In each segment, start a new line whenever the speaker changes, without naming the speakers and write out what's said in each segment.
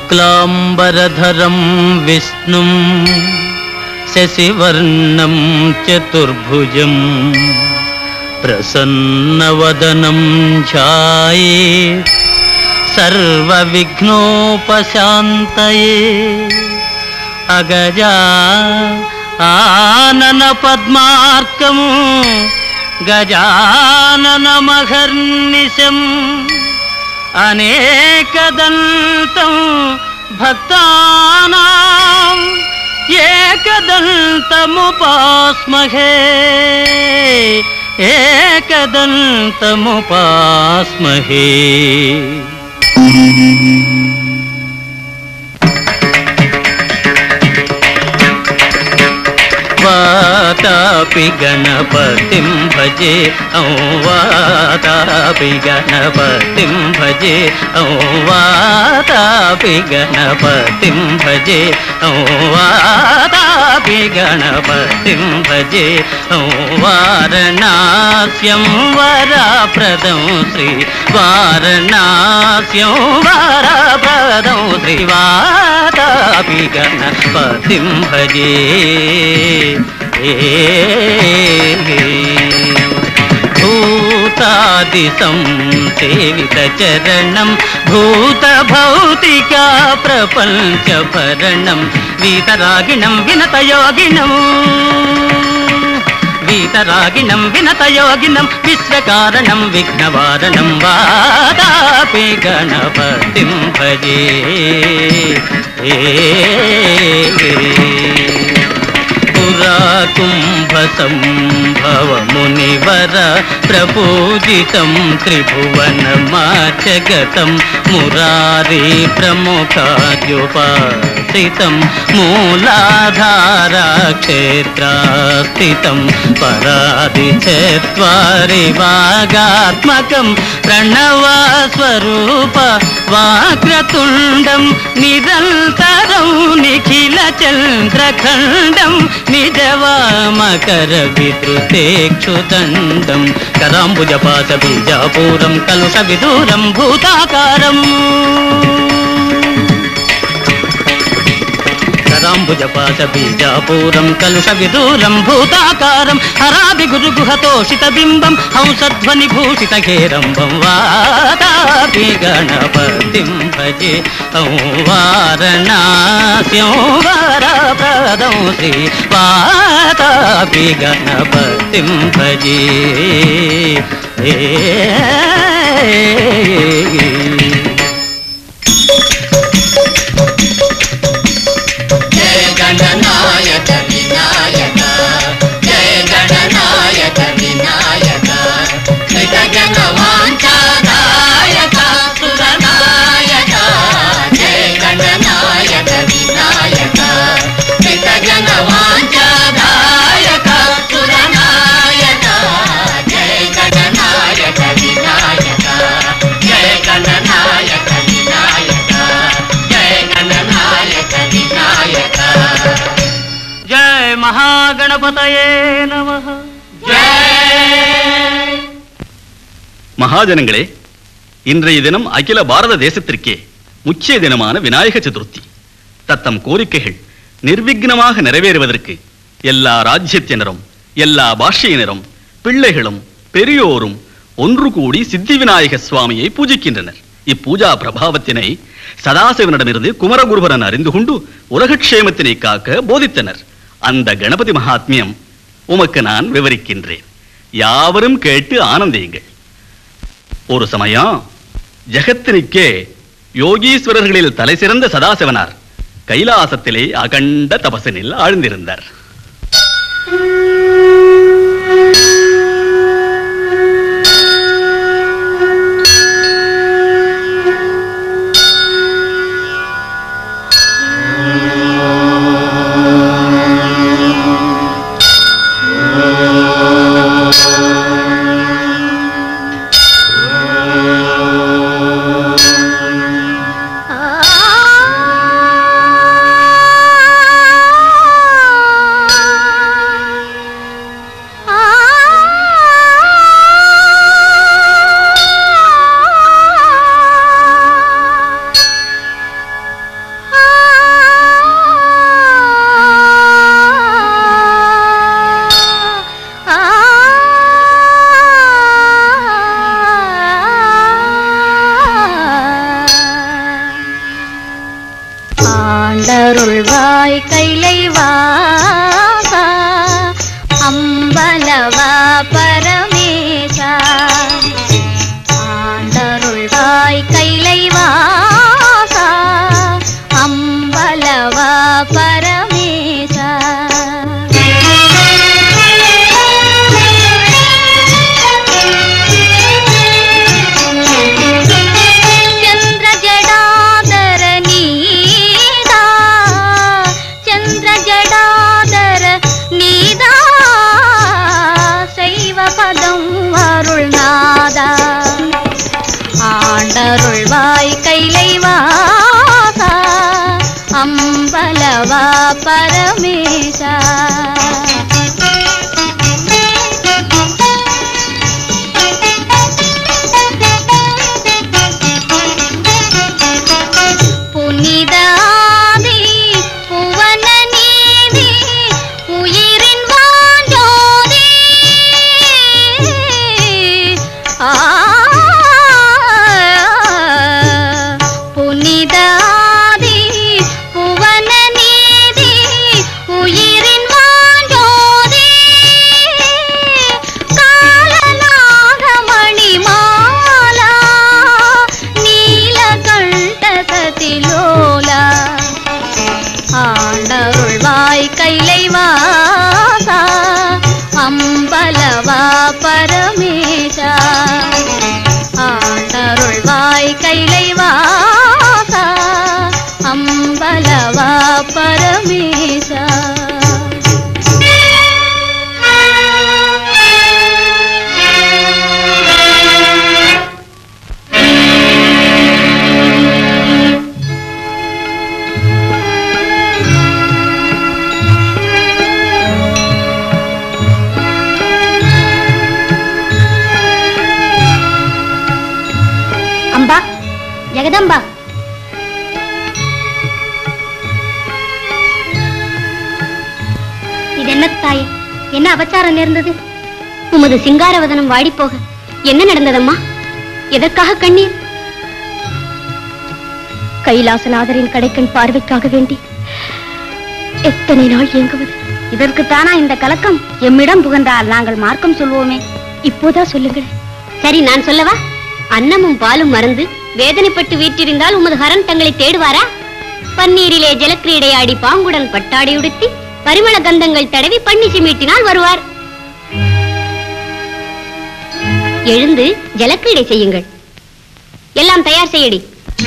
शुक्लाम्बरधरं विष्णुं शशिवर्णं चतुर्भुजं प्रसन्नवदनं ध्याये सर्वविघ्नोपशान्तये अगजा आननपद्मार्कम् गजाननमहर्निशम् अनेकदन्तं भक्तानाम् एकदन्तमुपास्महे एकदन्तमुपास्महे वातापि गणपतिं भजे औ वातापि गणपतिं भजे औ वातापि गणपतिं भजे औ वातापि गणपतिं भजे औ वारणास्यं वरप्रदं श्री वारणास्यं वरप्रदं श्रीवातापि गणपतिं भजे भूतादिशं सेवितचरणं भूतभौतिका प्रपञ्चभरणं वीतरागिणं विनतयोगिनम् वीतरागिणं विनतयोगिनं विश्वकारणं विघ्नवारणं वादापि गणपतिं भजे पुरा कुम्भसम्भवमुनिवर प्रपूजितं त्रिभुवनमाचगतं मुरारी प्रमुखाद्युपासितं मूलाधाराक्षेत्रास्थितं परादिचत्वारि वागात्मकं प्रणवस्वरूप वाक्रतुण्डं निरन्तरं निखिलचन्द्रखण्डं निजवामकरविद्रुतेक्षुदण्डं कराम्बुजपाशबीजापूरं कलुषविदूरं भूताकारम् कराम्बुजपाशबीजापूरं कलुषविदूरं भूताकारं हराभिगुरुगुहतोषितबिम्बं हंसध्वनिभूषितघेरम्बं वातापि गणपतिं भजे औ वारणास्यं वरप्रदं श्री वातापि गणपतिं भजे
जय गणनायक विनायक जय गणनायक विनायक कृतज्ञ वाञ्छादायक सुरनायक जय गणनायक विनायक कृतज्ञ वाञ्छादायक सुरनायक जय गणनायक विनायक जय गणनायक विनायक जय गणनायक विनायक
जय महागणपतये नमः
जय
மகாஜனங்களே இன்றைய தினம் அகில பாரத தேசத்திற்கே முக்கிய தினமான விநாயக சதுர்த்தி தத்தம் கோரிக்கைகள் நிர்விக்னமாக நிறைவேறுவதற்கு எல்லா ராஜ்யத்தினரும் எல்லா பாஷையினரும் பிள்ளைகளும் பெரியோரும் ஒன்று கூடி சித்தி விநாயக சுவாமியை பூஜிக்கின்றனர் இப்பூஜா பிரபாவத்தினை சதாசிவனிடமிருந்து குமரகுருபரன் அறிந்து கொண்டு உலகக்ஷேமத்தினை காக்க போதித்தனர் அந்த கணபதி மகாத்மியம் உமக்கு நான் விவரிக்கின்றேன் யாவரும் கேட்டு ஆனந்தியுங்கள் ஒரு சமயம் ஜெகத்தினிக்கே யோகீஸ்வரர்களில் தலை சிறந்த சதாசிவனார் கைலாசத்திலே அகண்ட தபசனில் ஆழ்ந்திருந்தார்
ஆ வாச அம்பலவா பரமேச ஆண்டருள்வாய் கைலை வாசா அம்பலவா பரமேசா ಚಂದ್ರ ಜಡಾದರ ನೀದಾ ಚಂದ್ರ ಜಡಾದರ ನೀದಾ சைவ பதம் அருள்நாதா ஆண்டருள்வாய் கைலை வாசா அம்பலவா பரமேசா புனிதாதி புவன நீதி உயிரின் வாஞ்சோதி ஆ புனிதாதி புவன நீதி உயிரின் வாஞ்சோதி காலநாகமணி மாலா நீலகண்ட சதிலோலா ஆண்டருள்வாய் கைலை வாசா அம்பலவா பரமேசா ஆண்டருள்வாய் கைலை வாசா அம்பலவா பரமேசா அம்பா ஜெகதம்பா இது என்ன தாய் என்ன அபச்சாரம் நேர்ந்தது உமது சிங்காரவதனம் வாடிப்போக என்ன நடந்ததம்மா எதற்காக கண்ணீர் கைலாசநாதரின் கடைக்கண் பார்வைக்காக வேண்டி எத்தனை நாள் இயங்குவது இதற்குத்தானா இந்த கலக்கம் எம்மிடம் புகழ்ந்தால் நாங்கள் மார்க்கம் சொல்வோமே இப்போதா சொல்லுங்கள் சரி நான் சொல்லவா அன்னமும் பாலும் மறந்து வேதனைப்பட்டு வீற்றிருந்தால் உமது ஹரன் தங்களை தேடுவாரா பன்னீரிலே ஜலக்கிரீடையாடி பாங்குடன் பட்டாடை உடுத்தி பரிமள கந்தங்கள் தடவி பண்ணி சிமீட்டினால் வருவார் எழுந்து ஜலக்கிரீடை செய்யுங்கள் எல்லாம் தயார் செய்யடி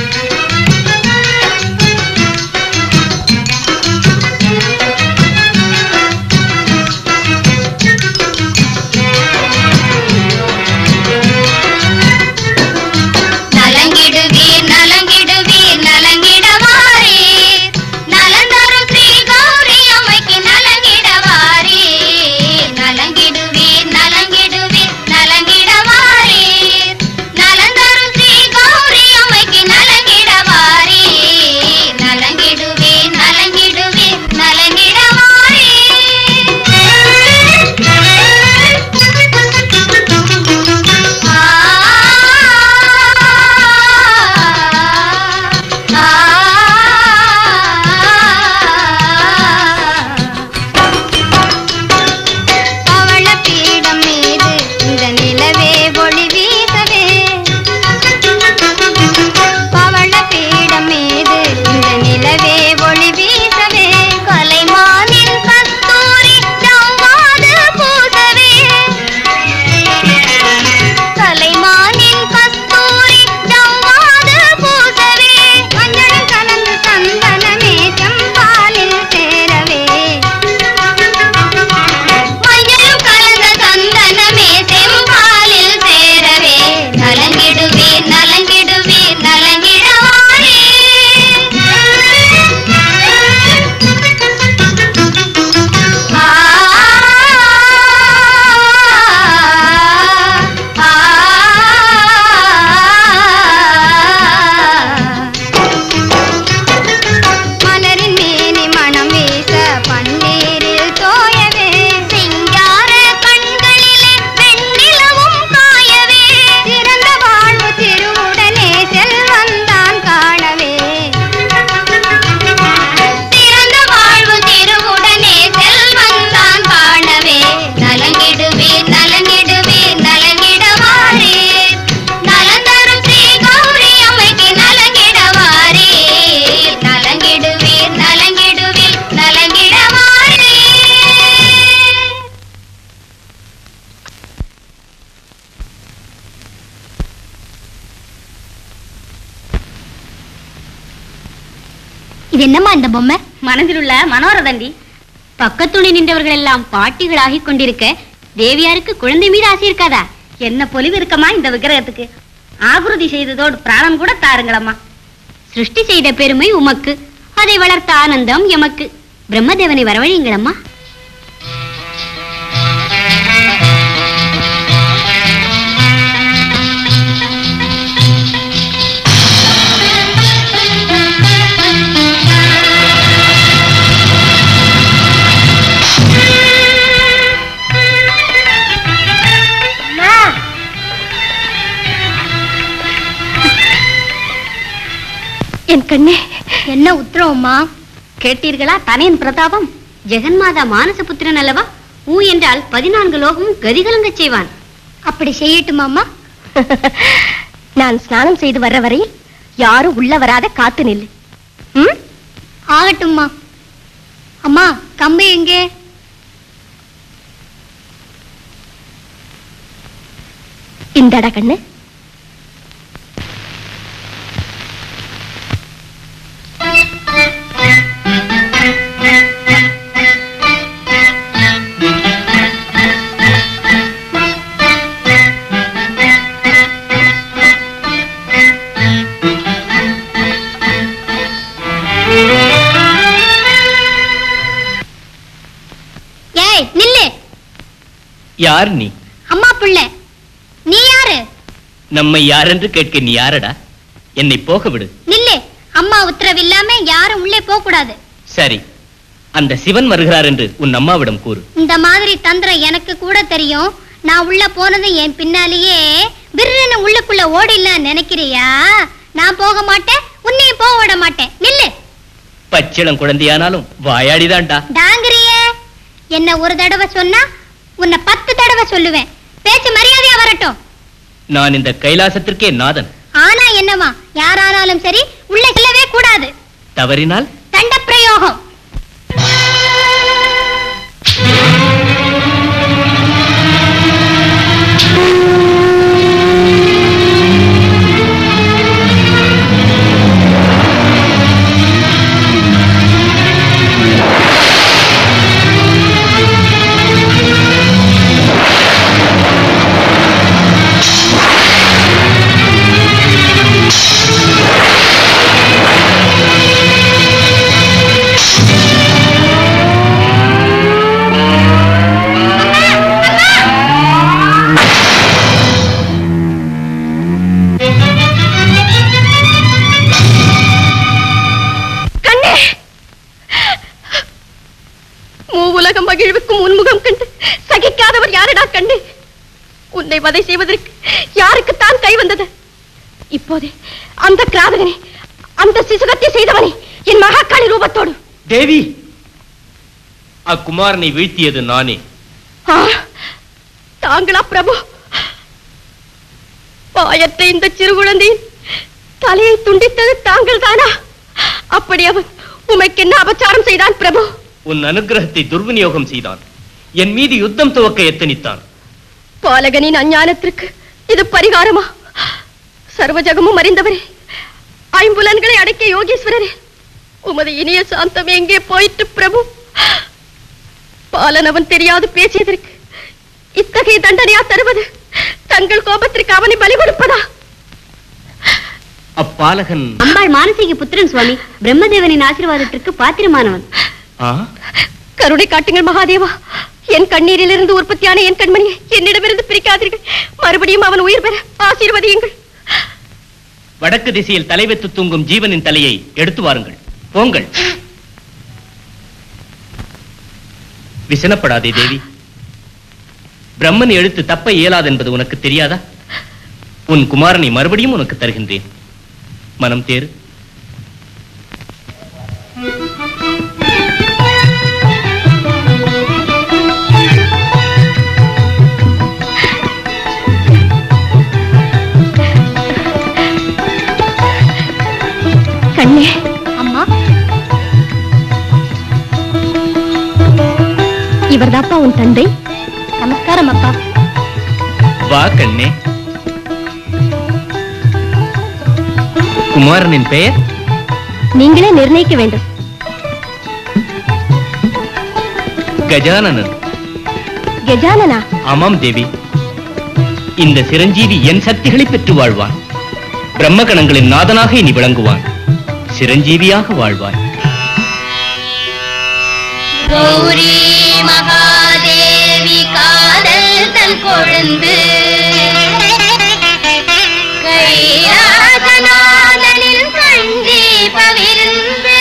நலங்கிடுவீர் நலங்கிடுவீர் நலங்கிடவாரீர் நலந்தரும் ஸ்ரீ கௌரி அம்மைக்கு நலங்கிடவாரீர் நலங்கிடுவீர் நலங்கிடுவீர் நலங்கிடவாரீர் நலந்தரும் ஸ்ரீ கௌரி அம்மைக்கு இது என்னம்மா இந்த பொம்மை
மனதில் உள்ள மனோரதண்டி பக்கத்துணை நின்றவர்கள் எல்லாம் பாட்டிகளாகிக் கொண்டிருக்க தேவியாருக்கு குழந்தை மீது ஆசை இருக்காதா என்ன பொலிவு இருக்கமா இந்த விக்கிரகத்துக்கு ஆகுருதி செய்ததோடு பிராணம் கூட தாருங்களம்மா சிருஷ்டி செய்த பெருமை உமக்கு அதை வளர்த்த ஆனந்தம் எமக்கு பிரம்மதேவனை வரவழையுங்களம்மா என் கண்ணே
என்ன உத்தரவும்மா
கேட்டீர்களா தனையன் பிரதாபம் ஜெகன்மாதா மானசபுத்திரன் அல்லவா ஊ என்றால் பதினான்கு லோகமும் கதிகலங்கச் செய்வான்
அப்படி செய்யட்டுமாம்மா
நான் ஸ்நானம் செய்து வர்ற வரையில் யாரும் உள்ள வராத காத்து நில்லு ம்?
ஆகட்டும்மா அம்மா கம்பு எங்கே
இந்தடா கண்ணு
ஏய் நில்லு
யார் நீ
அம்மா புள்ள நீ யாரு
நம்மை யாரென்று கேட்க நீ யாரடா என்னை போக விடு
நில்லு அம்மா உத்தரவு இல்லாம யாரும் உள்ளே போக கூடாது
சரி அந்த சிவன் வருகிறார் என்று உன் அம்மாவிடம் கூறு
இந்த மாதிரி தந்திரம் எனக்கு கூட தெரியும் நான் உள்ள போனதும் என் பின்னாலேயே பிர்ருன்னு உள்ளுக்குள்ள ஓடிடலாம் நினைக்கிறியா நான் போக மாட்டேன் உன்னையும் போக விட மாட்டேன் நில்லு
பச்சிளம் குழந்தையானாலும் வாயாடிதான்டா
டாங்கிரியே என்ன ஒரு தடவை சொன்னா உன்னை பத்து தடவை சொல்லுவேன் பேச்சு மரியாதையா வரட்டும்
நான் இந்த கைலாசத்திற்கே நாதன்
ஆனா என்னவா யாரானாலும் சரி உள்ள செல்லவே கூடாது
தவறினால்
தண்ட பிரயோகம்
கண்ணே மூவுலகம் மகிழ்வுக்கும் உன்முகம் கண்டு சகிக்காதவர் யாரடா கண்டு உன்னை வதை செய்வதற்கு யாருக்குத்தான் கை வந்தது இப்போதே அந்த கிராதகனை அந்த சிசுகத்தை செய்தவனை என் மகாக்காளி ரூபத்தோடு
தேவி அக்குமாரனை வீழ்த்தியது நானே
ஆ, தாங்களா பிரபு பாயற்ற இந்த சிறு குழந்தையின் தலையை துண்டித்தது தாங்கள் தானா அப்படி அவன் உமைக்கு என்ன அபச்சாரம் செய்தான் பிரபு
உன் அனுக்கிரகத்தை துர்விநியோகம் செய்தான் என் மீது யுத்தம் துவக்க எத்தனித்தான்
பாலகனின் அஞ்ஞானத்திற்கு இது பரிகாரமா சர்வஜகமும் அறிந்தவரே ஐம்புலன்களை அடக்கிய யோகீஸ்வரரே உமது இனிய சாந்தம் எங்கே போயிற்று பிரபு பாலன் அவன் தெரியாது பேசியதற்கு இத்தகைய தண்டனையா தருவது தங்கள் கோபத்திற்கு அவனை பலி கொடுப்பதா
அப்பாலகன்
அம்பாள் மானசீக புத்திரன் சுவாமி பிரம்மதேவனின் ஆசீர்வாதத்திற்கு பாத்திரமானவன்
ஆ
கருணை காட்டுங்கள் மகாதேவா என் கண்ணீரிலிருந்து உற்பத்தியான என் கண்மணியை என்னிடமிருந்து பிரிக்காதீர்கள் மறுபடியும் அவன் உயிர் பெற ஆசீர்வதியுங்கள்
வடக்கு திசையில் தலை வைத்து தூங்கும் ஜீவனின் தலையை எடுத்து வாருங்கள் போங்கள் விசனப்படாதே தேவி பிரம்மன் எழுத்து தப்ப இயலாது என்பது உனக்கு தெரியாதா உன் குமாரனை மறுபடியும் உனக்கு தருகின்றேன் மனம் தேறு
கண்ணே
அம்மா
இவர்தாப்பா உன் தந்தை
நமஸ்காரம் அப்பா
வா கண்ணே குமாரனின் பெயர்
நீங்களே நிர்ணயிக்க வேண்டும்
கஜானனன்
கஜானனா
ஆமாம் தேவி இந்த சிரஞ்சீவி என் சக்திகளை பெற்று வாழ்வான் பிரம்மகணங்களின் நாதனாக இனி விளங்குவான் சிரஞ்சீவியாக வாழ்வான்
கௌரி மகாதேவி காதல் தன் கொழுந்து கைலாசநாதனின் கஞ்சி பவிருந்து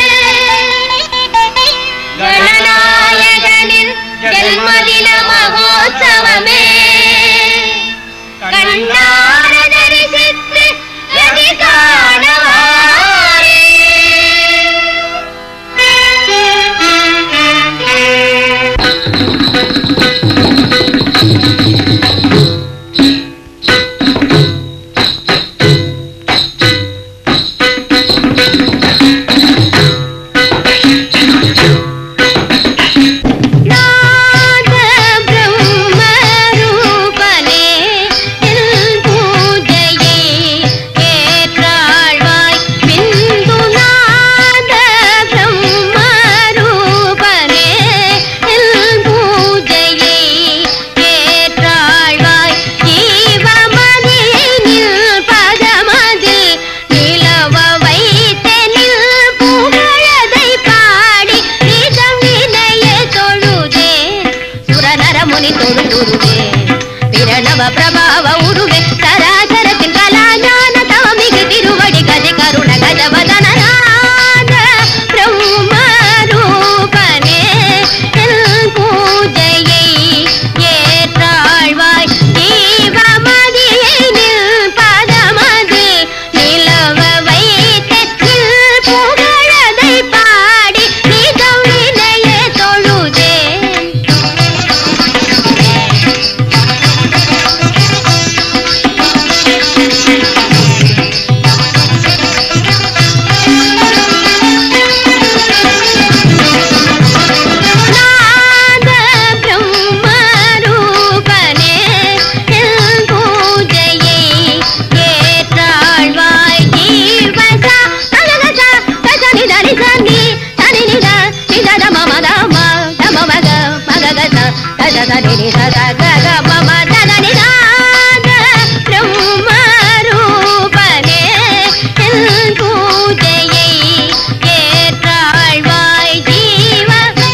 கணநாயகனின் ஜென்மதின மகோத்சவமே கண்ணார தரிசித்து ரதி காணவாரே நாத பிரம்ம ரூபனே என் பூஜையை ஏற்றாழ்வாய் பிந்து நாத பிரம்ம ரூபனே என் பூஜையை ஏற்றாழ்வாய் ஜீவமதியை நில் பதமதில் நிலவ வைத்தே நில் புகழதை பாடி நிஜம் நிலைய தொழுதே சுரநர முனி தொழுதுருவே பிரணவ பிரபாவ உருவே சராசரத்தில் கலாஞான தவமிகு திருவடி கதி கருண கஜவதனநாத பிரம்ம ரூபனே என் பூஜையை ஏற்றாழ்வாய் ஜீவமதியை நில் பதமது நிலவ வைத்த நில் புகழதை பாடி நிஜம் நிலைய தொழுதே நாத பிரம்ம ரூபனே என் பூஜையை ஏற்றாழ்வாய் ஜீவசா தலகசா தசனி தனி சனி தனி நித நித மம தம தம மக மககச தத தனி நித கக மம தத நிதாத பிரம்ம ரூபனே என் பூஜையை ஏற்றாழ்வாய் ஜீவ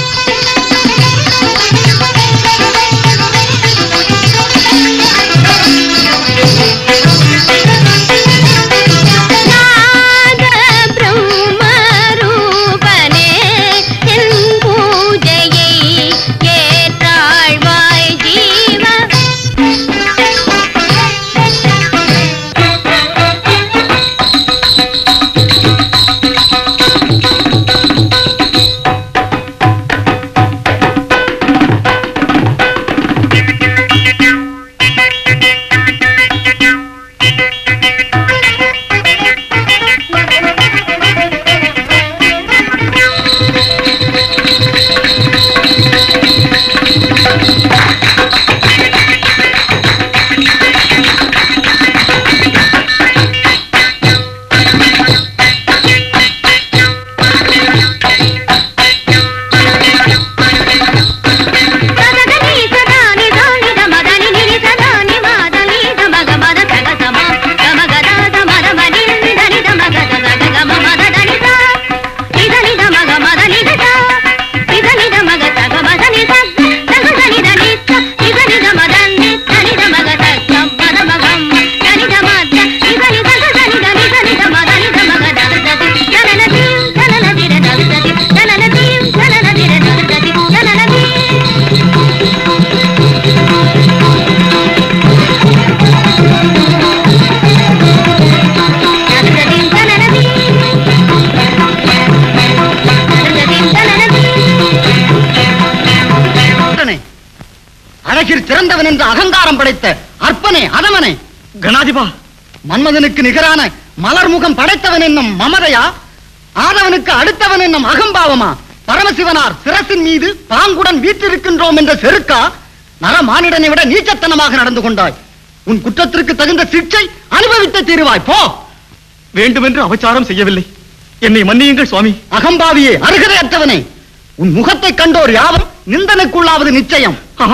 நாத பிரம்ம ரூபனே என் பூஜையை ஏற்றாழ்வாய் ஜீவ సదని సదాని దాని దమదని నిని సదాని మాదని దమగ మద సగ సమ దమగ దాద మద మని నిదని దమగ దగ గమ మద దని సా నిదని దమగ మద నిద సా నిదని దమగ సగ మద ని సగ సగ దని దని స నిదని దమ దని దని దమగ సగ మద మగం దని దమ నిదని సగ దని దని దని దమ దని దమగ దగ దది దనన దీం దనన దిర దగ దది దనన దీం దనన దిర దగ దది దనన దీం
அர்ப்பனே அழகில் சிறந்தவன் என்று அகங்காரம் படைத்த அற்பனே அதமனே
கணாதிபா
மன்மதனுக்கு நிகரான மலர்முகம் படைத்தவன் என்னும் மமதையா ஆதவனுக்கு அடுத்தவன் என்னும் அகம்பாவமா பரமசிவனார் சிரசின் மீது பாங்குடன் வீற்றிருக்கின்றோம் என்ற செருக்கா நரமானிடனை விட நீச்சத்தனமாக நடந்து கொண்டாய் உன் குற்றத்திற்கு தகுந்த சிக்ஷை அனுபவித்த தீருவாய் போ
வேண்டுமென்று அபச்சாரம் செய்யவில்லை என்னை மன்னியுங்கள் சுவாமி
அகம்பாவியே அருகதையற்றவனே உன் முகத்தை கண்டோர் யாவும் நிந்தனுக்குள்ளாவது நிச்சயம்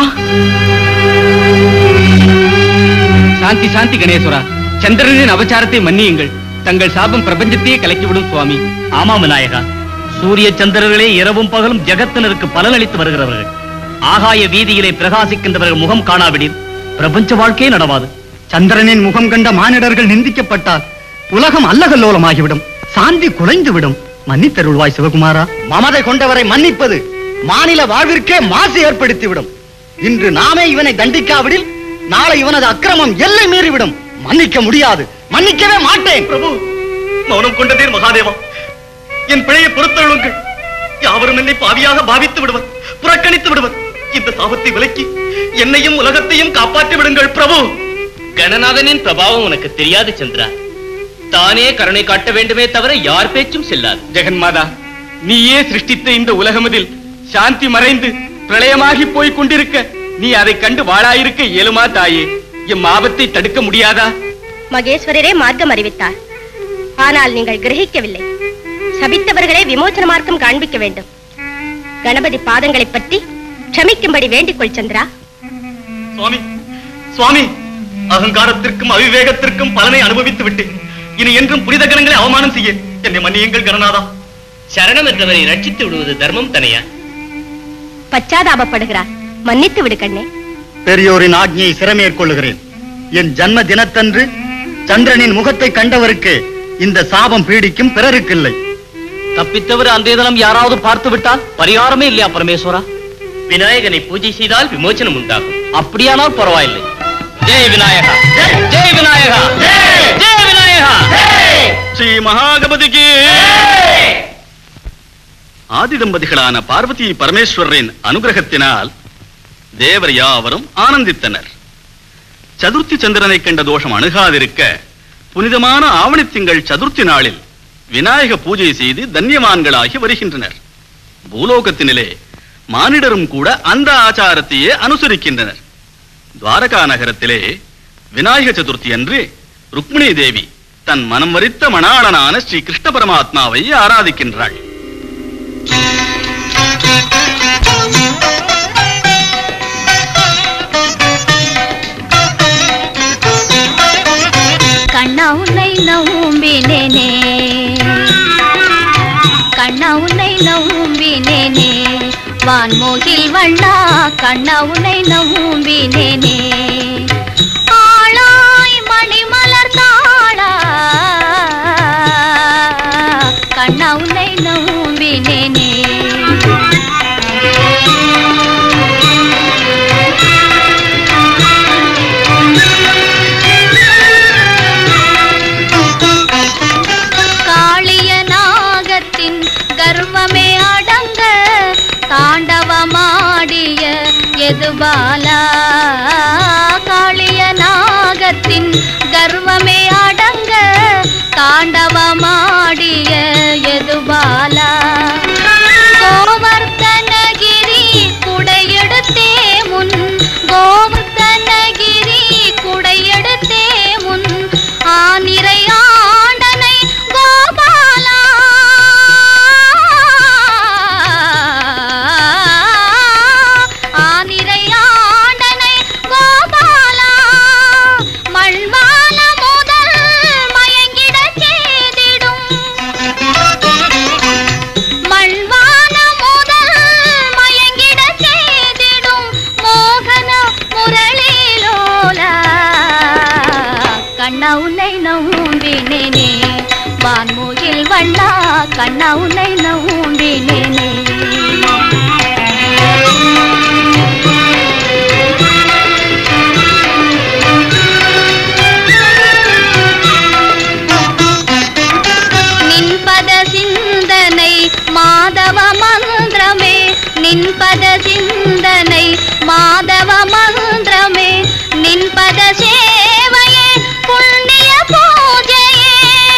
சாந்தி சாந்தி கணேஸ்வரா சந்திரனின் அபச்சாரத்தை மன்னியுங்கள் தங்கள் சாபம் பிரபஞ்சத்தையே கலக்கிவிடும் சுவாமி
ஆமாம் விநாயகா சூரிய சந்திரர்களே இரவும் பகலும் ஜெகத்தினருக்கு பலனளித்து வருகிறவர்கள் ஆகாய வீதியிலே பிரகாசிக்கின்றவர்கள் முகம் காணாவிடில் பிரபஞ்ச வாழ்க்கையே நடவாது
சந்திரனின் முகம் கண்ட மானிடர்கள் நிந்திக்கப்பட்டால் உலகம் அல்லகல்லோலமாகிவிடும் சாந்தி குலைந்துவிடும் மன்னித்தருள்வாய் சிவகுமாரா மமதை கொண்டவரை மன்னிப்பது மாநில வாழ்விற்கே மாசு ஏற்படுத்திவிடும் இன்று நாமே இவனை தண்டிக்காவிடில் நாளை இவனது அக்கிரமம் எல்லை மீறிவிடும் மன்னிக்க முடியாது மன்னிக்கவே மாட்டேன்
பிரபு மௌனம் கொண்டதே மகாதேவா என் பிழையை பொறுத்தருளுங்கள் யாவரும் என்னை பாவியாக பாவித்து விடுவர் புறக்கணித்து விடுவர் இந்த சாபத்தை விலக்கி என்னையும் உலகத்தையும் காப்பாற்றி விடுங்கள் பிரபு
கணநாதனின் பிரபாவம் உனக்கு தெரியாது சந்திரா தானே கருணை காட்ட வேண்டுமே தவிர யார் பேச்சும் செல்லாது ஜெகன்மாதா நீயே சிருஷ்டித்த இந்த உலகமதில் சாந்தி மறைந்து பிரளயமாகி போய் கொண்டிருக்க நீ அதை கண்டு வாழாயிருக்க இயலுமா தாயே எம் ஆபத்தை தடுக்க முடியாதா
மகேஸ்வரரே மார்க்கம் அறிவித்தார் ஆனால் நீங்கள் கிரகிக்கவில்லை சபித்தவர்களே விமோசன மார்க்கம் காண்பிக்க வேண்டும் கணபதி பாதங்களைப் பற்றி க்ஷமிக்கும்படி வேண்டிக்கொள் சந்திரா
சுவாமி சுவாமி அகங்காரத்திற்கும் அவிவேகத்திற்கும் பலனை அனுபவித்து விட்டேன் இனி என்றும் புனித கணங்களை அவமானம் செய்ய என்னை மன்னியுங்கள் கணநாதா
சரணம் என்றவரை ரட்சித்து விடுவது தர்மம் தனையா
பச்சாதாபப்படுகிறார் மன்னித்து விடு கண்ணே
பெரியோரின் ஆజ్ఞையை சிறமேற்கொள்ளுகிறேன் என் ஜன்ம தினத்தன்று சந்திரனின் முகத்தை கண்டவருக்கு இந்த சாபம் பீடிக்கும் பிறருக்கில்லை
தப்பித்தவர் அன்றைய தினம் யாராவது பார்த்து விட்டால் பரிகாரமே இல்லையா பரமேஸ்வரா
விநாயகனை பூஜை செய்தால் விமோசனம் உண்டாகும்
அப்படியானால் பரவாயில்லை ஜெய் விநாயகா ஜெய் விநாயகா ஜெய் விநாயகா ஸ்ரீ மகாகபதிக்கு ஆதி தம்பதிகளான பார்வதி பரமேஸ்வரரின் அனுகிரகத்தினால் தேவர் யாவரும் ஆனந்தித்தனர் சதுர்த்தி சந்திரனை கண்ட தோஷம் அணுகாதிருக்க புனிதமான ஆவணித் திங்கள் சதுர்த்தி நாளில் விநாயக பூஜை செய்து தன்யவான்களாகி வருகின்றனர் பூலோகத்தினிலே மானிடரும் கூட அந்த ஆச்சாரத்தையே அனுசரிக்கின்றனர் துவாரகா நகரத்திலே விநாயக சதுர்த்தி அன்று ருக்மிணி தேவி தன் மனம் வரித்த மணாளனான ஸ்ரீ கிருஷ்ண பரமாத்மாவை ஆராதிக்கின்றாள்
கண்ணா உன்னை நம்பினேனே கண்ணா உன்னை நம்பினேனே வான்மோகில் வண்ணா கண்ணா உன்னை நம்பினேனே ஆளாய் மணி மலர்ந்தாளா கண்ணா உன்னை நம்பினேனே காளிய நாகத்தின் கர்வமே அடங்க தாண்டவமாடிய எதுபாலா காளிய நாகத்தின் கர்வமே அடங்க தாண்டவமாடிய எதுபாலா கோவர்த்தனகிரி குடையெடுத்தே முன் கோவர்த்தனகிரி குடையெடுத்தே முன் ஆனிரை ஆண்டனை கோபாலா ஆனிரை ஆண்டனை கோபாலா மண்வான முதல் மயங்கிடச் செய்திடும் மண்வான முதல் மயங்கிடச் செய்திடும் மோகன முரளிலோலா கண்ணா உன்னை நம்பினேனே வான்மூகில் வண்ணா கண்ணா உன்னை நம்பினேனே நின்பத சிந்தனை மாதவ மந்திரமே நின்பத சிந்தனை மாதவ மந்திரமே நின்பத சேவையே புண்ணிய பூஜையே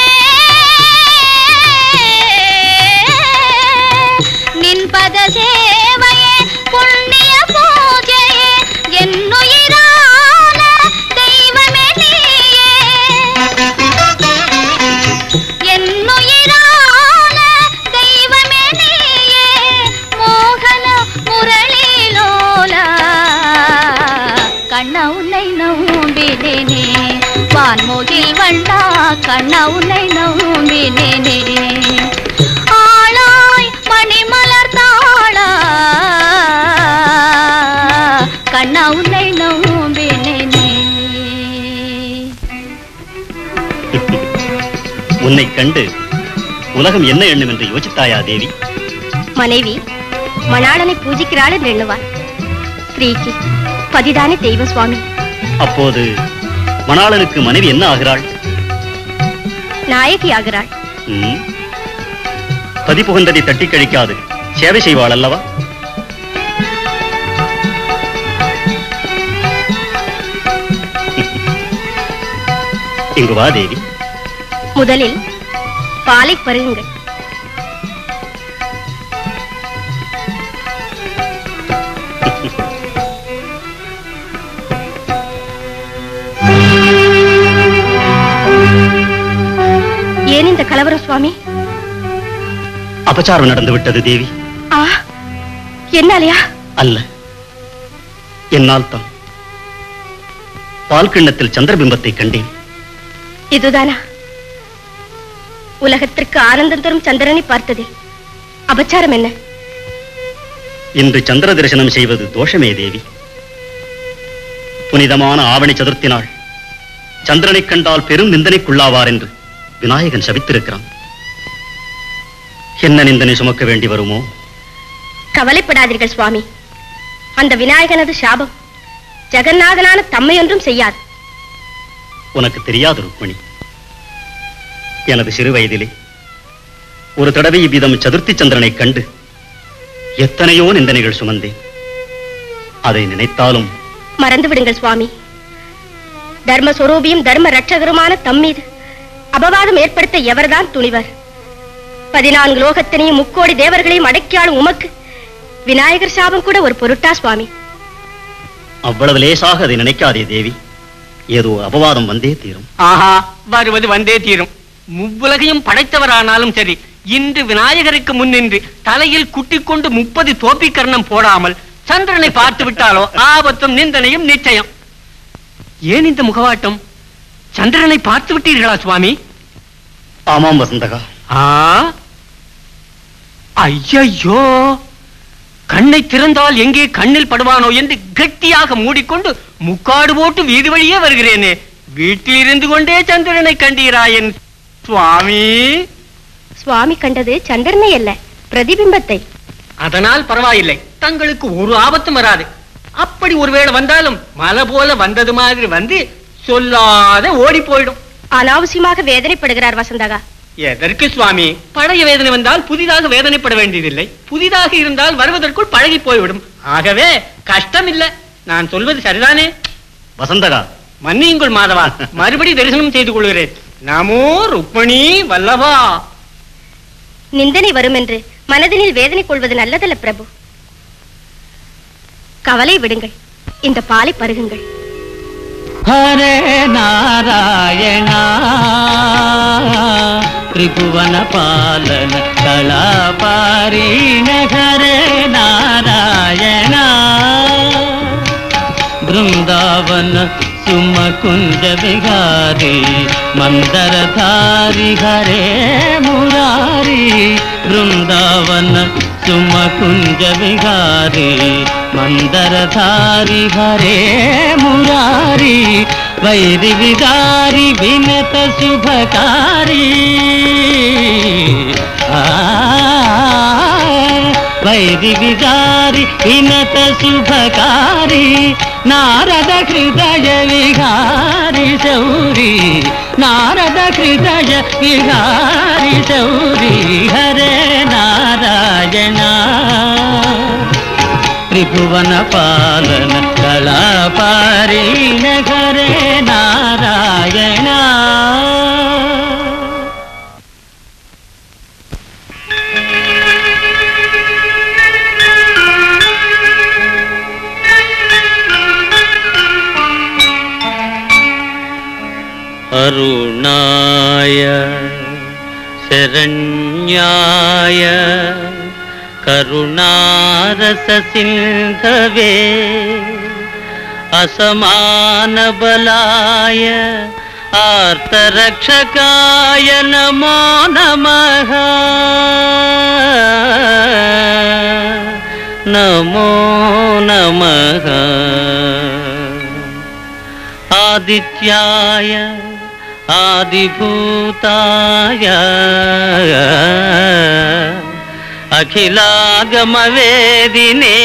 நின்பத சேவையே புண்ணிய பூஜையே என்னுயிரான தெய்வமே நீயே என்னுயிரான தெய்வமே நீயே கண்ணா உன்னை நம்பினேனே வான்மோகில் வண்டா கண்ணா உன்னை நம்பினேனே ஆளாய் மணிமலர் தாளா கண்ணா உன்னை நம்பினேனே
உன்னை கண்டு உலகம் என்ன எண்ணும் என்று யோசித்தாயா தேவி
மனைவி மணாளனை பூஜிக்கிறாள் என்று எண்ணுவார் ஸ்திரீக்கு பதிதானே தெய்வ சுவாமி
அப்போது மணாளனுக்கு மனைவி என்ன ஆகிறாள்
நாயகி ஆகிறாள்
ம். பதி புகுந்ததை தட்டி கழிக்காது சேவை செய்வாள் அல்லவா இங்கு வா தேவி
முதலில் பாலை பருகுங்கள் ஏன் இந்த கலவரம் சுவாமி
அபச்சாரம் நடந்து விட்டது தேவி
ஆ என்னாலயா
அல்ல என்னால் தான் பால் கிண்ணத்தில் சந்திரபிம்பத்தை கண்டேன்
இதுதானா உலகத்திற்கு ஆனந்தம் தரும் சந்திரனை பார்த்ததே அபச்சாரம் என்ன
இன்று சந்திர தரிசனம் செய்வது தோஷமே தேவி புனிதமான ஆவணி சதுர்த்தி நாள் சந்திரனைக் கண்டால் பெரும் நிந்தனைக்குள்ளாவார் என்று விநாயகன் சபித்திருக்கிறான் என்ன நிந்தனை சுமக்க வேண்டி வருமோ
கவலைப்படாதீர்கள் சுவாமி அந்த விநாயகனது சாபம் ஜெகநாதனான தம்மை ஒன்றும் செய்யாது
உனக்கு தெரியாது ருக்மணி எனது சிறு வயதிலே ஒரு தடவை இவ்விதம் சதுர்த்தி சந்திரனைக் கண்டு எத்தனையோ நிந்தனைகள் சுமந்தேன் அதை நினைத்தாலும்
மறந்து விடுங்கள் சுவாமி தர்ம சொரூபியும் தர்ம ரட்சகருமான தம் மீது அபவாதம் ஏற்படுத்த எவர்தான் துணிவர் பதினான்கு லோகத்தினையும் முக்கோடி தேவர்களையும் அடக்கியாளும் உமக்கு விநாயகர் சாபம் கூட ஒரு பொருட்டா சுவாமி
அவ்வளவு லேசாக அதை நினைக்காதே தேவி ஏதோ அபவாதம் வந்தே தீரும்
ஆஹா வருவது வந்தே தீரும் முவ்வுலகையும் படைத்தவரானாலும் சரி இன்று விநாயகருக்கு முன்னின்று தலையில் குட்டிக் கொண்டு முப்பது தோப்பிக்கர்ணம் போடாமல் சந்திரனை பார்த்து விட்டாலோ ஆபத்தும் நிந்தனையும் நிச்சயம் ஏன் இந்த முகவாட்டம் சந்திரனை பார்த்து விட்டீர்களா சுவாமி
ஆமாம் வசந்தகா
ஆ ஐயையோ கண்ணை திறந்தால் எங்கே கண்ணில் படுவானோ என்று கெட்டியாக மூடிக்கொண்டு முக்காடு போட்டு வீதி வழியே வருகிறேனே வீட்டில் இருந்து கொண்டே சந்திரனை கண்டீராயன் சுவாமி
சுவாமி கண்டது சந்திரனை அல்ல பிரதிபிம்பத்தை
அதனால் பரவாயில்லை தங்களுக்கு ஒரு ஆபத்தும் வராது அப்படி ஒருவேளை வந்தாலும் மலை போல வந்தது மாதிரி வந்து சொல்லாத ஓடி போயிடும்
அனாவசியமாக வேதனைப்படுகிறார் வசந்தகா
எதற்கு சுவாமி பழைய வேதனை வந்தால் புதிதாக வேதனைப்பட வேண்டியதில்லை புதிதாக இருந்தால் வருவதற்குள் பழகி போய்விடும் ஆகவே கஷ்டம் இல்ல நான் சொல்வது சரிதானே
வசந்தகா
மன்னியுங்கள் மாதவா மறுபடி தரிசனம் செய்து கொள்கிறேன் நமோ ருக்மணி வல்லவா
நிந்தனை வரும் என்று மனதினில் வேதனை கொள்வது நல்லதல்ல பிரபு கவலை விடுங்கள் இந்த பாலை பருகுங்கள்
ಹರೇ ನಾರಾಯಣ ತ್ರಿಭುವನ ಪಾಲನ ಕಳಾಪಾರೀಣ ಹರೇ ನಾರಾಯಣ ಬೃಂದಾವನ ಸುಮ ಕುಂಜ ವಿಹಾರಿ ಮಂದರಧಾರಿ ಹರೇ ಮುರಾರಿ ಬೃಂದಾವನ ಸುಮ ಕುಂಜ ವಿಹಾರಿ ಮಂದರಧಾರಿ ಹರೇ ಮುರಾರಿ ವೈರಿ ವಿದಾರಿ ವಿನತ ಶುಭಕಾರಿ ಆ ವೈರಿ ವಿದಾರಿ ವಿನತ ಶುಭಕಾರಿ ನಾರದ ಹೃದಯ ವಿಹಾರಿ ಶೌರಿ ನಾರದ ಹೃದಯ ವಿಹಾರಿ ಶೌರಿ ಹರೇ ನಾರಾಯಣ ತ್ರಿಭುವನ ಪಾಲನ ಕಳಾಪಾರೀಣ ಹರೇ ನಾರಾಯಣ अरुणाय शरण्याय करुणारससिन्धवे असमानबलाय आर्तरक्षकाय नमो नमः नमो नमः आदित्याय आदिभूताय अखिलागमवेदिने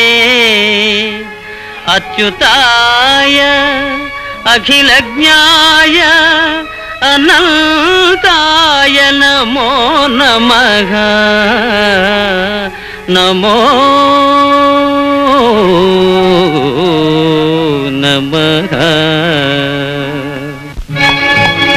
अच्युताय अखिलज्ञाय अनन्ताय नमो नमः नमो नमः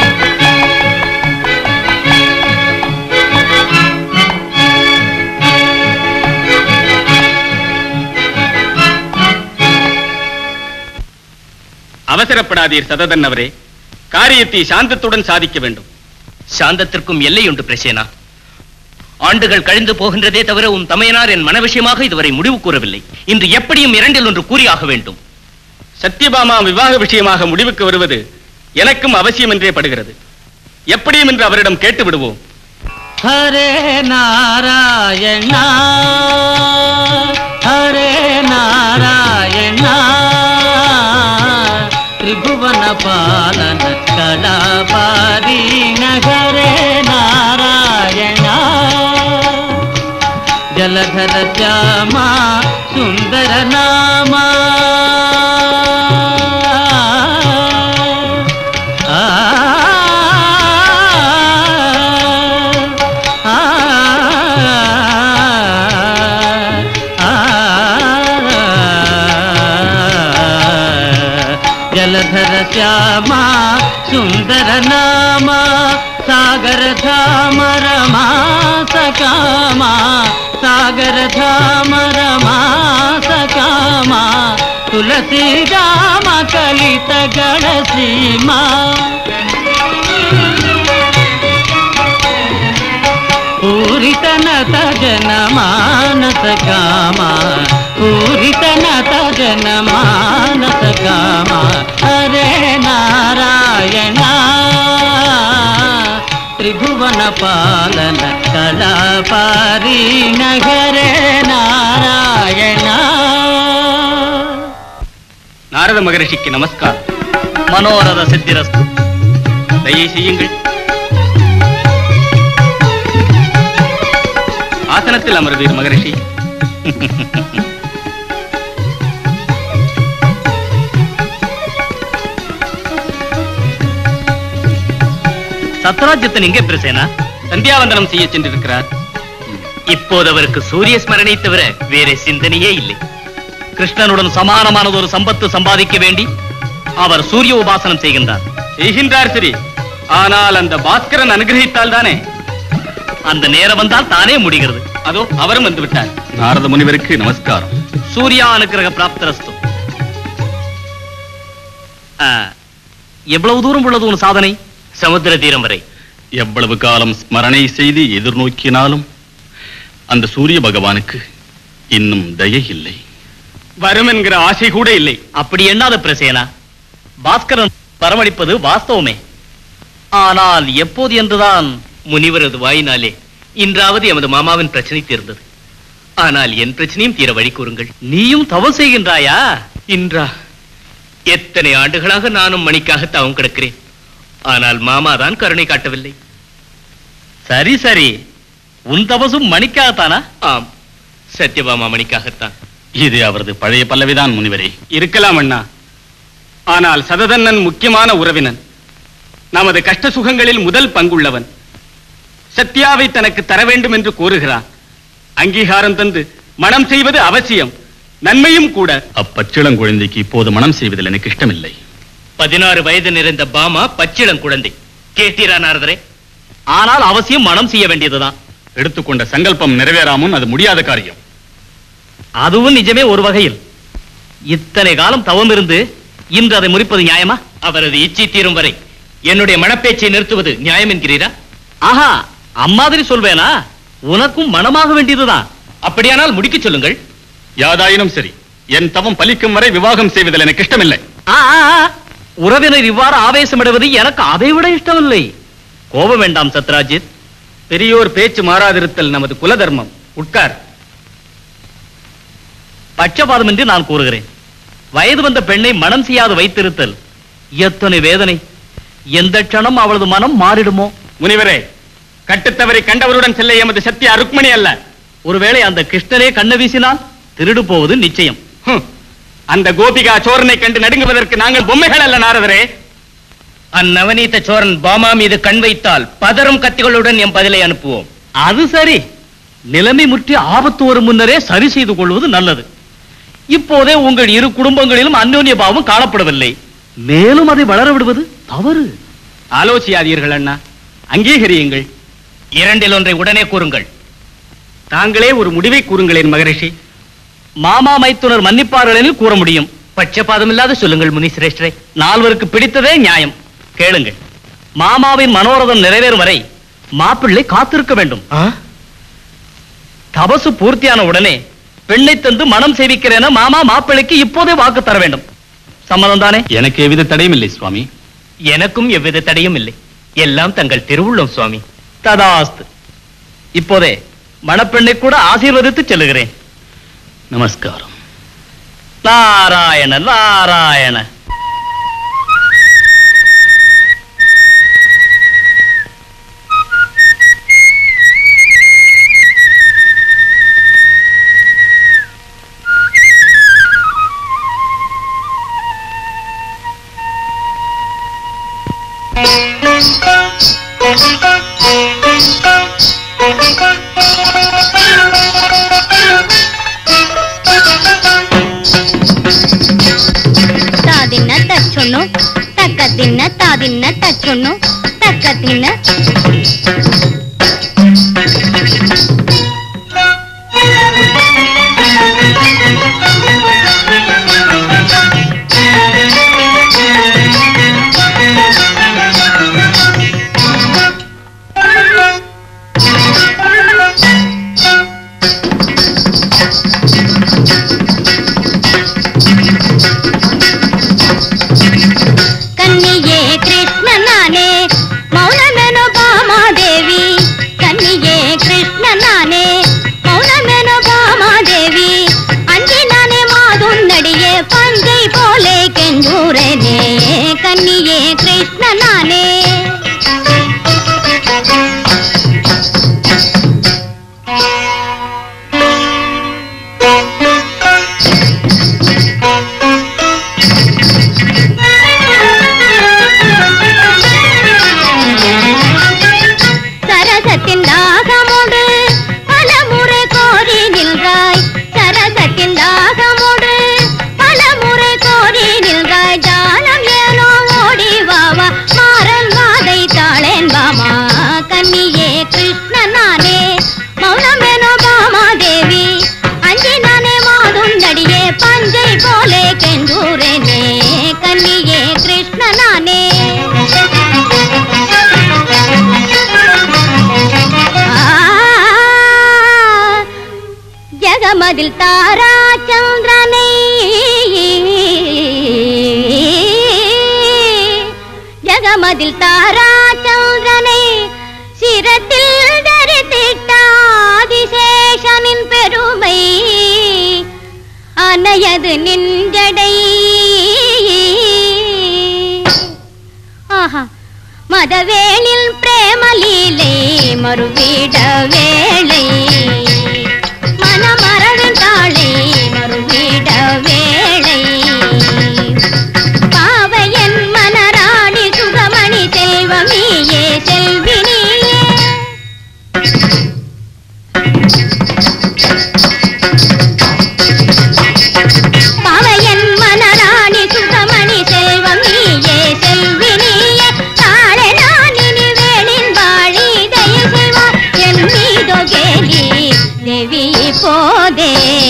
அவசரப்படாதீர் சததன் அவரே காரியத்தை சாந்தத்துடன் சாதிக்க வேண்டும்
சாந்தத்திற்கும் எல்லையுண்டு பிரசேனா ஆண்டுகள் கழிந்து போகின்றதே தவிர உன் தமையனார் என் மன விஷயமாக இதுவரை முடிவு கூறவில்லை இன்று எப்படியும் இரண்டில் ஒன்று கூறியாக வேண்டும்
சத்யபாமா விவாக விஷயமாக முடிவுக்கு வருவது எனக்கும் அவசியம் என்றே படுகிறது எப்படியும் என்று அவரிடம் கேட்டு விடுவோம்
हरे नारायण हरे नारायण त्रिभुवन पालन कलापारीण हरे नारायण जलधर श्यामा सुन्दर नामा जलधर श्यामा सुन्दर नामा सागर धाम रमा सकामा सागर धाम रमा सकामा तुलसी राम कलित गण सीमा पूरितनत जनमानस कामा पूरितनत जनमानस कामा हरे नारायण त्रिभुवन पालन कलापारीण हरे नारायण
நாரத மகரிஷிக்கு நமஸ்காரம்
மனோரத சித்திரஸ்து
தயை செய்யுங்கள் ஆசனத்தில் அமர்வீர் மகரிஷி
சத்ராஜ்யத்தன் எங்கே பிரசேனா
சந்தியாவந்தனம் செய்ய சென்றிருக்கிறார்
இப்போது அவருக்கு சூரிய ஸ்மரணை தவிர வேற சிந்தனையே இல்லை கிருஷ்ணனுடன் சமானமானது ஒரு சம்பத்து சம்பாதிக்க வேண்டி அவர் சூரிய உபாசனம் செய்கின்றார்
செய்கின்றார் சரி ஆனால் அந்த பாஸ்கரன் அனுகிரகித்தால் தானே
அந்த நேரம் வந்தால் தானே முடிகிறது
அதோ அவரும் வந்து விட்டார் நாரத முனிவருக்கு நமஸ்காரம்
சூர்யா அனுக்கிரக பிராப்தரஸ்து ஆ, எவ்வளவு தூரம் உள்ளது உன் சாதனை சமுத்திர தீரம் வரை
எவ்வளவு காலம் ஸ்மரணை செய்து எதிர்நோக்கினாலும் அந்த சூரிய பகவானுக்கு இன்னும் தயை இல்லை
வரும் என்கிற ஆசை கூட இல்லை
அப்படி எண்ணாத பிரசேனா பாஸ்கரன் வரமளிப்பது வாஸ்தவமே ஆனால் எப்போது என்றுதான் முனிவரது வாயினாலே இன்றாவது எமது மாமாவின் பிரச்சனை தீர்ந்தது ஆனால் என் பிரச்சனையும் தீர வழி கூறுங்கள் நீயும் தவம் செய்கின்றாயா இன்றா எத்தனை ஆண்டுகளாக நானும் மணிக்காக தவம் கிடக்கிறேன் ஆனால் மாமா தான் கருணை காட்டவில்லை சரி சரி உன் தவசும் மணிக்காகத்தானா ஆம் சத்யபாமா மணிக்காகத்தான்
இது அவரது பழைய பல்லவிதான் முனிவரே
இருக்கலாம் அண்ணா ஆனால் சததன்னன் முக்கியமான உறவினன் நமது கஷ்ட சுகங்களில் முதல் பங்குள்ளவன் சத்யாவை தனக்கு தர வேண்டும் என்று கோருகிறான் அங்கீகாரம் தந்து மனம் செய்வது அவசியம் நன்மையும் கூட
அப்பச்சிளங்குழந்தைக்கு இப்போது மனம் செய்வதில் எனக்கு இஷ்டமில்லை
பதினாறு வயது நிறைந்த பாமா பச்சிளம் குழந்தை கேட்டீரா நாரதரே ஆனால் அவசியம் மனம் செய்ய வேண்டியதுதான்
எடுத்துக்கொண்ட சங்கல்பம் நிறைவேறாமுன் அது முடியாத காரியம்
அதுவும் நிஜமே ஒரு வகையில் இத்தனை காலம் தவம் இருந்து இன்று அதை முறிப்பது நியாயமா அவரது இச்சை தீரும் வரை என்னுடைய மனப்பேச்சை நிறுத்துவது நியாயம் என்கிறீரா ஆஹா அம்மாதிரி சொல்வேனா உனக்கும் மனமாக வேண்டியதுதான் அப்படியானால் முடிக்கச் சொல்லுங்கள்
யாதாயினும் சரி என் தவம் பலிக்கும் வரை விவாகம் செய்வதில் எனக்கு இஷ்டமில்லை
ஆ, ஆ, ஆ. உறவினர் இவ்வாறு ஆவேசமிடுவது எனக்கு அதை விட இஷ்டமில்லை கோபம் வேண்டாம் சத்ராஜித் பெரியோர் பேச்சு மாறாதிருத்தல் நமது குல தர்மம் உட்கார் பட்சபாதமின்றி நான் கூறுகிறேன் வயது வந்த பெண்ணை மனம் செய்யாது வைத்திருத்தல் எத்தனை வேதனை எந்த க்ஷணம் அவளது மனம் மாறிடுமோ முனிவரே கட்டுத்தவரை கண்டவருடன் செல்ல எமது சத்தியா ருக்மணி அல்ல ஒருவேளை அந்த கிருஷ்ணரே கண்ண வீசினால் திருடு போவது நிச்சயம் அந்த கோபிகா சோரனை கண்டு நடுங்குவதற்கு நாங்கள் பொம்மைகள் அல்ல நாரதரே அந்நவநீத சோரன் பாமா மீது கண் வைத்தால் பதறும் கத்திகளுடன் எம் பதிலை அனுப்புவோம் அது சரி நிலைமை முற்றி ஆபத்து வரும் முன்னரே சரி செய்து கொள்வது நல்லது இப்போதே உங்கள் இரு குடும்பங்களிலும் அந்யோன்ய பாவம் காணப்படவில்லை மேலும் அதை வளர விடுவது தவறு ஆலோசியாதீர்கள் அண்ணா அங்கீகரியுங்கள் இரண்டில் ஒன்றை உடனே கூறுங்கள் தாங்களே ஒரு முடிவை கூறுங்களேன் மகரிஷி மாமா மைத்துனர் மன்னிப்பார்கள் எனில் கூற முடியும் பட்சபாதம் இல்லாத சொல்லுங்கள் முனி சிரேஷ்டரே நால்வருக்கு பிடித்ததே நியாயம் கேளுங்கள் மாமாவின் மனோரதம் நிறைவேறும் வரை மாப்பிள்ளை காத்திருக்க வேண்டும் தபசு பூர்த்தியான உடனே பெண்ணை தந்து மனம் சேவிக்கிறேன மாமா மாப்பிள்ளைக்கு இப்போதே வாக்கு தர வேண்டும் சம்மதம் தானே
எனக்கு எவ்வித தடையும் இல்லை சுவாமி
எனக்கும் எவ்வித தடையும் இல்லை எல்லாம் தங்கள் திருவுள்ளம் சுவாமி ததாஸ்து இப்போதே மணப்பெண்ணை கூட ஆசீர்வதித்து செல்லுகிறேன்
நமஸ்காரம்
நாராயண நாராயண
ತಾದಿನ್ನ ತಚ್ಚೊಣ್ಣು ತಕ್ಕ ತಿನ್ನ ತಾದಿನ್ನ ತಚ್ಚೊಣ್ಣು ತಕ್ಕ ತಿನ್ನ ಕನ್ನಿಯೇ ಕೃಷ್ಣ ನಾನೇ ಮೌನಮೆನು ಭಾಮಾದೇವಿ ಕನ್ನಿಯೇ ಕೃಷ್ಣ ನಾನೇ ಮೌನಮೆನು ಭಾಮಾದೇವಿ அஞ்சி நானே மாதுன்னடியே பஞ்சை போலே கெஞ்சூரனே கன்னியே கிருஷ்ண நானே சரசத்தின் தாகமோடு பலமுறை கோரி நின்றாய் சரசத்தின் தாகமோடு பலமுறை கோரி நின்றாய் ஜாலம் ஏனோ ஓடி வாவா மாறன் வாதை தாளேன் பாமா கன்னியே கிருஷ்ண நானே மௌனமேனோ பாமா தேவி அஞ்சி நானே மாதுண்டடியே பஞ்சை போலே கெஞ்சூரேனே கன்னியே கிருஷ்ண நானே ஜகமதில் தாரா சந்திரனை ஜகமதில் தாரா சந்திரனை சிரத்தில் தரித்திட்ட ஆதிசேஷனின் பெருமை அணையது நின்றடை ஆஹா மதவேளில் பிரேமலீலை மறுவிட வேளை மனமரவின் தாளை மறுவிட வேளை பாவையன் மனராணி சுகமணி செல்வமியே செல்வினியே பாவையன் மனராணி சுகமணி செல்வமியே செல்வினியே தாழെ நானினி வேளின் வாழி தயை செய்வார் என் மீதோ கேலி தேவி போதே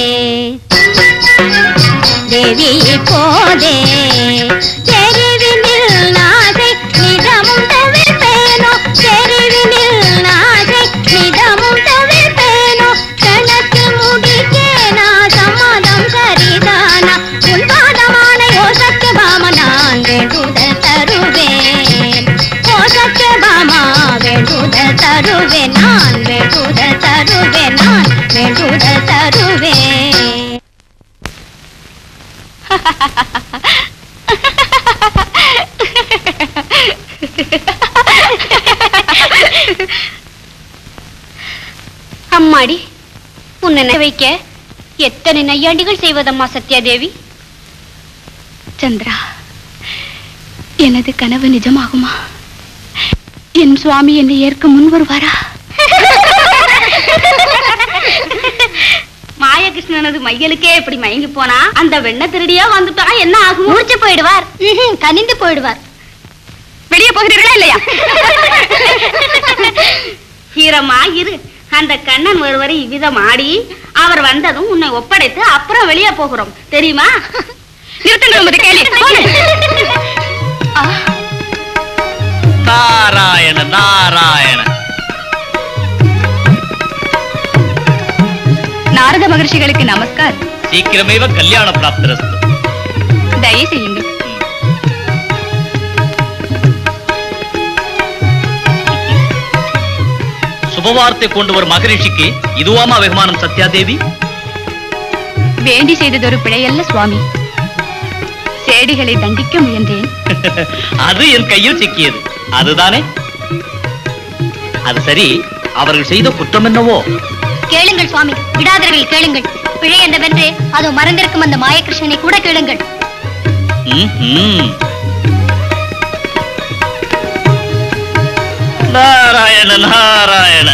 தேவி போதே தெருவினில் நாசை நிதமும் தவிர்ப்பேனோ தெருவினில் நாசை நிதமும் தவிர்ப்பேனோ கணக்கு முடிக்கேனா சம்மதம் சரிதான் வேண்டுதல் தருவேன் நான் வேண்டுதல் தருவேன் நான் வேண்டுதல் தருவேன் அம்மாடி உன்னை நெ- வைக்க எத்தனை நையாண்டிகள் செய்வதம்மா சத்யாதேவி
சந்திரா எனது கனவு நிஜமாகுமா என் சுவாமி என்னை ஏற்க முன் வருவாரா
மாயகிருஷ்ணனது மையலுக்கே இப்படி மயங்கி போனா அந்த வெண்ண திருடியா வந்துட்டா என்ன ஆகும் முடிச்சு போயிடுவார் கனிந்து போயிடுவார்
வெளியே போகிறீர்களா இல்லையா
ஹீரமா இரு அந்த கண்ணன் ஒருவரை இவ்விதம் ஆடி அவர் வந்ததும் உன்னை ஒப்படைத்து அப்புறம் வெளியே போகிறோம் தெரியுமா
நிறுத்துங்கள் உமது கேலி
நாராயண நாராயண
நாரத மகர்ஷிகளுக்கு நமஸ்கார்
சீக்கிரமேவ கல்யாண பிராப்திரஸ்து
தயவு செய்யுங்கள்
சுபவார்த்தை கொண்டு வரும் மகரிஷிக்கு இதுவாமா வெகுமானம் சத்யாதேவி
வேண்டி செய்ததொரு பிழையல்ல சுவாமி சேடிகளை தண்டிக்க முயன்றேன்
அது என் கையில் சிக்கியது அதுதானே அது சரி அவர்கள் செய்த குற்றம் என்னவோ
கேளுங்கள் சுவாமி விடாதவர்கள் கேளுங்கள் பிழை என்னவென்று அதோ மறந்திருக்கும் அந்த மாயகிருஷ்ணனை கூட கேளுங்கள்
ம்ஹும். நாராயண நாராயண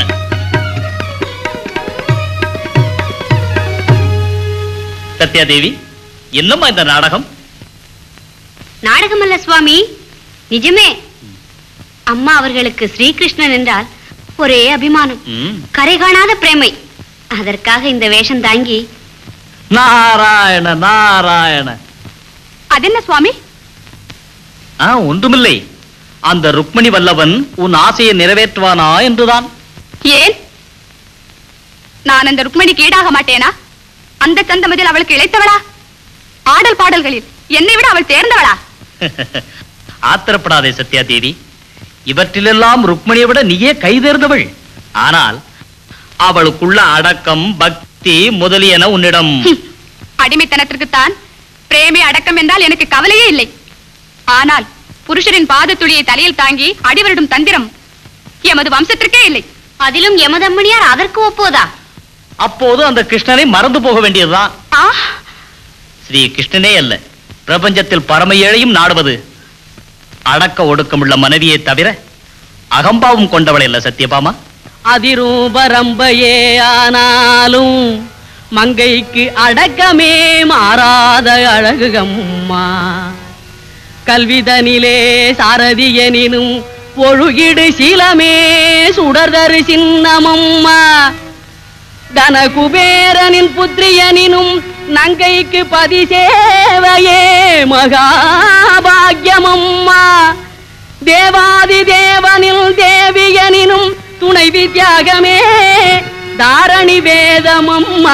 சத்யாதேவி என்னம்மா இந்த நாடகம்
நாடகமல்ல சுவாமி நிஜமே அம்மா அவர்களுக்கு ஸ்ரீகிருஷ்ணன் என்றால் ஒரே அபிமானம்
ம்.
கரை காணாத பிரேமை அதற்காக இந்த வேஷம் தாங்கி
நாராயண நாராயண
அதென்ன சுவாமி
ஆ ஒன்றுமில்லை அந்த ருக்மணி வல்லவன் உன் ஆசையை நிறைவேற்றுவானா என்றுதான்
ஏன் நான் அந்த ருக்மணிக்கு ஈடாக மாட்டேனா அந்த சந்தமதில் அவளுக்கு இழைத்தவளா ஆடல் பாடல்களில் என்னை விட அவள் தேர்ந்தவளா
ஆத்திரப்படாதே சத்யாதேவி இவற்றிலெல்லாம் ருக்மணியை விட நீயே கைதேர்ந்தவள் ஆனால் அவளுக்குள்ள அடக்கம் பக்தி முதலியன உன்னிடம்
ஹம், அடிமைத்தனத்திற்குத்தான் பிரேமை அடக்கம் என்றால் எனக்கு கவலையே இல்லை ஆனால் புருஷரின் பாதத்துளியை தலையில் தாங்கி அடிவரிடும் தந்திரம் எமது வம்சத்திற்கே இல்லை
அதிலும் எமதம்மணியார் அதற்கு ஒப்போதா
அப்போது அந்த கிருஷ்ணனை மறந்து போக வேண்டியதுதான்
ஆ
ஸ்ரீ கிருஷ்ணனே அல்ல பிரபஞ்சத்தில் பரம ஏழையும் நாடுவது அடக்க ஒடுக்கமுள்ள மனைவியை தவிர அகம்பாவம் கொண்டவள் அல்ல சத்யபாமா
அதிரூபரம்பையே ஆனாலும் மங்கைக்கு அடக்கமே மாறாத அழகுகம்மா கல்விதனிலே சாரதி எனினும் ஒழுகிடு சீலமே சுடர்தரு சின்னமம்மா தன குபேரனின் புத்திரியனினும் நங்கைக்கு பதிசேவையே மகாபாகியமம்மா தேவாதி தேவனில் தேவியனினும் துணை வித்யாகமே தாரணி வேதமம்மா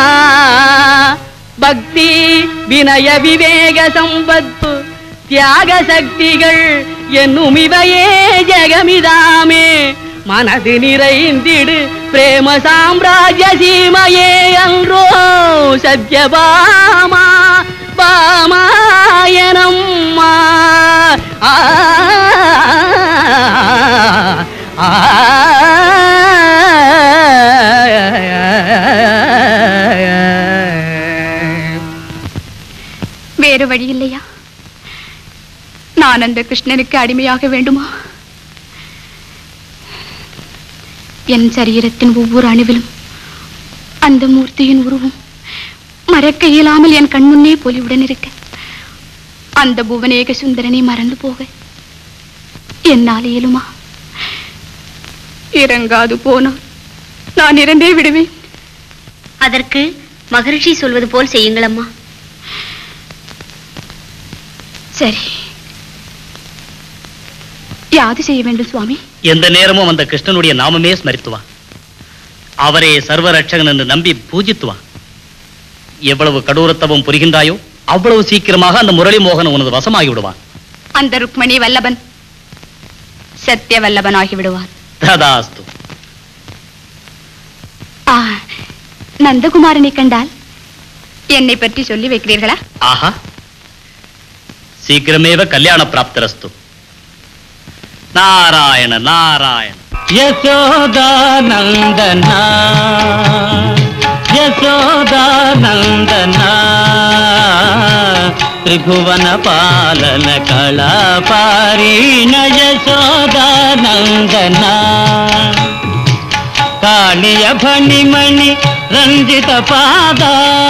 பக்தி வினய விவேக சம்பத்து தியாக சக்திகள் என்னும் இவையே ஜெகமிதாமே மனது நிறைந்திடு பிரேம சாம்ராஜ்ய சீமையே அன்றோ சத்யபாமா பாமாயனம்மா ஆ ஆ
வேறு வழி இல்லையா நான் அந்த கிருஷ்ணனுக்கு அடிமையாக வேண்டுமா என் சரீரத்தின் ஒவ்வொரு அணுவிலும் அந்த மூர்த்தியின் உருவம் மறக்க இயலாமல் என் கண்முன்னே பொலிவுடன் இருக்க அந்த புவனேக சுந்தரனை மறந்து போக என்னால் இயலுமா இறங்காது போனால் நான் இறந்தே விடுவேன்
அதற்கு மகரிஷி சொல்வது போல் செய்யுங்கள் அம்மா
சரி யாது செய்ய வேண்டும் சுவாமி
எந்த நேரமும் அந்த கிருஷ்ணனுடைய நாமமே ஸ்மரித்துவா அவரே சர்வரட்சகன் என்று நம்பி பூஜித்துவா எவ்வளவு கடூரத்தவம் புரிகின்றாயோ அவ்வளவு சீக்கிரமாக அந்த முரளி மோகன் உனது வசமாகி விடுவான்
அந்த ருக்மணி வல்லபன் சத்திய வல்லபனாகி விடுவார்
ததாஸ்து
ஆ நந்தகுமாரனை கண்டால் என்னை பற்றி சொல்லி வைக்கிறீர்களா
ஆஹா சீக்கிரமேவ கல்யாண பிராப்தரஸ்து நாராயண நாராயண
యశోదానందనా యశోదానందనా త్రిభువన పాలన కళాపారీణ యశోదానందనా కాళియ ఫణిమణి రంజిత పాద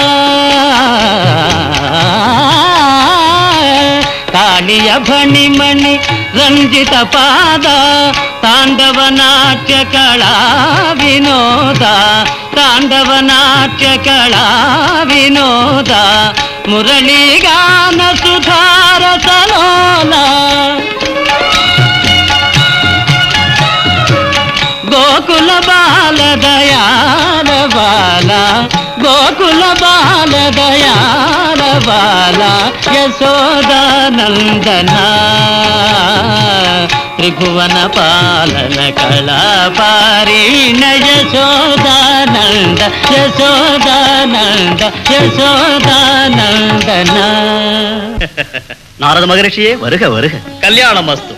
కాళియ ఫణిమణి రంజిత పాద తాండవ నాట్య కళా వినోద తాండవ నాట్య కళా వినోద మురళీగాన సుధార సలోలా గోకుల బాల దయాల బాల గోకుల బాల దయాల బాల యశోదానందన త్రిభువన పాలన కళా పారీణ యశోదానంద యశోదానంద యశోదానందన
நாரத மகரிஷியே வருக வருக
கல்யாணம் அஸ்து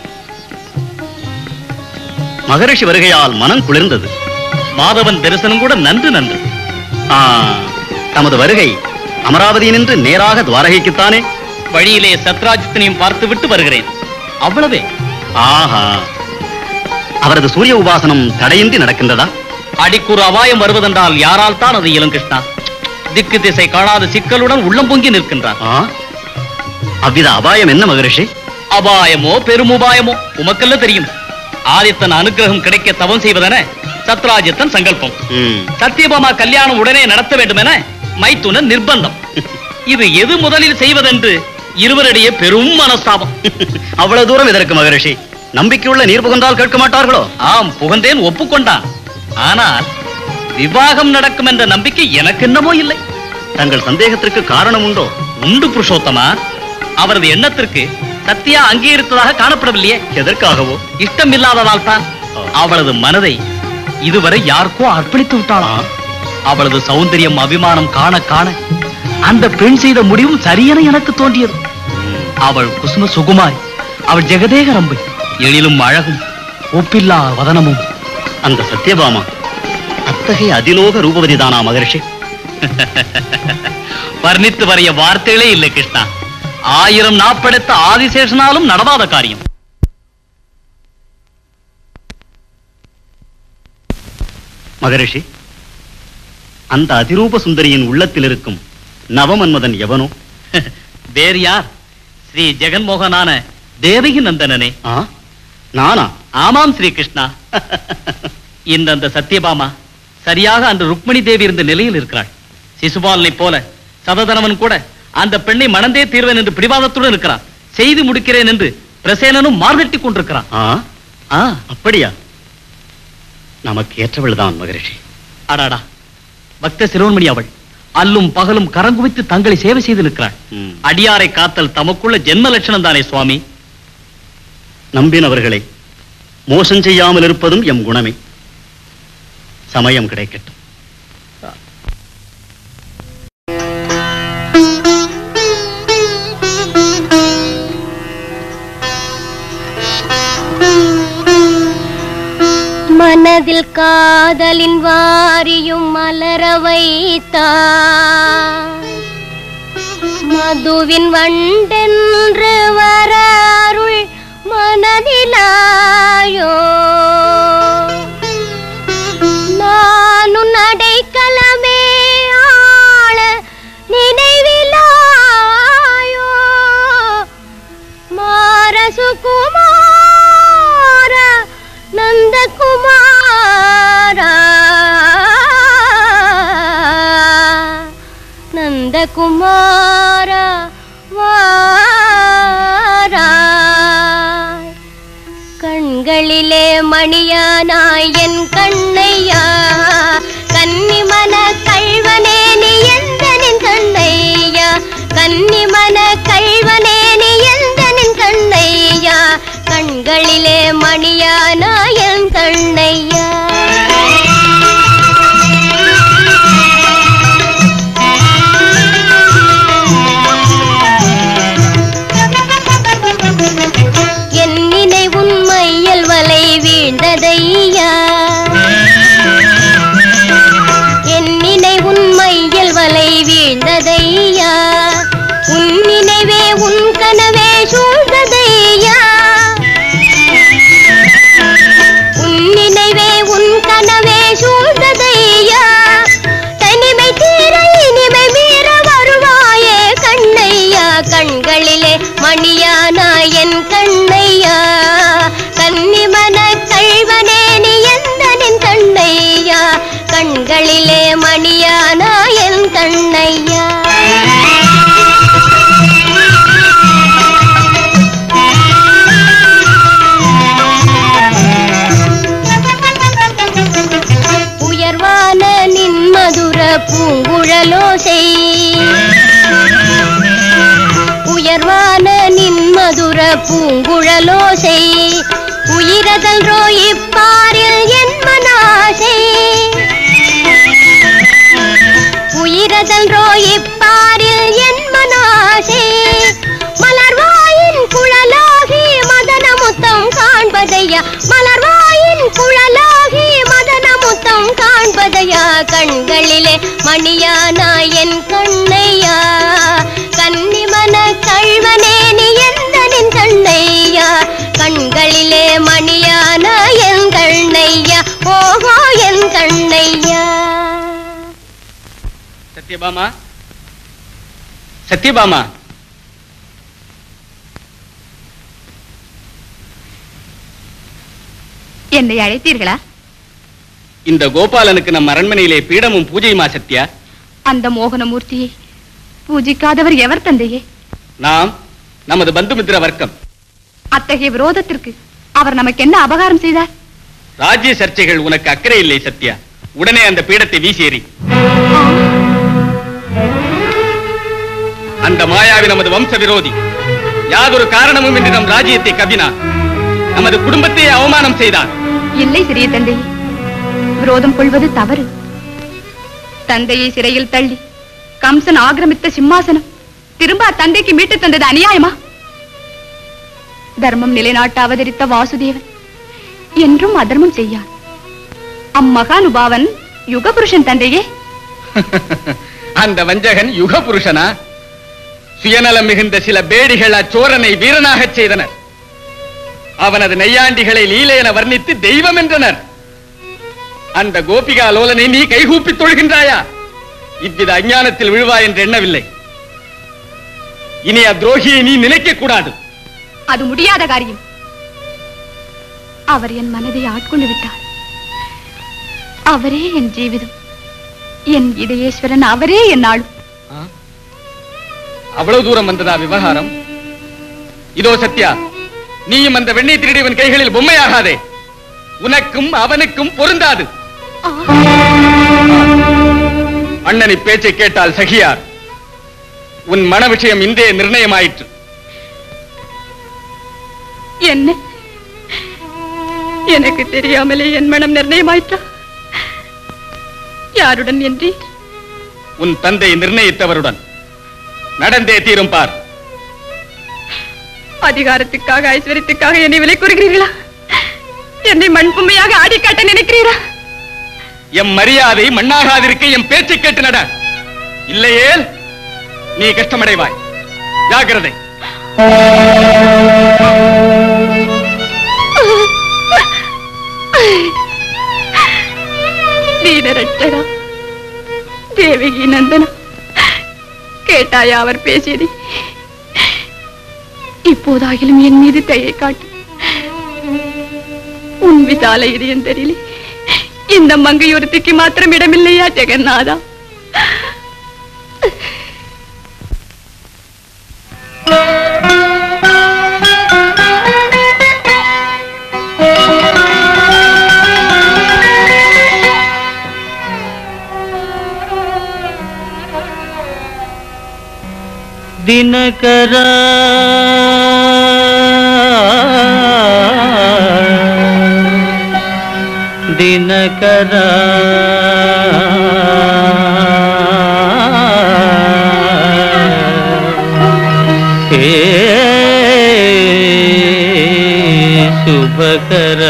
மகரிஷி வருகையால் மனம் குளிர்ந்தது
மாதவன் தரிசனம் கூட நன்று நன்று
ஆ, தமது வருகை அமராவதியினின்று நேராக துவாரகைக்குத்தானே
வழியிலே சத்ராஜித்தனையும் பார்த்து விட்டு வருகிறேன் அவ்வளவே
ஆஹா அவரது சூரிய உபாசனம் தடையின்றி நடக்கின்றதா
அடிக்கூறு அபாயம் வருவதென்றால் யாரால் தான் அது இளம் கிருஷ்ணா திக்கு திசை காணாத சிக்கலுடன் உள்ளம் பொங்கி நிற்கின்றான்
ஆ? அவ்வித அபாயம் என்ன மகரிஷி
அபாயமோ பெருமுபாயமோ உமக்கல்ல தெரியும் ஆதித்தன் அனுக்கிரகம் கிடைக்க தவம் செய்வதென சத்ராஜித்தன் சங்கல்பம்
ம்,
சத்தியபாமா கல்யாணம் உடனே நடத்த வேண்டும் என மைத்துனன் நிர்பந்தம் இது எது முதலில் செய்வதென்று இருவரிடையே பெரும் மனஸ்தாபம்
அவ்வளவு தூரம் இதற்கு மகரிஷி நம்பிக்கையுள்ள நீர் புகழ்ந்தால் கேட்க மாட்டார்களோ
ஆம் புகந்தேன் ஒப்புக்கொண்டான் ஆனால் விவாகம் நடக்கும் என்ற நம்பிக்கை எனக்கு என்னமோ இல்லை
தங்கள் சந்தேகத்திற்கு காரணம் உண்டோ
உண்டு புருஷோத்தமா அவரது எண்ணத்திற்கு சத்தியா அங்கீகரித்ததாக காணப்படவில்லையே
எதற்காகவோ
இஷ்டம் இல்லாததால் தான் அவளது மனதை இதுவரை யாருக்கோ அர்ப்பணித்து விட்டாளாம் அவளது சௌந்தரியம் அபிமானம் காண காண அந்த பெண் செய்த முடிவும் சரியென எனக்கு தோன்றியது அவள் குசும சுகுமாரி அவள் ஜெகதேக ரம்பு எழிலும் அழகும் ஒப்பில்லா வதனமும்
அந்த சத்யபாமா அத்தகைய அதிலோக ரூபவதிதானா மகரிஷி
வர்ணித்து வரைய வார்த்தைகளே இல்லை கிருஷ்ணா ஆயிரம் நாப்படைத்த ஆதிசேஷனாலும் நடவாத காரியம்
மகரிஷி அந்த அதிரூப சுந்தரியின் உள்ளத்தில் இருக்கும் நவமன்மதன் எவனோ
வேறு யார் ஸ்ரீ ஜெகன்மோகனான தேவகி நந்தனனே
ஆ நானா
ஆமாம் ஸ்ரீ கிருஷ்ணா இந்த அந்த சத்யபாமா சரியாக அன்று ருக்மிணி தேவி இருந்த நிலையில் இருக்கிறாள் சிசுபாலனை போல சததனவன் கூட அந்த பெண்ணை மணந்தே தீர்வேன் என்று பிடிவாதத்துடன் இருக்கிறான் செய்து முடிக்கிறேன் என்று பிரசேனனும் மார்கட்டி கொண்டிருக்கிறான்
ஆ
ஆ
அப்படியா நமக்கு ஏற்றவள்தான் மகரிஷி
அடாடா பக்த சிரோன்மணி அவள் அல்லும் பகலும் கரங்குவித்து தங்களை சேவை செய்து நிற்கிறாள்
ம்.
அடியாரை காத்தல் தமக்குள்ள ஜென்ம லட்சணம் தானே சுவாமி
நம்பினவர்களை மோசம் செய்யாமல் இருப்பதும் எம் குணமே சமயம் கிடைக்கட்டும்
மனதில் காதலின் வாரியும் மலர வைத்தார் மதுவின் வண்டென்று வர அருள் மனதிலாயோ நானும் நடைக்கலமே ஆள நினைவிலாயோ மாரசுகுமார நந்தகுமார நந்தகுமார வாராய் கண்களிலே மணியானாய் என் கண்ணையா கன்னிமன கள்வனே நீ எந்தனின் கண்ணையா கன்னிமன கள்வனே நீ எந்தனின் கண்ணையா கண்களிலே மணியானாய் என் கண் கண்ணையா என் நினைவுன் மையல் வலை வீழ்ந்ததையா என் நினைவுன் மையல் வலை வீழ்ந்ததையா உன் நினைவே உன் கனவே சூழ்ந்ததையா உன் நினைவே உன் கனவே சூழ்ந்ததையா தனிமை தீர இனிமை மீற வருவாயே கண்ணையா கண்களிலே மணியானா என் கண்ணையா கன்னிமன கள்வனே நீ எந்த நின் கண்ணையா கண்களிலே மணியானா என் கண்ணையா உயர்வான நின் மதுர பூங்குழலோசை உயர்வான நின் மதுர பூங்குழலோசை உயிரதல்ரோ இப்பாரில் என் மனாசை உயிரதல்ரோ இப்பாரில் என் மனாசை மலர்வாயின் குழலாகி மதன முத்தம் காண்பதையா மலர்வாயின் குழலாகி மதன முத்தம் காண்பதையா கண்களிலே மணியானா என் கண்ணையா கன்னிமன கள்வனே நீ எந்த நின் கண்ணையா கண்களிலே மணியானா என் கண்ணையா ஓஹோ என் கண்ணையா
சத்யபாமா சத்யபாமா
என்னை அழைத்தீர்களா
இந்த கோபாலனுக்கு நம் அரண்மனையிலே பீடமும் பூஜையுமா சத்யா
அந்த மோகனமூர்த்தியை பூஜிக்காதவர் எவர் தந்தையே
நாம் நமது பந்துமித்திர வர்க்கம்
அத்தகைய விரோதத்திற்கு அவர் நமக்கு என்ன அபகாரம் செய்தார்
ராஜ்ய சர்ச்சைகள் உனக்கு அக்கறை இல்லை சத்யா உடனே அந்த பீடத்தை வீசி எறி அந்த மாயாவி நமது வம்ச விரோதி யாதொரு காரணமும் இன்றி நம் ராஜ்யத்தை கவினான் நமது குடும்பத்தையே அவமானம் செய்தான்
இல்லை சிறிய தந்தையே விரோதம் கொள்வது தவறு தந்தையை சிறையில் தள்ளி கம்சன் ஆக்கிரமித்த சிம்மாசனம் திரும்ப அத்தந்தைக்கு மீட்டு தந்தது அநியாயமா தர்மம் நிலைநாட்ட அவதரித்த வாசுதேவன் என்றும் அதர்மம் செய்யான் அம்மகானுபாவன் யுகபுருஷன் தந்தையே
அந்த வஞ்சகன் யுக புருஷனா சுயநலம் மிகுந்த சில பேடிகள் அச்சோரனை வீரனாகச் செய்தனர் அவனது நெய்யாண்டிகளை லீலை என வர்ணித்து தெய்வம் என்றனர் அந்த கோபிகா லோலனை நீ கைகூப்பித் தொழுகின்றாயா இவ்வித அஞ்ஞானத்தில் விழுவாய் என்று எண்ணவில்லை இனி அத்ரோகியை நீ நினைக்க கூடாது
அது முடியாத காரியம் அவர் என் மனதை ஆட்கொண்டு விட்டார் அவரே என் ஜீவிதம் என் இதயேஸ்வரன் அவரே என் ஆளும்
அவ்வளவு தூரம் வந்ததா விவகாரம் இதோ சத்யா நீயும் அந்த வெண்ணெய் திருடியவன் கைகளில் பொம்மையாகாதே உனக்கும் அவனுக்கும் பொருந்தாது அண்ணனை பேச்சை கேட்டால் சகியார் உன் மன விஷயம் இன்றே நிர்ணயமாயிற்று
என்ன எனக்கு தெரியாமலே என் மனம் நிர்ணயமாயிற்றா யாருடன் என்று
உன் தந்தை நிர்ணயித்தவருடன் நடந்தே தீரும் பார்
அதிகாரத்துக்காக ஐஸ்வர்யத்துக்காக என்னை விலை கூறுகிறீர்களா என்னை மண்புமையாக ஆடி காட்ட நினைக்கிறீரா
எம் மரியாதை மண்ணாகாதிருக்க எம் பேச்சை கேட்டு நட இல்லையேல் நீ கஷ்டமடைவாய் ஜாக்கிரதை
தீனரட்சகா தேவகி நந்தனா கேட்டாயா அவர் பேசியதை இப்போதாகிலும் என் மீது கையை காட்டு உன் விசால இதயம் தெரியலே இந்த மங்கையொருத்திக்கு மாத்திரம் இடமில்லையா ஜெகநாதா
ದಿನಕರ ದಿನಕರ ಹೇ ಶುಭಕರ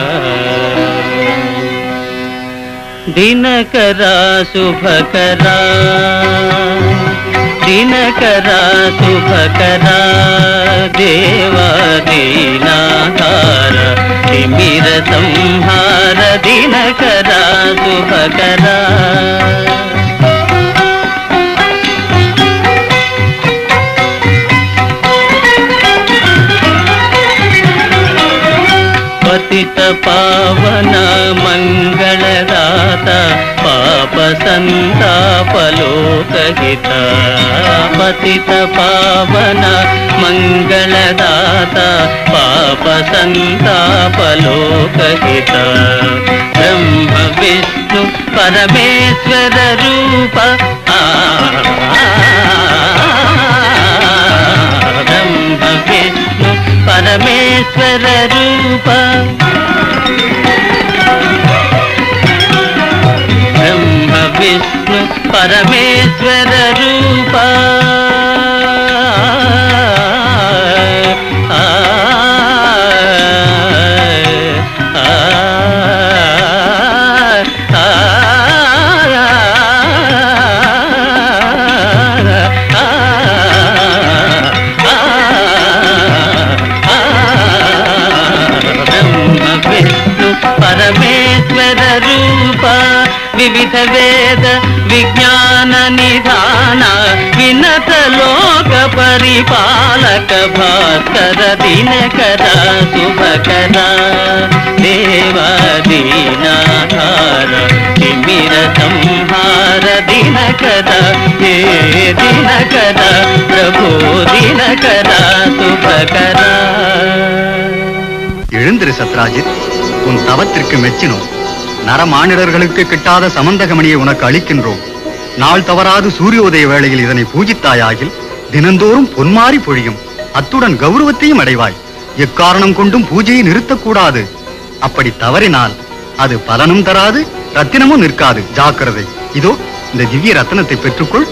ದಿನಕರ ಶುಭಕರ ದಿನಕರ ಶುಭಕರ ದೇವಾದೀನಾಧಾರ ತಿಮಿರ ಸಂಹಾರ ದಿನಕರ ಶುಭಕರ ಪತಿತ ಪಾವನ ಮಂಗಳದಾತ ಪಾಪ ಸಂತಾಪ ಲೋಕಹಿತ ಪತಿತ ಪಾವನ ಮಂಗಳದಾತ ಪಾಪ ಸಂತಾಪ ಲೋಕಹಿತ ಬ್ರಹ್ಮ ವಿಷ್ಣು ಪರಮೇಶ್ವರ ರೂಪ ಆ ಬ್ರಹ್ಮ ವಿಷ್ಣು ಪರಮೇಶ್ವರ ರೂಪ ಬ್ರಹ್ಮ ವಿಷ್ಣು ಪರಮೇಶ್ವರ ರೂಪ ಆ, ಆ, ಆ, ಬ್ರಹ್ಮ ವಿಷ್ಣು ಪರಮೇಶ್ವರ ರೂಪ ವಿವಿಧ ವೇದ ವಿಜ್ಞಾನ ನಿಧಾನ ವಿನತ ಲೋಕ ಪರಿಪಾಲಕ ಭಾಸ್ಕರ ದಿನಕರ ಶುಭಕರ ದೇವಾದೀನಾಧಾರ ತಿಮಿರ ಸಂಹಾರ ದಿನಕರ ಹೇ ದಿನಕರ ಪ್ರಭು ದಿನಕರ ಶುಭಕರ
எழுந்திரு சத்ராஜித் உன் தவத்திற்கு மெச்சினோம் நரமானிடர்களுக்கு கிட்டாத சமந்தகமணியை உனக்கு அளிக்கின்றோம் நாள் தவறாது சூரியோதய வேளையில் இதனை பூஜித்தாயாகில் தினந்தோறும் பொன்மாறி பொழியும் அத்துடன் கௌரவத்தையும் அடைவாய் எக்காரணம் கொண்டும் பூஜையை நிறுத்தக்கூடாது அப்படி தவறினால் அது பலனும் தராது ரத்தினமும் நிற்காது ஜாக்கிரதை இதோ இந்த திவ்ய ரத்தினத்தை பெற்றுக்கொள்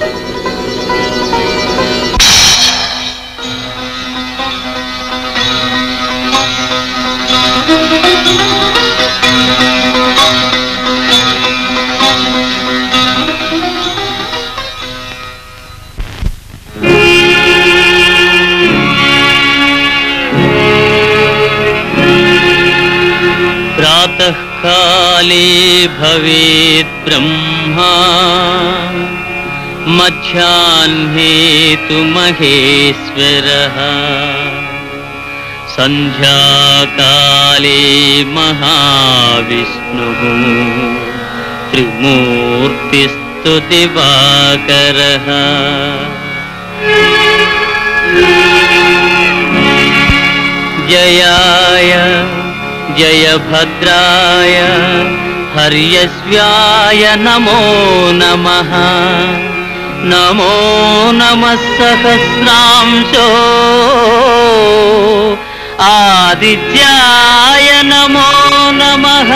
प्रातः काले भवेत् ब्रह्मा मध्याह्ने तु महेश्वरः सन्ध्याकाले महाविष्णुः त्रिमूर्तिस्तु दिवाकरः जयाय जयभद्राय हर्यस्व्याय नमो नमः नमो नमः सहस्रांशो आदित्याय नमो नमः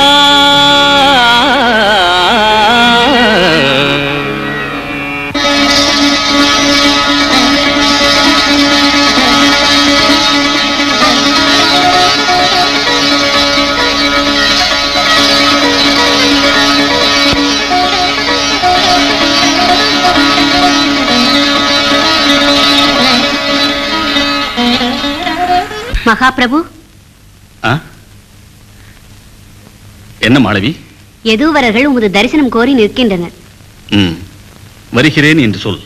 மகாபிரபு
ஆ? என்ன மாளவி
எதுவரர்கள் உமது தரிசனம் கோரி நிற்கின்றனர்
ம் வருகிறேன் என்று சொல்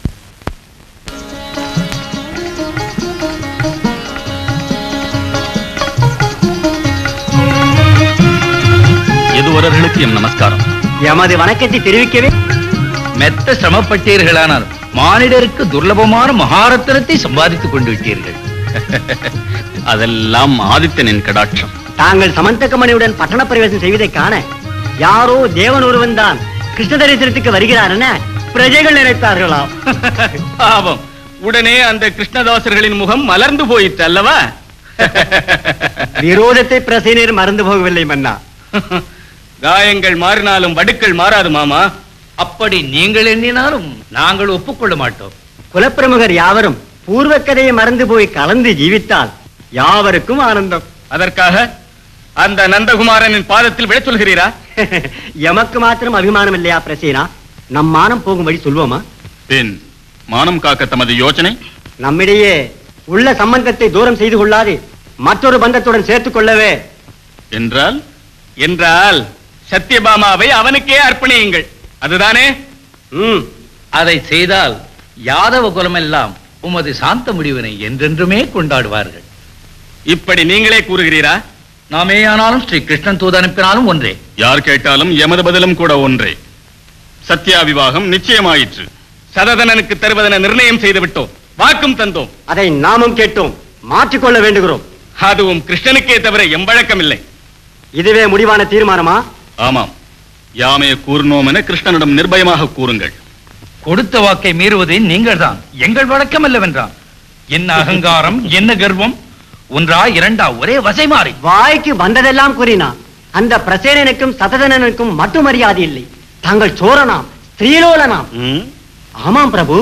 எதுவரர்களுக்கு என் நமஸ்காரம்
எமது வணக்கத்தை தெரிவிக்கவே
மெத்த சிரமப்பட்டீர்களானால் மானிடருக்கு துர்லபமான மகாரத்தினத்தை சம்பாதித்துக் கொண்டு விட்டீர்கள்
அதெல்லாம் ஆதித்தனின் கடாட்சம்
தாங்கள் சமந்தகமணியுடன் பட்டண பிரவேசம் செய்வதை காண யாரோ தேவன் ஒருவன் தான் கிருஷ்ண தரிசனத்துக்கு வருகிறார் என பிரஜைகள் நினைத்தார்களாம்
பாவம் உடனே அந்த கிருஷ்ணதாசர்களின் முகம் மலர்ந்து போயிற்று அல்லவா
விரோதத்தை பிரசையினர் மறந்து போகவில்லை மன்னா
காயங்கள் மாறினாலும் வடுக்கள் மாறாது மாமா
அப்படி நீங்கள் எண்ணினாலும் நாங்கள் ஒப்புக்கொள்ள மாட்டோம்
குலப்பிரமுகர் யாவரும் பூர்வ கதையை மறந்து போய் கலந்து ஜீவித்தால் யாவருக்கும் ஆனந்தம்
அதற்காக அந்த நந்தகுமாரனின் பாதத்தில் விழச் சொல்கிறீரா
எமக்கு மாத்திரம் அபிமானம் இல்லையா பிரசேனா நம் மானம் போகும்படி சொல்வோமா
பின் மானம் காக்க தமது யோசனை
நம்மிடையே உள்ள சம்பந்தத்தை தூரம் செய்து கொள்ளாது மற்றொரு பந்தத்துடன் சேர்த்துக் கொள்ளவே
என்றால்
என்றால் சத்யபாமாவை அவனுக்கே அர்ப்பணியுங்கள் அதுதானே
ம்
அதை செய்தால் யாதவ குலமெல்லாம் உமது சாந்த முடிவினை என்றென்றுமே கொண்டாடுவார்கள்
இப்படி நீங்களே கூறுகிறீரா
நாமேயானாலும் ஸ்ரீ கிருஷ்ணன் தூது அனுப்பினாலும் ஒன்றே
யார் கேட்டாலும் எமது பதிலும் கூட ஒன்றே சத்யா விவாகம் நிச்சயமாயிற்று
சததனனுக்கு தருவதென நிர்ணயம் செய்து விட்டோம் வாக்கும் தந்தோம்
அதை நாமும் கேட்டோம் மாற்றிக்கொள்ள வேண்டுகிறோம்
அதுவும் கிருஷ்ணனுக்கே தவிர எம்பழக்கம் இல்லை
இதுவே முடிவான தீர்மானமா
ஆமாம் யாமே கூறினோம் என கிருஷ்ணனிடம் நிர்பயமாக கூறுங்கள்
கொடுத்த வாக்கை மீறுவது நீங்கள்தான் எங்கள் வழக்கம் அல்லவென்றான் என்ன அகங்காரம் என்ன கர்வம் ஒன்றா இரண்டா ஒரே வசை மாறி
வாய்க்கு வந்ததெல்லாம் கூறினா அந்த பிரசேனனுக்கும் சததனனுக்கும் மட்டும் மரியாதை இல்லை தாங்கள் சோரனாம் ஸ்திரீலோலனாம் ஆமாம் பிரபு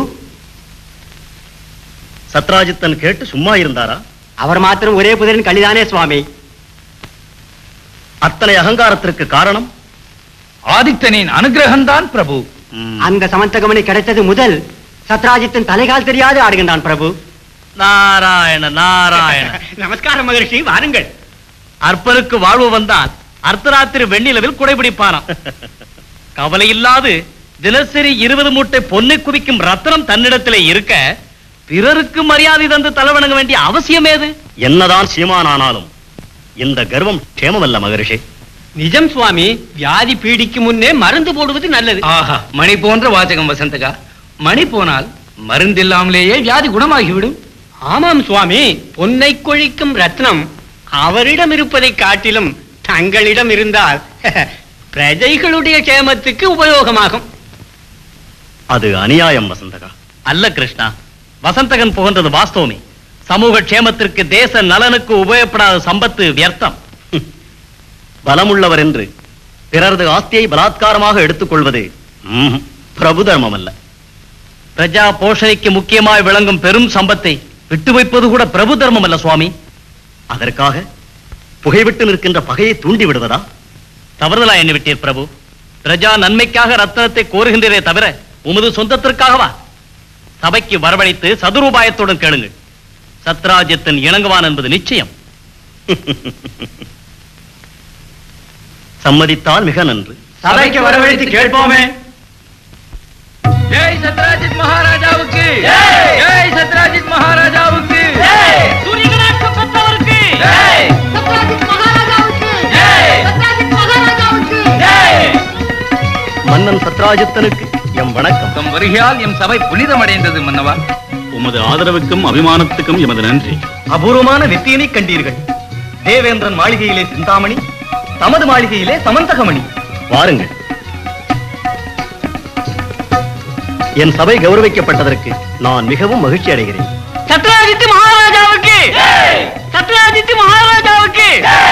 சத்ராஜித்தன் கேட்டு சும்மா இருந்தாரா
அவர் மாத்திரம் ஒரே புதரின் கலிதானே சுவாமி
அத்தனை அகங்காரத்திற்கு காரணம்
ஆதித்தனின் அனுகிரகம்தான் பிரபு
அந்த சமந்தகமணி கிடைத்தது முதல் சத்ராஜித்தின் தலைகால் தெரியாது ஆடுகின்றான் பிரபு
நாராயண நாராயண
நமஸ்காரம் மகரிஷி வாருங்கள் அற்பருக்கு வாழ்வு வந்தால் அர்த்தராத்திரி வெண்ணிலவில் குடைபிடிப்பானாம் கவலை இல்லாது தினசரி இருபது மூட்டை பொன்னை குவிக்கும் ரத்னம் தன்னிடத்திலே இருக்க பிறருக்கு மரியாதை தந்து தலைவணங்க வேண்டிய அவசியம் ஏது
என்னதான் சீமானானாலும் இந்த கர்வம் க்ஷேமமல்ல மகரிஷி
நிஜம் சுவாமி வியாதி பீடிக்கு முன்னே மருந்து போடுவது நல்லது
ஆஹா மணி போன்ற வாசகம் வசந்தகா மணி போனால் மருந்தில்லாமலேயே வியாதி குணமாகிவிடும்
ஆமாம் சுவாமி பொன்னை கொழிக்கும் ரத்னம் அவரிடம் இருப்பதை காட்டிலும் தங்களிடம் இருந்தால் பிரஜைகளுடைய கேமத்துக்கு உபயோகமாகும்
அது அநியாயம் வசந்தகா
அல்ல கிருஷ்ணா வசந்தகன் புகழ்ந்தது வாஸ்தவமே சமூக க்ஷேமத்திற்கு தேச நலனுக்கு உபயோகப்படாத சம்பத்து வியர்த்தம்
பலமுள்ளவர் என்று பிறரது ஆஸ்தியை பலாத்காரமாக எடுத்துக்கொள்வது ம்ஹும், பிரபு தர்மம் அல்ல
பிரஜா போஷணைக்கு முக்கியமாய் விளங்கும் பெரும் சம்பத்தை விட்டு வைப்பது கூட பிரபு தர்மம் அல்ல சுவாமி
அதற்காக புகைவிட்டு நிற்கின்ற பகையை தூண்டி விடுவதா
தவறுதலா எண்ணி விட்டீர் பிரபு பிரஜா நன்மைக்காக ரத்தனத்தை கோருகின்றதே தவிர உமது சொந்தத்திற்காகவா சபைக்கு வரவழைத்து சதுரூபாயத்துடன் கேளுங்கள் சத்ராஜ்யத்தின் இணங்குவான் என்பது நிச்சயம்
சம்மதித்தால் மிக நன்று
சபைக்கு வரவழைத்து கேட்போமே
ஜெய் சத்ராஜித் மகாராஜாவுக்கு ஜெய் சத்ராஜித் மகாராஜாவுக்கு
மன்னன் சத்ராஜித்தனுக்கு எம் வணக்கம்
தம் வருகையால் எம் சபை புனிதமடைந்தது மன்னவா
உமது ஆதரவுக்கும் அபிமானத்துக்கும் எமது நன்றி
அபூர்வமான வெற்றியினை கண்டீர்கள் தேவேந்திரன் மாளிகையிலே சிந்தாமணி தமது மாளிகையிலே சமந்தகமணி வாருங்கள் என் சபை கௌரவிக்கப்பட்டதற்கு நான் மிகவும் மகிழ்ச்சி அடைகிறேன்
சத்ராஜித் மகாராஜாவுக்கு சத்ராஜித் மகாராஜாவுக்கு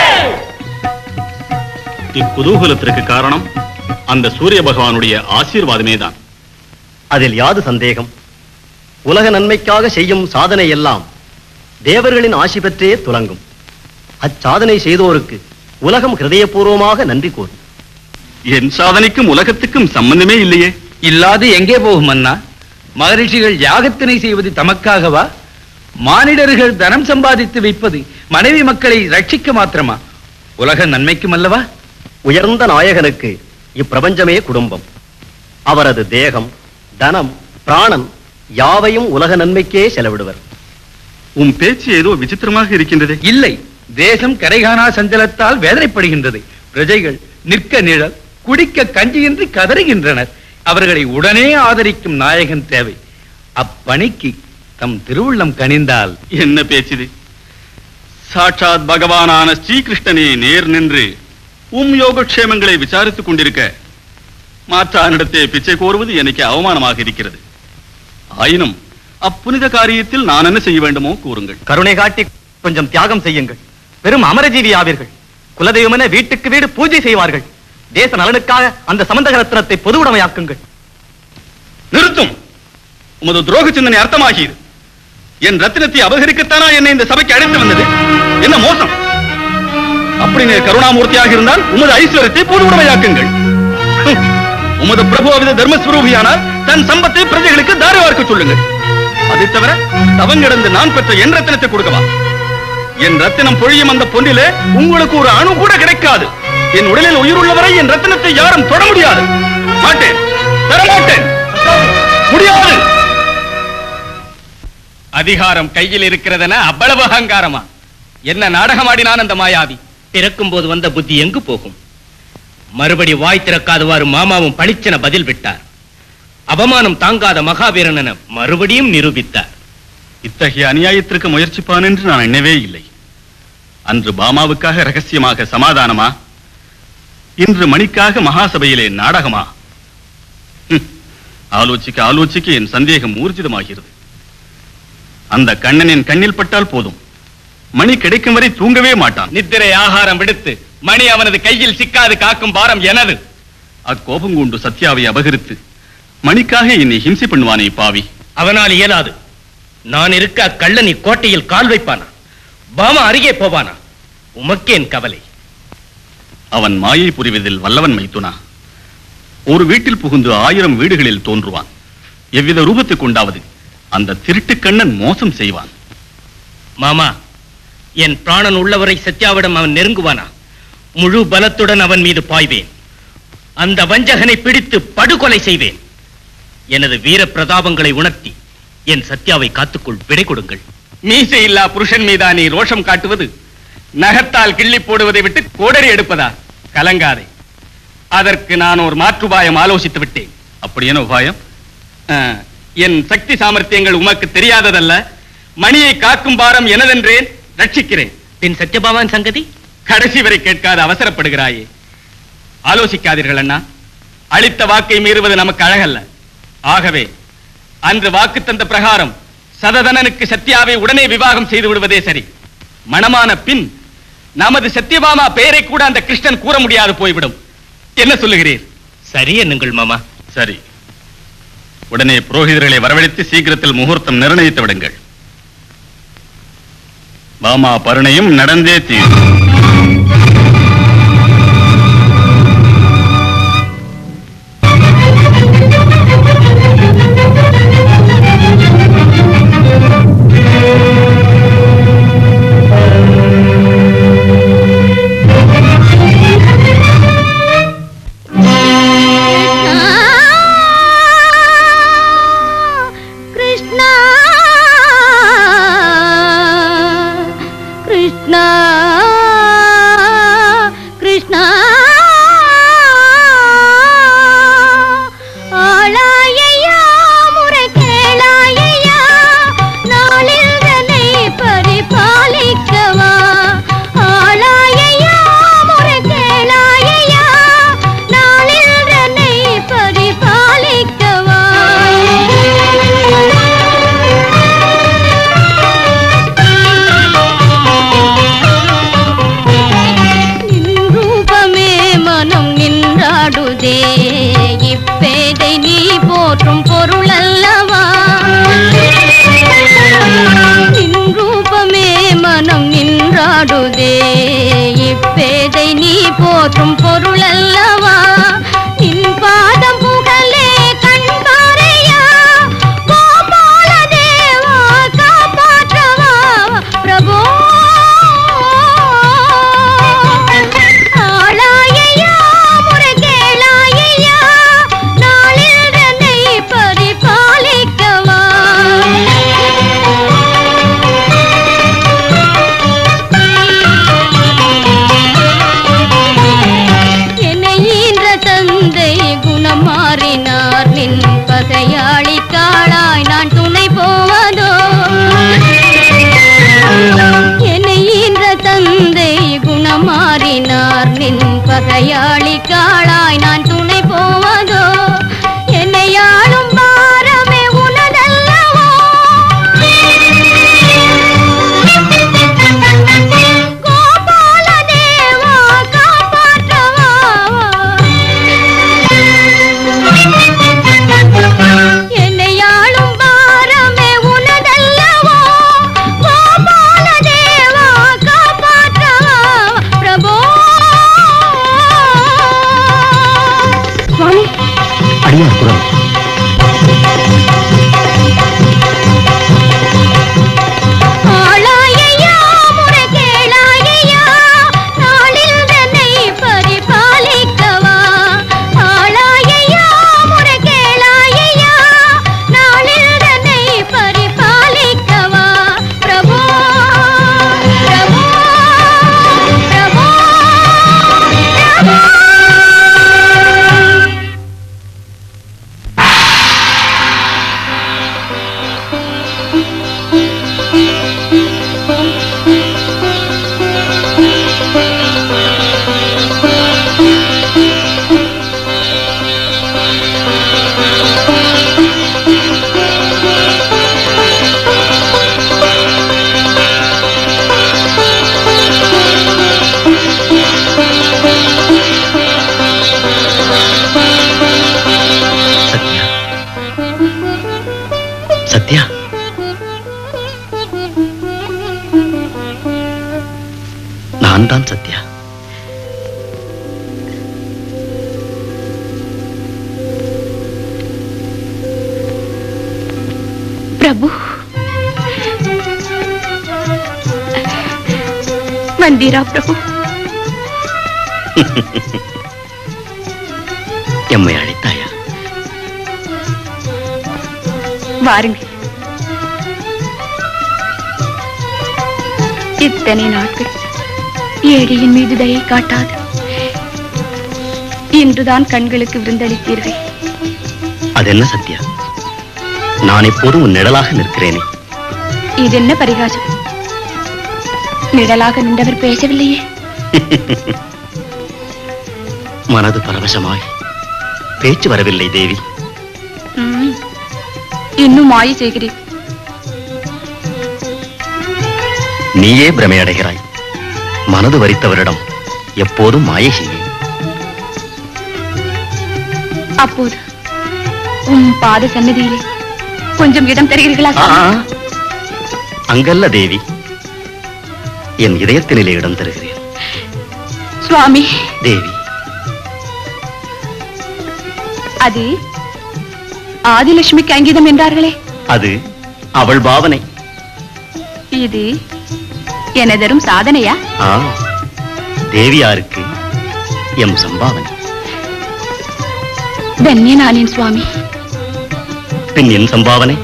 இக்குதூகலத்திற்கு காரணம் அந்த சூரிய பகவானுடைய ஆசீர்வாதமே தான்
அதில் யாது சந்தேகம் உலக நன்மைக்காக செய்யும் சாதனை எல்லாம் தேவர்களின் ஆசி பெற்றே துலங்கும் அச்சாதனை செய்தோருக்கு உலகம் ஹிருதயபூர்வமாக நன்றி கூறும்
என் சாதனைக்கும் உலகத்துக்கும் சம்பந்தமே இல்லையே
இல்லாது எங்கே போகும் அண்ணா மகரிஷிகள் யாகத்தினை செய்வது தமக்காகவா மானிடர்கள் தனம் சம்பாதித்து வைப்பது மனைவி மக்களை ரட்சிக்க மாத்திரமா உலக நன்மைக்கும் அல்லவா
உயர்ந்த நாயகனுக்கு இப்பிரபஞ்சமே குடும்பம் அவரது தேகம் தனம் பிராணன் யாவையும் உலக நன்மைக்கே செலவிடுவர்
உன் பேச்சு ஏதோ விசித்திரமாக இருக்கின்றது
இல்லை தேசம் கரைகாணா சஞ்சலத்தால் வேதனைப்படுகின்றது பிரஜைகள் நிற்க நிழல் குடிக்க கஞ்சியின்றி கதறுகின்றனர் அவர்களை உடனே ஆதரிக்கும் நாயகன் தேவை அப்பணிக்கு தம் திருவுள்ளம் கனிந்தால்
என்ன பேச்சுது சாட்சாத் பகவானான ஸ்ரீகிருஷ்ணனே நேர் நின்று உம் யோகக்ஷேமங்களை விசாரித்துக் கொண்டிருக்க மாற்றானிடத்தே பிச்சை கோருவது எனக்கு அவமானமாக இருக்கிறது ஆயினும் அப்புனித காரியத்தில் நான் என்ன செய்ய வேண்டுமோ கூறுங்கள்
கருணை காட்டி கொஞ்சம் தியாகம் செய்யுங்கள் பெரும் அமரஜீவி ஆவீர்கள் குலதெய்வமென வீட்டுக்கு வீடு பூஜை செய்வார்கள் தேச நலனுக்காக அந்த சமந்தக ரத்னத்தை பொதுவுடைமையாக்குங்கள்
நிறுத்தும் உமது துரோக சிந்தனை அர்த்தமாகியது என் ரத்தினத்தை அபகரிக்கத்தானா என்னை இந்த சபைக்கு அழைத்து வந்தது என்ன மோசம் அப்படி நீர் கருணாமூர்த்தியாக இருந்தால் உமது ஐஸ்வர்யத்தை பொதுவுடைமையாக்குங்கள் ஹம். உமது பிரபு அவித தர்மஸ்வரூபியானால் தன் சம்பத்தை பிரஜைகளுக்கு தாரி வார்க்க சொல்லுங்கள் அதை தவிர தவங்கிடந்து நான் பெற்ற என் ரத்தினத்தை கொடுக்கவா என் ரத்தினம் பொழியும் அந்த பொன்னிலே உங்களுக்கு ஒரு அணு கூட கிடைக்காது என் உடலில் உயிர் உள்ளவரை என் ரத்தினத்தை யாரும் தொட முடியாது மாட்டேன் தர மாட்டேன் முடியாது
அதிகாரம் கையில் இருக்கிறதென அவ்வளவு அகங்காரமா என்ன நாடகமாடினான் அந்த மாயாவி பிறக்கும் போது வந்த புத்தி எங்கு போகும் மறுபடி வாய் திறக்காதவாறு மாமாவும் பளிச்சென பதில் விட்டார் அவமானம் தாங்காத மகாவீரன் என மறுபடியும் நிரூபித்தார்
இத்தகைய அநியாயத்திற்கு முயற்சிப்பான் என்று நான் எண்ணவே இல்லை அன்று பாமாவுக்காக ரகசியமாக சமாதானமா இன்று மணிக்காக மகாசபையிலே நாடகமா ஹம், ஆலோசிக்க ஆலோசிக்க என் சந்தேகம் ஊர்ஜிதமாகிறது அந்த கண்ணனின் கண்ணில் பட்டால் போதும் மணி கிடைக்கும் வரை தூங்கவே மாட்டான்
நித்திரை ஆகாரம் விடுத்து மணி அவனது கையில் சிக்காது காக்கும் பாரம் எனது
அக்கோபம் கொண்டு சத்யாவை அபகரித்து மணிக்காக என்னை ஹிம்சை பண்ணுவானே பாவி
அவனால் இயலாது நான் இருக்க அக்கள்ளன் இக்கோட்டையில் கால் வைப்பானா பாமா அருகே போவானா உமக்கேன் கவலை
அவன் மாயை புரிவதில் வல்லவன் மைத்துனா ஒரு வீட்டில் புகுந்து ஆயிரம் வீடுகளில் தோன்றுவான் எவ்வித ரூபத்தை கொண்டாவது அந்த திருட்டு கண்ணன் மோசம் செய்வான்
மாமா என் பிராணன் உள்ளவரை சத்யாவிடம் அவன் நெருங்குவானா முழு பலத்துடன் அவன் மீது பாய்வேன் அந்த வஞ்சகனை பிடித்து படுகொலை செய்வேன் எனது வீர பிரதாபங்களை உணர்த்தி என் சத்யாவை காத்துக்குள் விடை கொடுங்கள் மீசை இல்லா புருஷன் மீதா நீ ரோஷம் காட்டுவது நகத்தால் கிள்ளி போடுவதை விட்டு கோடரி எடுப்பதா கலங்காதே அதற்கு நான் ஒரு மாற்றுபாயம் ஆலோசித்து விட்டேன்
அப்படி என்ன உபாயம்
ஆ, என் சக்தி சாமர்த்தியங்கள் உமக்கு தெரியாததல்ல மணியை காக்கும் பாரம் எனதென்றேன் ரட்சிக்கிறேன் பின் சத்யபாமான் சங்கதி கடைசி வரை கேட்காத அவசரப்படுகிறாயே ஆலோசிக்காதீர்கள் அண்ணா அளித்த வாக்கை மீறுவது நமக்கு அழகல்ல ஆகவே அன்று வாக்கு தந்த பிரகாரம் சததனனுக்கு சத்யாவை உடனே விவாகம் செய்து விடுவதே சரி மணமான பின் நமது சத்யபாமா பெயரை கூட அந்த கிருஷ்ணன் கூற முடியாது போய்விடும் என்ன சொல்லுகிறீர் சரி என்னுங்கள் மாமா
சரி உடனே புரோகிதர்களை வரவழைத்து சீக்கிரத்தில் முகூர்த்தம் நிர்ணயித்து விடுங்கள் பாமா பருணையும் நடந்தே தீரும்
கிருஷ்ணா கிருஷ்ணா கிருஷ்ணா ஆளாயையா முறை கேளாயையா நாளில் தன்னை பரிபாலிக்கவா ஆளாயையா முறை கேளாயையா நாளில் தன்னை பரிபாலிக்கவா நின் ரூபமே மனம் நின்றாடுதே இப்பேதை நீ போற்றும் பொருள் அல்லவா நின் ரூபமே மனம் நின்றாடுதே இப்பேதை நீ போற்றும் பொருள் அல்லவா நின் பாதம் புகழே கண்பாரையா கோபால தேவா காப்பாற்றவா பிரபோ ஆளாயையா முருகேளாயையா நாளில் தன்னை பரிபாலிக்கவா என்னை ஈன்ற தந்தை குணம் மாறினார் நின் பகையாளி காளாய் நான் துணை போவதோ என்னை ஈன்ற தந்தை குணம் மாறினார் நின் பகையாளி காளாய் நான் துணை போவதோ என்னை ஆளும் பாரமே உனதல்லவோ கோபால தேவா காப்பாற்றவா
நான் தான் சத்யா
பிரபு வந்தீரா பிரபு
எம்மை அழைத்தாயா
வாருங்கள் இத்தனை நாட்கள் ஏழையின் மீது தயை காட்டாது இன்றுதான் கண்களுக்கு விருந்தளித்தீர்கள்
அது என்ன சத்யா நான் எப்போதும் உன் நிழலாக நிற்கிறேனே
இது என்ன பரிகாசம் நிழலாக நின்றவர் பேசவில்லையே
மனது பரவசமாய் பேச்சு வரவில்லை தேவி
ம், இன்னும் மாயை செய்கிறீர்
நீயே பிரமையடைகிறாய் மனது வரித்தவரிடம் எப்போதும் மாயை செய்வேன்
அப்போது உம் பாத சன்னதியிலே கொஞ்சம் இடம் தருகிறீர்களா
ஆ,
சுவாமி?
அங்கல்ல தேவி என் இதயத்தினிலே இடம் தருகிறேன்
சுவாமி
தேவி
அது ஆதிலட்சுமிக்கு அங்கீதம் என்றார்களே
அது அவள் பாவனை
இது எனதரும் சாதனையா
ஆ தேவியாருக்கு எம் சம்பாவனை
தன்ய நானேன் சுவாமி
பின் என் சம்பாவனை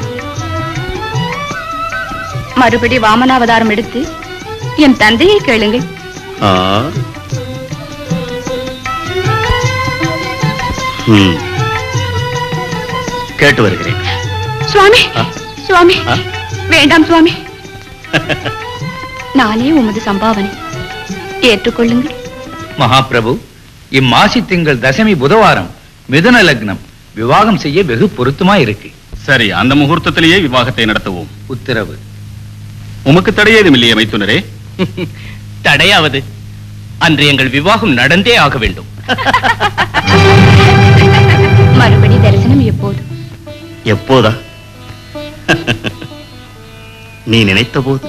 மறுபடி வாமனாவதாரம் எடுத்து என் தந்தையை கேளுங்கள்
ஆ ம். கேட்டு வருகிறேன்
சுவாமி
ஆ?
சுவாமி
ஆ?
வேண்டாம் சுவாமி நானே உமது சம்பாவனை ஏற்றுக்கொள்ளுங்கள்
மகாபிரபு இம்மாசி திங்கள் தசமி புதவாரம் மிதுன லக்னம் விவாகம் செய்ய வெகு பொருத்தமா இருக்கு
சரி அந்த முகூர்த்தத்திலேயே விவாகத்தை நடத்துவோம்
உத்தரவு
உமக்கு தடையேதும் இல்லையே மைத்துனரே
தடையாவது அன்று எங்கள் விவாகம் நடந்தே ஆக வேண்டும்
மறுபடி தரிசனம் எப்போது
எப்போதா நீ நினைத்த போது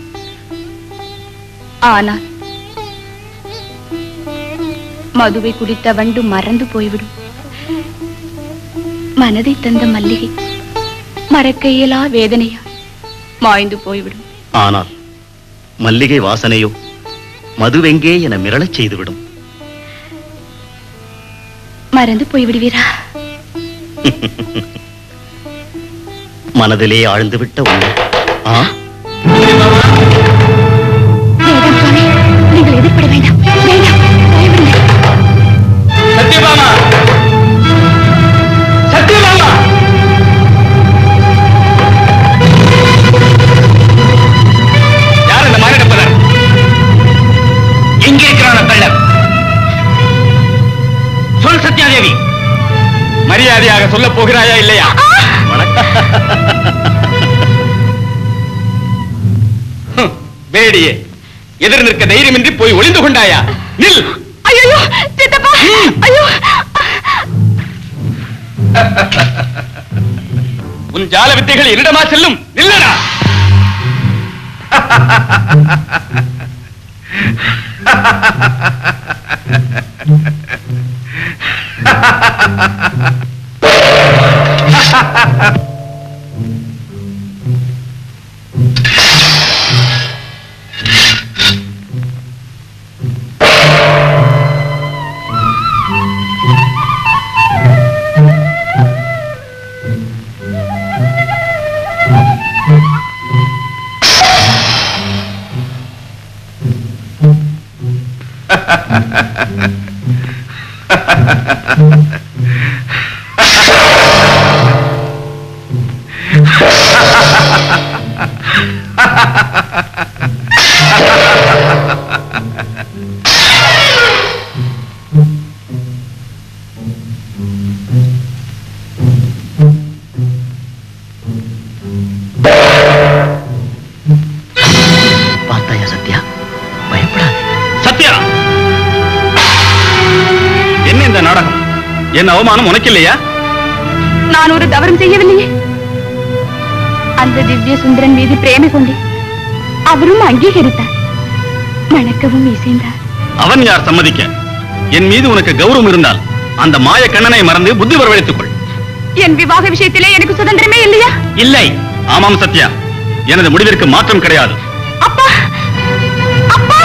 ஆனால் மதுவை குடித்த வண்டு மறந்து போய்விடும் மனதை தந்த மல்லிகை மறக்க இயலா வேதனையா மாய்ந்து போய்விடும்
ஆனால் மல்லிகை வாசனையோ மதுவெங்கே என மிரளச் செய்துவிடும்
மறந்து போய்விடுவீரா
மனதிலே ஆழ்ந்துவிட்ட உன்னை ஆ
வேண்டாம் சுவாமி நீங்கள் எதிர்ப்பட வேண்டாம் வேண்டாம் பயப்படுங்கள்
சத்யபாமா சத்யபாமா
யார் இந்த மானிடப்பதர் எங்கே இருக்கிறான் அந்த கள்ளர் சொல் சத்யாதேவி மரியாதையாக சொல்ல போகிறாயா இல்லையா ஹம், வேடியே எதிர் நிற்க தைரியமின்றி போய் ஒளிந்து கொண்டாயா நில்
ஐயோ சித்தப்பா ஐயோ
உன் ஜால வித்தைகள் என்னிடமா செல்லும் நில்லடா
பார்த்தாயா சத்யா பயப்படாதே
சத்யா என்ன இந்த நாடகம் என் அவமானம் உனக்கு இல்லையா
நான் ஒரு தவறும் செய்யவில்லையே அந்த திவ்ய சுந்தரன் மீது பிரேமை கொண்டேன் அவரும் அங்கீகரித்தார் மணக்கவும் இசைந்தார்
அவன் யார் சம்மதிக்க என் மீது உனக்கு கௌரவம் இருந்தால் அந்த மாய கண்ணனை மறந்து புத்தி வரவழைத்துக் கொள்
என் விவாக விஷயத்திலே எனக்கு சுதந்திரமே இல்லையா
இல்லை
ஆமாம் சத்யா எனது முடிவிற்கு மாற்றம் கிடையாது
அப்பா அப்பா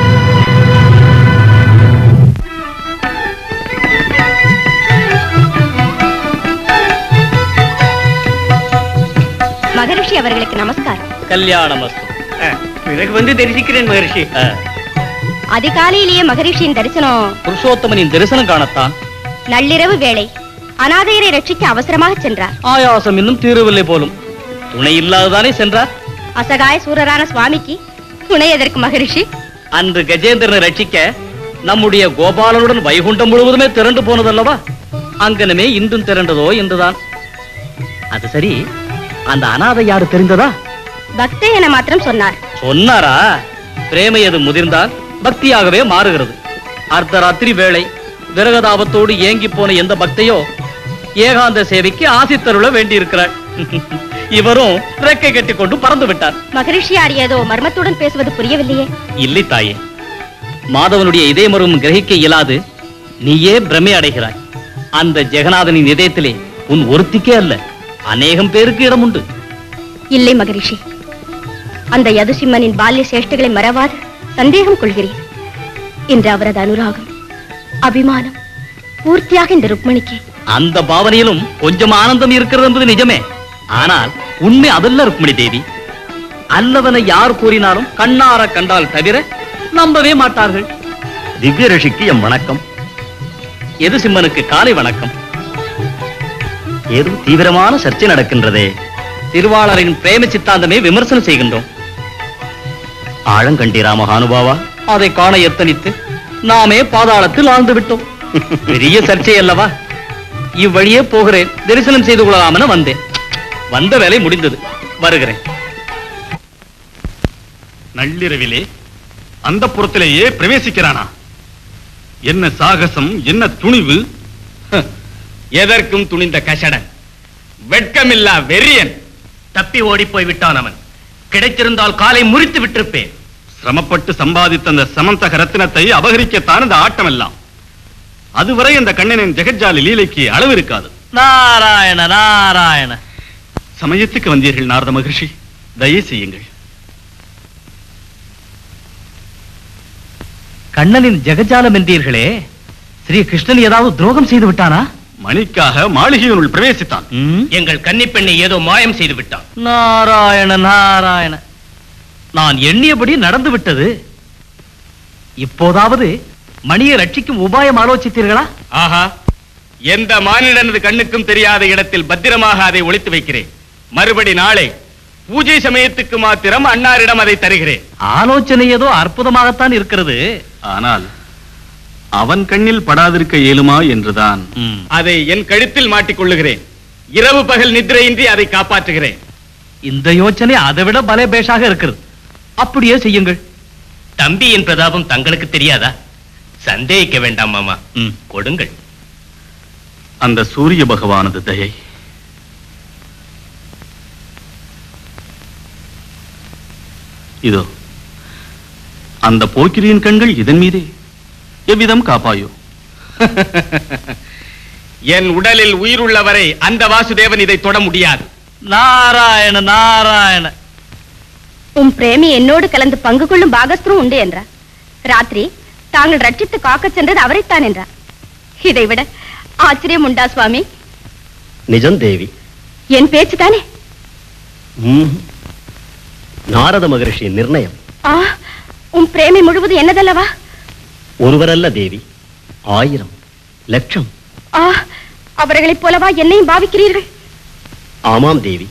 மகரிஷி அவர்களுக்கு நமஸ்காரம்
கல்யாணமஸ்து
பிறகு வந்து தரிசிக்கிறேன் மகர்ஷி
அதிகாலையிலேயே மகரிஷியின் தரிசனம்
புருஷோத்தமனின் தரிசனம் காணத்தான்
நள்ளிரவு வேளை அனாதையரை ரட்சிக்க அவசரமாக சென்றார்
ஆயாசம் இன்னும் தீரவில்லை போலும் துணை இல்லாததானே சென்றார்
அசகாய சூரரான சுவாமிக்கு துணை எதற்கு மகரிஷி
அன்று கஜேந்திரனை ரட்சிக்க நம்முடைய கோபாலனுடன் வைகுண்டம் முழுவதுமே திரண்டு போனதல்லவா அங்கனமே இன்றும் திரண்டதோ என்றுதான் அது சரி அந்த அனாதை யாரு தெரிந்ததா
பக்தே என மாத்திரம் சொன்னார்
சொன்னாரா பிரேமை அது முதிர்ந்தால் பக்தியாகவே மாறுகிறது அர்த்தராத்திரி வேளை விரகதாபத்தோடு ஏங்கி போன எந்த பக்தையோ ஏகாந்த சேவைக்கு ஆசித்தருள வேண்டியிருக்கிறார் இவரும் ரெக்கை கட்டி கொண்டு பறந்து விட்டார்
மகரிஷியார் ஏதோ மர்மத்துடன் பேசுவது புரியவில்லையே
இல்லை தாயே மாதவனுடைய இதயமரும் கிரகிக்க இயலாது நீயே பிரமை அடைகிறாய் அந்த ஜெகநாதனின் இதயத்திலே உன் ஒருத்திக்கே அல்ல அநேகம் பேருக்கு இடம் உண்டு
இல்லை மகரிஷி அந்த யதுசிம்மனின் பால்ய சேஷ்டைகளை மறவாது சந்தேகம் கொள்கிறேன் இன்று அவரது அனுராகம் அபிமானம் பூர்த்தியாக இந்த ருக்மணிக்கு
அந்த பாவனையிலும் கொஞ்சம் ஆனந்தம் இருக்கிறது என்பது நிஜமே ஆனால் உண்மை அதல்ல ருக்மிணி தேவி அல்லவனை யார் கூறினாலும் கண்ணார கண்டால் தவிர நம்பவே மாட்டார்கள்
திவ்ய ரிஷிக்கு எம் வணக்கம்
எது சிம்மனுக்கு காலை வணக்கம்
ஏதோ தீவிரமான சர்ச்சை நடக்கின்றதே
திருவாளரின் பிரேம சித்தாந்தமே விமர்சனம் செய்கின்றோம்
ஆழங்கண்டீரா மகானுபாவா
அதை காண எத்தனித்து நாமே பாதாளத்தில் ஆழ்ந்து விட்டோம் பெரிய சர்ச்சை அல்லவா இவ்வழியே போகிறேன் தரிசனம் செய்து கொள்ளலாம் என வந்தேன் வந்த வேலை முடிந்தது வருகிறேன்
நள்ளிரவிலே அந்த புறத்திலேயே பிரவேசிக்கிறானா என்ன சாகசம் என்ன துணிவு
எதற்கும் துணிந்த கஷடன் வெட்கமில்லா வெறியன் தப்பி ஓடி போய் விட்டான் அவன் கிடைத்திருந்தால் காலை முறித்து விட்டிருப்பேன்
சிரமப்பட்டு சம்பாதித்த அந்த சமந்தக ரத்தினத்தை அபகரிக்கத்தான் இந்த ஆட்டம் எல்லாம் அதுவரை அந்த கண்ணனின் ஜெகஜாலி லீலைக்கு அளவு இருக்காது
நாராயண நாராயண
சமயத்துக்கு வந்தீர்கள் நாரத மகிழ்ச்சி தயை செய்யுங்கள்
கண்ணனின் ஜெகஜாலம் என்றீர்களே ஸ்ரீ கிருஷ்ணன் ஏதாவது துரோகம் செய்து விட்டானா
மணிக்காக மாளிகையினுள் பிரவேசித்தான்
எங்கள் கன்னிப்பெண்ணை ஏதோ மாயம் செய்து விட்டான் நாராயண நாராயண நான் எண்ணியபடி நடந்து விட்டது இப்போதாவது மணியை ரட்சிக்கும் உபாயம் ஆலோசித்தீர்களா ஆஹா எந்த மானிடனது கண்ணுக்கும் தெரியாத இடத்தில் பத்திரமாக அதை ஒளித்து வைக்கிறேன் மறுபடி நாளை பூஜை சமயத்துக்கு மாத்திரம் அன்னாரிடம் அதை தருகிறேன் ஆலோசனை ஏதோ அற்புதமாகத்தான் இருக்கிறது
ஆனால் அவன் கண்ணில் படாதிருக்க இயலுமா என்றுதான்
அதை என் கழுத்தில் மாட்டிக்கொள்ளுகிறேன் இரவு பகல் நித்திரையின்றி அதை காப்பாற்றுகிறேன் இந்த யோசனை அதை விட பலே பேஷாக இருக்கிறது அப்படியே செய்யுங்கள் தம்பியின் பிரதாபம் தங்களுக்கு தெரியாதா சந்தேகிக்க வேண்டாம் மாமா கொடுங்கள்
அந்த சூரிய பகவானது தயை இதோ அந்த போக்கிரியின் கண்கள் இதன் மீதே எவ்விதம் காப்பாயோ
என் உடலில் உயிருள்ளவரை அந்த வாசுதேவன் இதை தொட முடியாது நாராயண நாராயண
உம் பிரேமி என்னோடு கலந்து பங்கு கொள்ளும் பாகஸ்தரும் உண்டு என்றார் ராத்திரி தாங்கள் ரட்சித்து காக்கச் சென்றது அவரைத்தான் என்றார் இதைவிட ஆச்சரியம் உண்டா சுவாமி
நிஜம் தேவி
என் பேச்சு தானே
ம்ஹும். நாரத மகரிஷியின் நிர்ணயம்
ஆ உம் பிரேமி முழுவதும் என்னதல்லவா
ஒருவரல்ல தேவி ஆயிரம் லட்சம்
ஆ அவர்களைப் போலவா என்னையும் பாவிக்கிறீர்கள்
ஆமாம் தேவி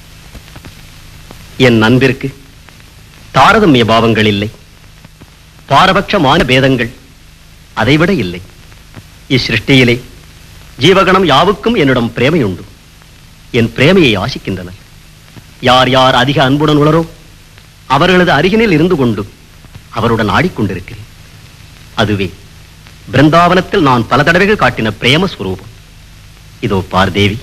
என் அன்பிற்கு தாரதமிய பாவங்கள் இல்லை பாரபட்சமான பேதங்கள் அதைவிட இல்லை இச்சிருஷ்டியிலே ஜீவகணம் யாவுக்கும் என்னிடம் பிரேமையுண்டு என் பிரேமையை ஆசிக்கின்றனர் யார் யார் அதிக அன்புடன் உளரோ அவர்களது அருகினில் இருந்து கொண்டு அவருடன் ஆடிக்கொண்டிருக்கிறேன் அதுவே பிருந்தாவனத்தில் நான் பல தடவைகள் காட்டின பிரேம ஸ்வரூபம் இதோ பார் தேவி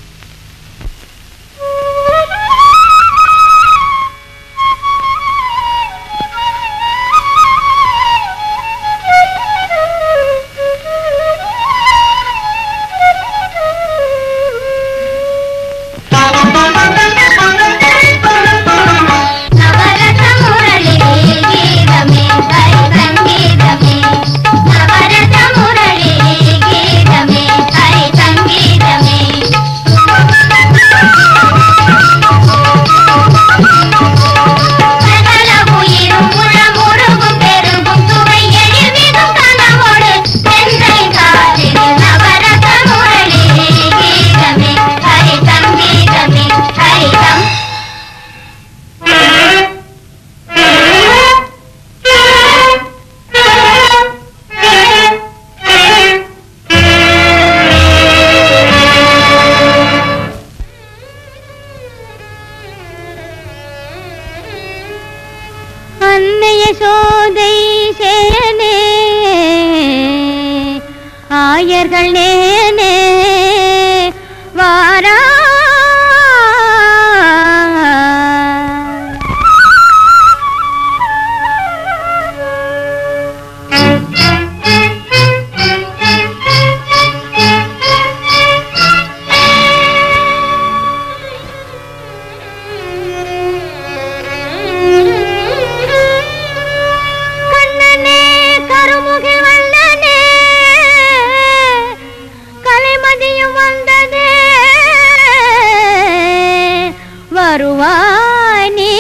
அன்னைய சோதை சேனே ஆயர்கள் நேனே வாரா கண்ணனே கருமுகில் வண்ணனே கலைமதியும் வந்ததே வருவாய் நீ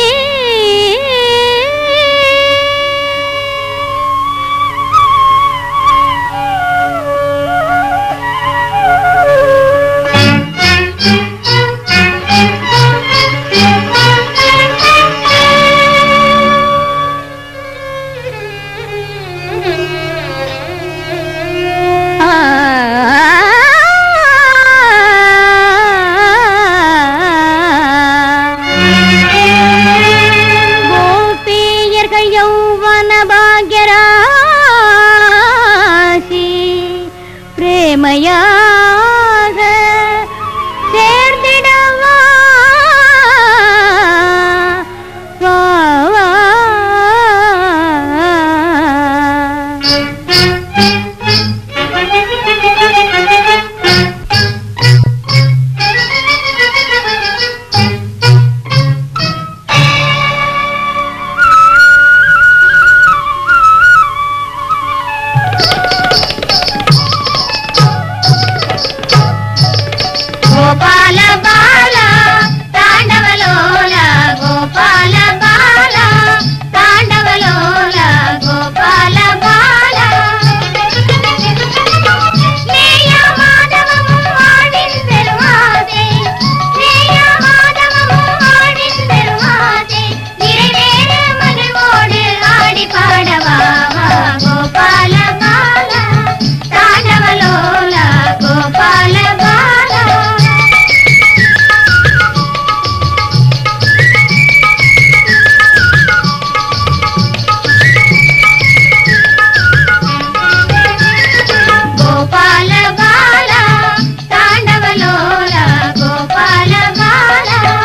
கோபியர்கள் யௌவன பாக்யராசி பிரேமையாக சேர்ந்திடவா வா, வா. గోపాల బాల తాండవలోల గోపాల బాల తాండవలోల గోపాల బాల నేయ మాధవము ఆడిందెరువాదే నేయ మాధవము ఆడిందెరువాదే நிறைவேற மகிழ்வோடு ஆடி பாடவா கோபால பால தாண்டவலோல கோபால பால గోపాల బాల తాండవలోల గోపాల బాల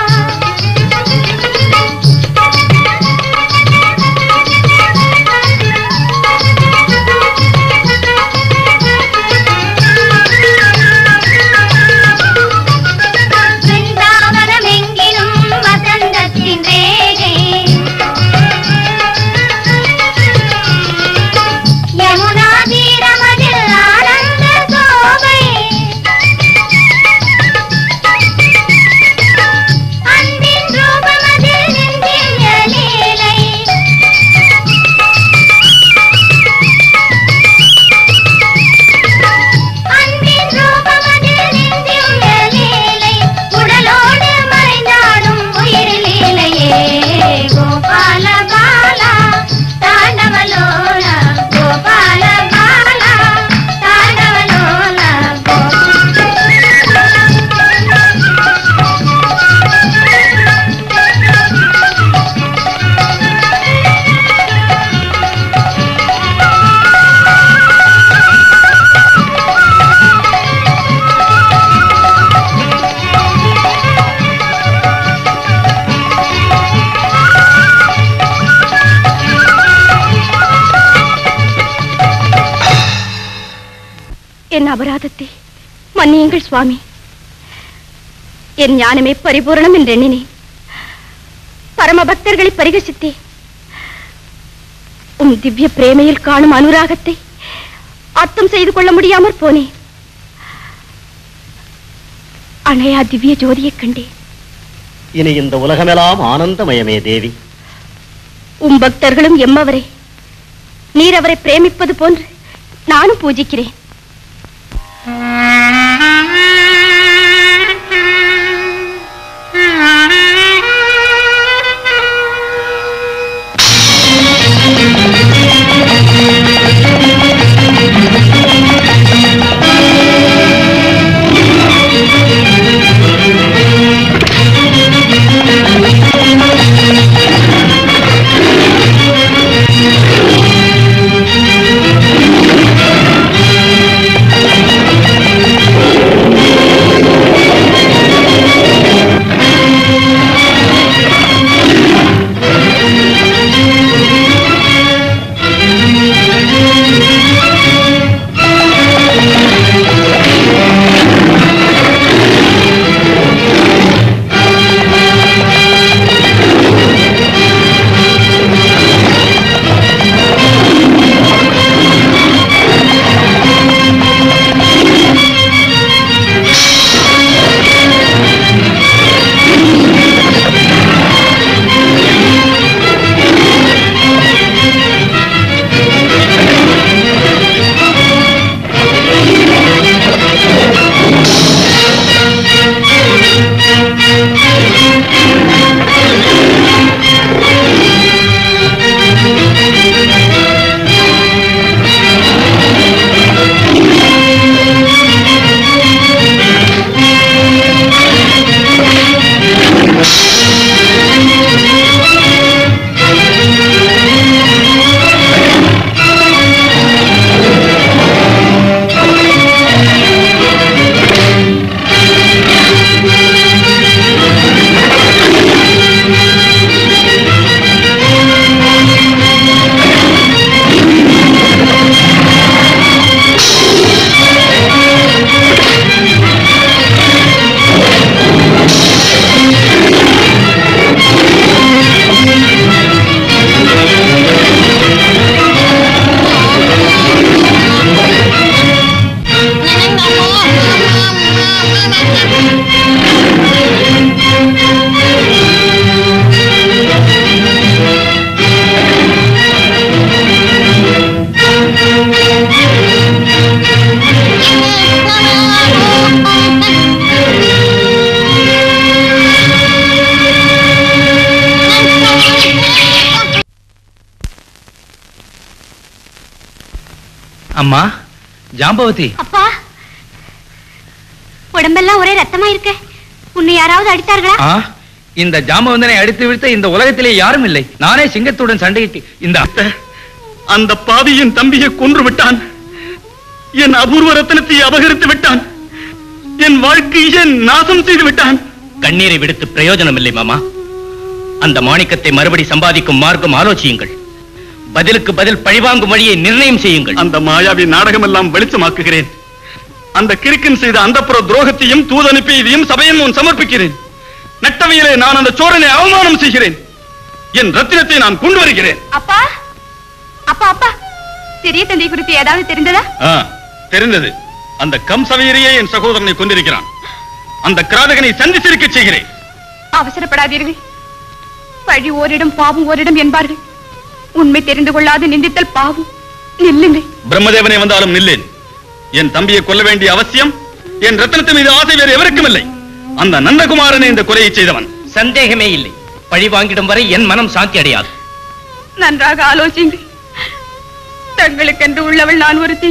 பிருந்தாவனமெங்கிலும் வசந்தத்தின் ரேகை யமுனா தீரமதில் ஆனந்த சோபை அன்பின் ரூபமதில் நிந்திய லீலை அன்பின் ரூபமதில் நிந்திய லீலை உடலோடு மறைந்தாடும் உயிர் லீலையே கோபால பாலா தாண்டவலோல கோபால பாலா தாண்டவலோல
என் அபராதத்தை மன்னியுங்கள் சுவாமி என் ஞானமே பரிபூரணம் என்று எண்ணினேன் பரம பக்தர்களை பரிகசித்தேன் உம் திவ்ய பிரேமையில் காணும் அனுராகத்தை அர்த்தம் செய்து கொள்ள முடியாமற் போனேன் அணையா திவ்ய ஜோதியைக் கண்டேன்
இனி இந்த உலகமெல்லாம் ஆனந்தமயமே தேவி
உம் பக்தர்களும் எம்மவரே நீர் அவரை பிரேமிப்பது போன்று நானும் பூஜிக்கிறேன்
ஆ
அம்மா ஜாம்பவதி
அப்பா உடம்பெல்லாம் ஒரே ரத்தமா இருக்க உன்னை யாராவது அடித்தார்களா
ஆ இந்த ஜாம்பவந்தனை அடித்து விடுத்த இந்த உலகத்திலே யாரும் இல்லை நானே சிங்கத்துடன் சண்டையிட்டு இந்த
அந்த பாவியின் தம்பியை கொன்று விட்டான் என் அபூர்வ ரத்தனத்தை அபகரித்து விட்டான் என் வாழ்க்கையை நாசம் செய்து விட்டான்
கண்ணீரை விடுத்து பிரயோஜனம் இல்லை மாமா அந்த மாணிக்கத்தை மறுபடி சம்பாதிக்கும் மார்க்கம் ஆலோசியுங்கள் பதிலுக்கு பதில் பழிவாங்கும் வழியை நிர்ணயம் செய்யுங்கள்
அந்த மாயாவி நாடகம் எல்லாம் வெளிச்சமாக்குகிறேன் அந்த கிறுக்கன் செய்த அந்தப்புற துரோகத்தையும் தூதனுப்பியதையும் சபையின் முன் சமர்ப்பிக்கிறேன் நட்டவையிலே நான் அந்த சோரனை அவமானம் செய்கிறேன் என் ரத்தினத்தை நான் கொண்டு வருகிறேன்
அப்பா அப்பா அப்பா சிறிய தந்தை குறித்து ஏதாவது தெரிந்ததா
ஆ, தெரிந்தது அந்த கம்சவீரியே என் சகோதரனை கொண்டிருக்கிறான் அந்த கிராதகனை சந்தித்திருக்க செய்கிறேன்
அவசரப்படாதீர்கள் பழி ஓரிடம் பாவம் ஓரிடம் என்பார்கள் உண்மை தெரிந்து கொள்ளாது நிந்தித்தல் பாவம் நில்லுங்கள்
பிரம்மதேவனை வந்தாலும் நில்லேன் என் தம்பியை கொல்ல வேண்டிய அவசியம் என் ரத்தனத்து மீது ஆசை வேறு எவருக்கும் இல்லை அந்த நந்தகுமாரனை இந்த கொலையை செய்தவன்
சந்தேகமே இல்லை பழி வாங்கிடும் வரை என் மனம் சாந்தி அடையாது
நன்றாக ஆலோசியுங்கள் தங்களுக்கென்று உள்ளவள் நான் ஒருத்தி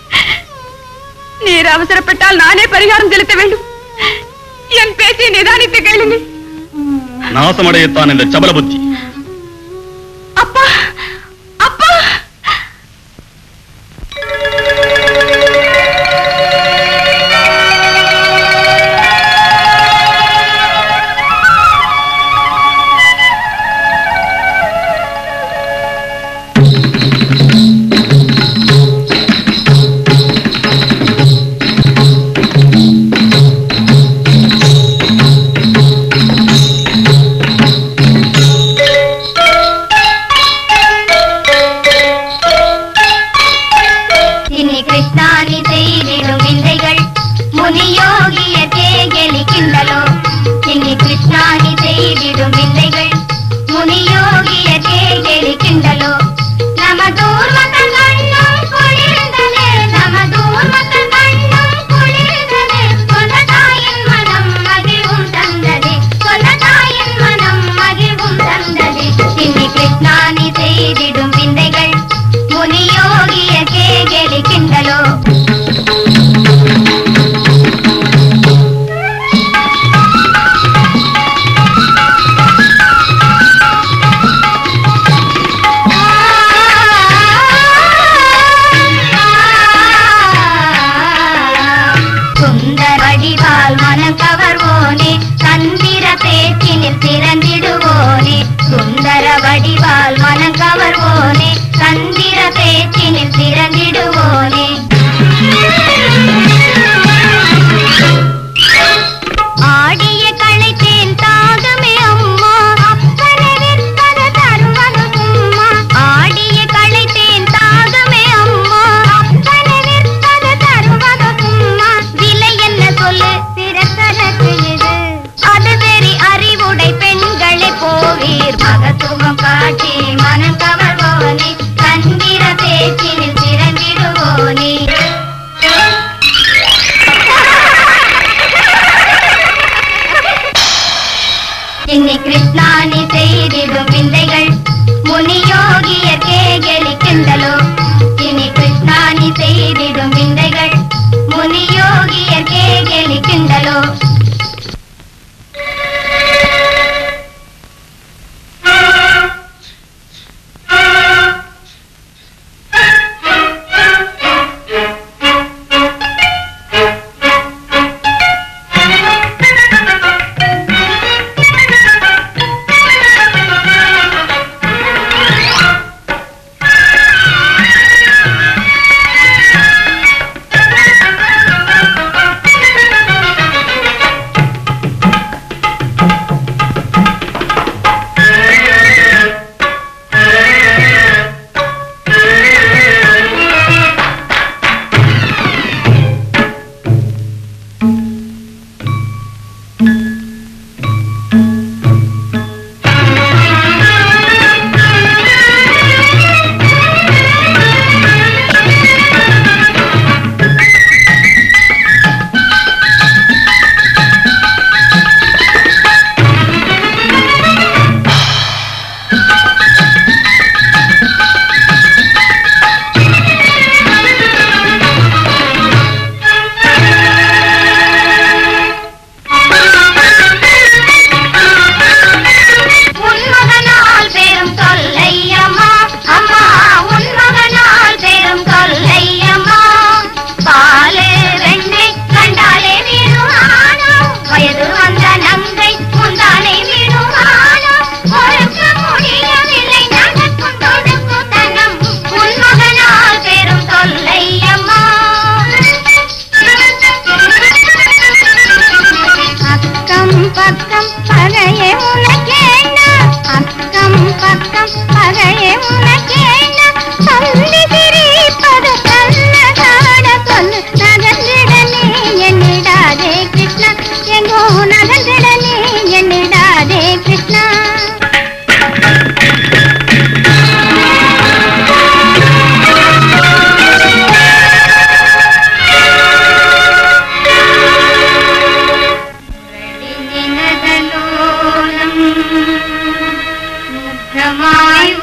நீர் அவசரப்பட்டால் நானே பரிகாரம் செலுத்த வேண்டும் என் பேச்சை நிதானித்து கேளுங்கள்
நாசமடையத்தான் இந்த சபல புத்தி
அப்பா அப்பா
இனி கிருஷ்ணானி செய்திடும் விந்தைகள் முனியோகிய கேகலி கிண்டலோ இனி கிருஷ்ணானி செய்திடும் விந்தைகள் முனியோகிய கேகலி கிண்டலோ நமதூர் மக்கள் கண்ணும் குளிர்ந்ததே நமதூர் மக்கள் கண்ணும் குளிர்ந்ததே சொந்த தாயின் மனம் மகிழ்வும் தந்ததே சொந்த தாயின் மனம் மகிழ்வும் தந்ததே இனி கிருஷ்ணானி செய்திடும் விந்தைகள் முனியோகிய கேகலி கிண்டலோ சுந்தர வடிவால் மனம் கவர்வோனே தந்திர பேச்சினில் திறந்திடுவோனே சுந்தர வடிவால் மனம் கவர்வோனே தந்திர பேச்சினில் திறந்திடுவோனே ஆடிய களைத்தேன் தாகமே அம்மா அப்பனை விற்பது தருவது சும்மா ஆடிய களைத்தேன் தாகமே அம்மா அப்பனை விற்பது தருவது சும்மா விலை என்ன சொல்லு சிறக்கனக்கு இது அது வெறி அறிவுடை பெண்களை போவீர் மகத்துவம் காட்டி மனம் கவர்வோனே தந்திர பேச்சினில் திறந்திடுவோனே இன்னி கிருஷ்ணானி செய்திடும் விந்தைகள் முனியோகிய கேகலி கிண்டலோ இனி கிருஷ்ணானி செய்திடும் விந்தைகள் முனியோகிய கேகலி கிண்டலோ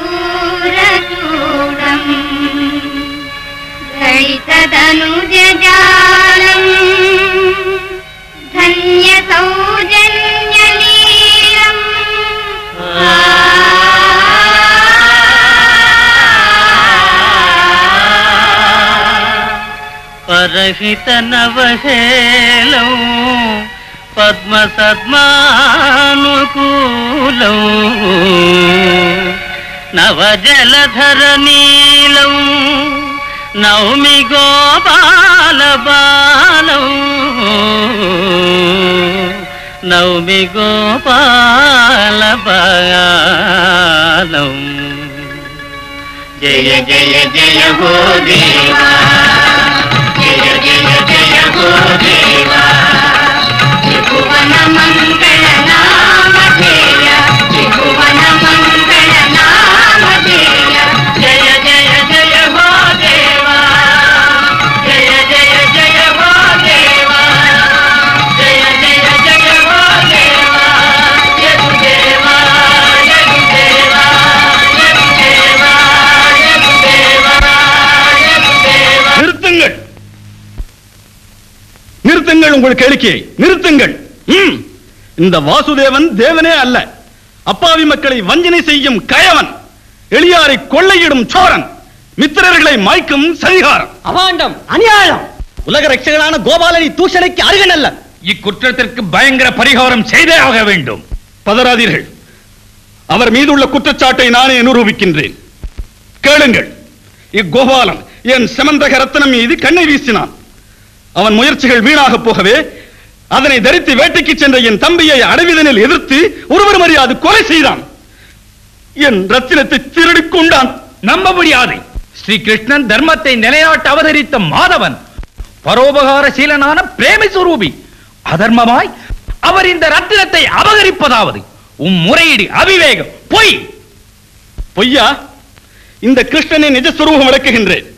कर्पूरचूडम् गणितदनुजजालम् धन्यसौजन्यलीलम्
పరహిత నవహేలం పద్మ సద్మానుకూలం నవజలధర నీలం నౌమి గోపాల బాలం నౌమి గోపాల బాలం జయ జయ జయ హో దేవా జయ జయ జయ హో దేవా
త్రిభువన మంగళ నామధేయ త్రిభువన మంగళ నామధేయ
జయ జయ జయ హో దేవా జయ జయ జయ హో దేవా జయ జయ జయ హో దేవా యదు దేవా యదు దేవా యదు దేవా యదు దేవా యదు దేవా
நிறுத்துங்கள் நிறுத்துங்கள் உங்கள் கேளிக்கையை நிறுத்துங்கள் ம். இந்த வாசுதேவன் தேவனே அல்ல அப்பாவி மக்களை வஞ்சனை செய்யும் கயவன் எளியாரை கொள்ளையிடும் சோரன் மித்திரர்களை மாய்க்கும் சரிகாரம்
அவாண்டம் அநியாயம் உலக ரட்சகனான கோபாலனி தூஷணைக்கு அருகன் அல்ல
இக்குற்றத்திற்கு பயங்கர பரிகாரம் செய்தே ஆக வேண்டும்
பதறாதீர்கள் அவர் மீதுள்ள குற்றச்சாட்டை நானே நிரூபிக்கின்றேன் கேளுங்கள் இக்கோபாலன் என் செமந்தக ரத்னம் மீது கண்ணை வீசினான் அவன் முயற்சிகள் வீணாக போகவே அதனை தரித்து வேட்டைக்கு சென்ற என் தம்பியை அடைவிதனில் எதிர்த்து ஒருவர் மரியாதை கொலை செய்தான் என் ரத்தினத்தை திருடிக் கொண்டான்
நம்ப முடியாது ஸ்ரீ கிருஷ்ணன் தர்மத்தை நிலைநாட்ட அவதரித்த மாதவன் பரோபகார சீலனான பிரேமி சுரூபி அதர்மமாய் அவர் இந்த ரத்தினத்தை அபகரிப்பதாவது உம் முறையீடு அவிவேகம் பொய்
பொய்யா இந்த கிருஷ்ணனை நிஜஸ்வரூபம் விளக்குகின்றேன்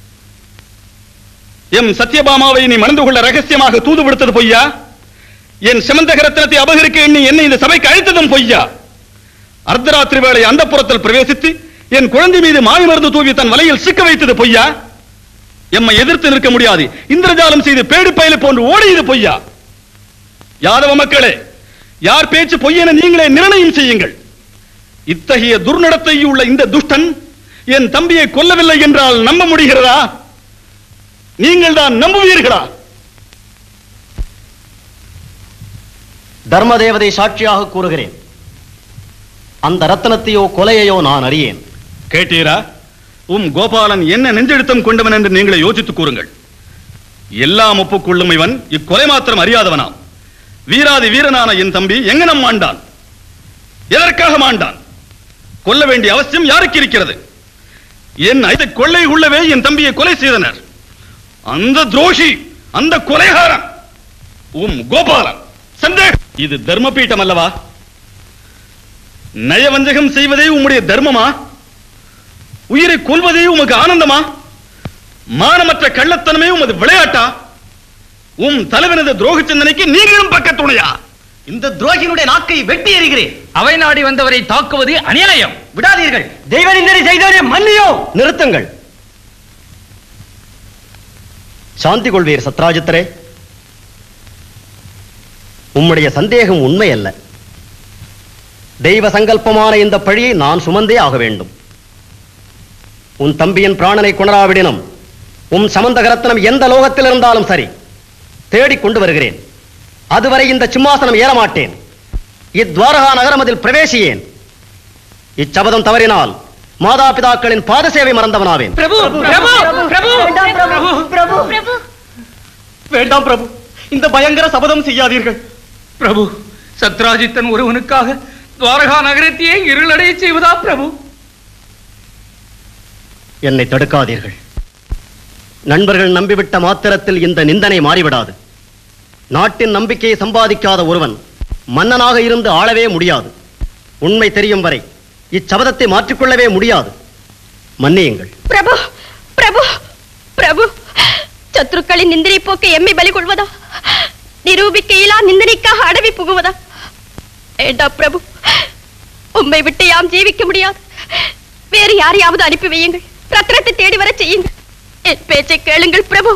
எம் சத்யபாமாவை நீ மணந்து கொள்ள ரகசியமாக தூது விடுத்தது பொய்யா என் சிமந்தக ரத்னத்தை அபகரிக்க எண்ணி என்னை இந்த சபைக்கு அழைத்ததும் பொய்யா அர்த்தராத்திரி வேளை அந்த புறத்தில் பிரவேசித்து என் குழந்தை மீது மாவி மருந்து தூவி தன் வலையில் சிக்க வைத்தது பொய்யா எம்மை எதிர்த்து நிற்க முடியாது இந்திரஜாலம் செய்து பேடு பயலை போன்று ஓடியது பொய்யா யாதவ மக்களே யார் பேச்சு பொய்யென நீங்களே நிர்ணயம் செய்யுங்கள் இத்தகைய துர்நடத்தை உள்ள இந்த துஷ்டன் என் தம்பியை கொல்லவில்லை என்றால் நம்ப முடிகிறதா நீங்கள் தான் நம்புவீர்களா
தர்மதேவதை சாட்சியாக கூறுகிறேன் அந்த ரத்தனத்தையோ கொலையையோ நான் அறியேன்
கேட்டீரா உம் கோபாலன் என்ன நெஞ்செழுத்தம் கொண்டவன் என்று நீங்களே யோசித்துக் கூறுங்கள் எல்லாம் ஒப்புக்கொள்ளும் இவன் இக்கொலை மாத்திரம் அறியாதவனாம் வீராதி வீரனான என் தம்பி எங்கனம் மாண்டான் எதற்காக மாண்டான் கொல்ல வேண்டிய அவசியம் யாருக்கு இருக்கிறது என் ஐத கொள்ளை உள்ளவே என் தம்பியை கொலை செய்தனர் அந்த துரோஷி அந்த கொலைகாரன் உம் கோபாலன் சந்தேகம் இது தர்மபீட்டம் அல்லவா நயவஞ்சகம் செய்வதே உம்முடைய தர்மமா உயிரை கொல்வதே உமக்கு ஆனந்தமா மானமற்ற கள்ளத்தனமே உமது விளையாட்டா உம் தலைவனது துரோக சிந்தனைக்கு நீங்களும் பக்கத்துணையா
இந்த துரோகியினுடைய நாக்கை வெட்டி எறிகிறேன்
அவை நாடி வந்தவரை தாக்குவது அநியாயம்
விடாதீர்கள் தெய்வ நிந்தனை செய்தவரே மன்னியோ நிறுத்துங்கள் சாந்தி கொள்வீர் சத்ராஜித்தரே உம்முடைய சந்தேகம் உண்மை அல்ல தெய்வ சங்கல்பமான இந்த பழியை நான் சுமந்தே ஆக வேண்டும் உன் தம்பியின் பிராணனை குணராவிடினும் உன் சமந்தகரத்னம் எந்த லோகத்தில் இருந்தாலும் சரி தேடிக் கொண்டு வருகிறேன் அதுவரை இந்த சிம்மாசனம் ஏறமாட்டேன் இத்வாரகா நகரம் அதில் பிரவேசியேன் இச்சபதம் தவறினால் மாதா பிதாக்களின் பாத சேவை மறந்தவனாவேன்
பிரபு பிரபு பிரபு
பிரபு
வேண்டாம் பிரபு இந்த பயங்கர சபதம் செய்யாதீர்கள்
பிரபு சத்ராஜித்தன் ஒருவனுக்காக துவாரகா நகரத்தையே இருளடைய செய்வதா பிரபு
என்னை தடுக்காதீர்கள் நண்பர்கள் நம்பிவிட்ட மாத்திரத்தில் இந்த நிந்தனை மாறிவிடாது நாட்டின் நம்பிக்கையை சம்பாதிக்காத ஒருவன் மன்னனாக இருந்து ஆளவே முடியாது உண்மை தெரியும் வரை இச்சபதத்தை மாற்றிக்கொள்ளவே முடியாது மன்னியுங்கள்
பிரபு பிரபு பிரபு சத்ருக்களின் நிந்தனை போக்க எம்மை பலி கொள்வதா நிரூபிக்க இயலா நிந்தனைக்காக அடவி புகுவதா வேண்டா பிரபு உம்மை விட்டு யாம் ஜீவிக்க முடியாது
யாரையாவது அனுப்பி வையுங்கள் ரத்னத்தை தேடி வர செய்யுங்கள் என் பேச்சை கேளுங்கள் பிரபு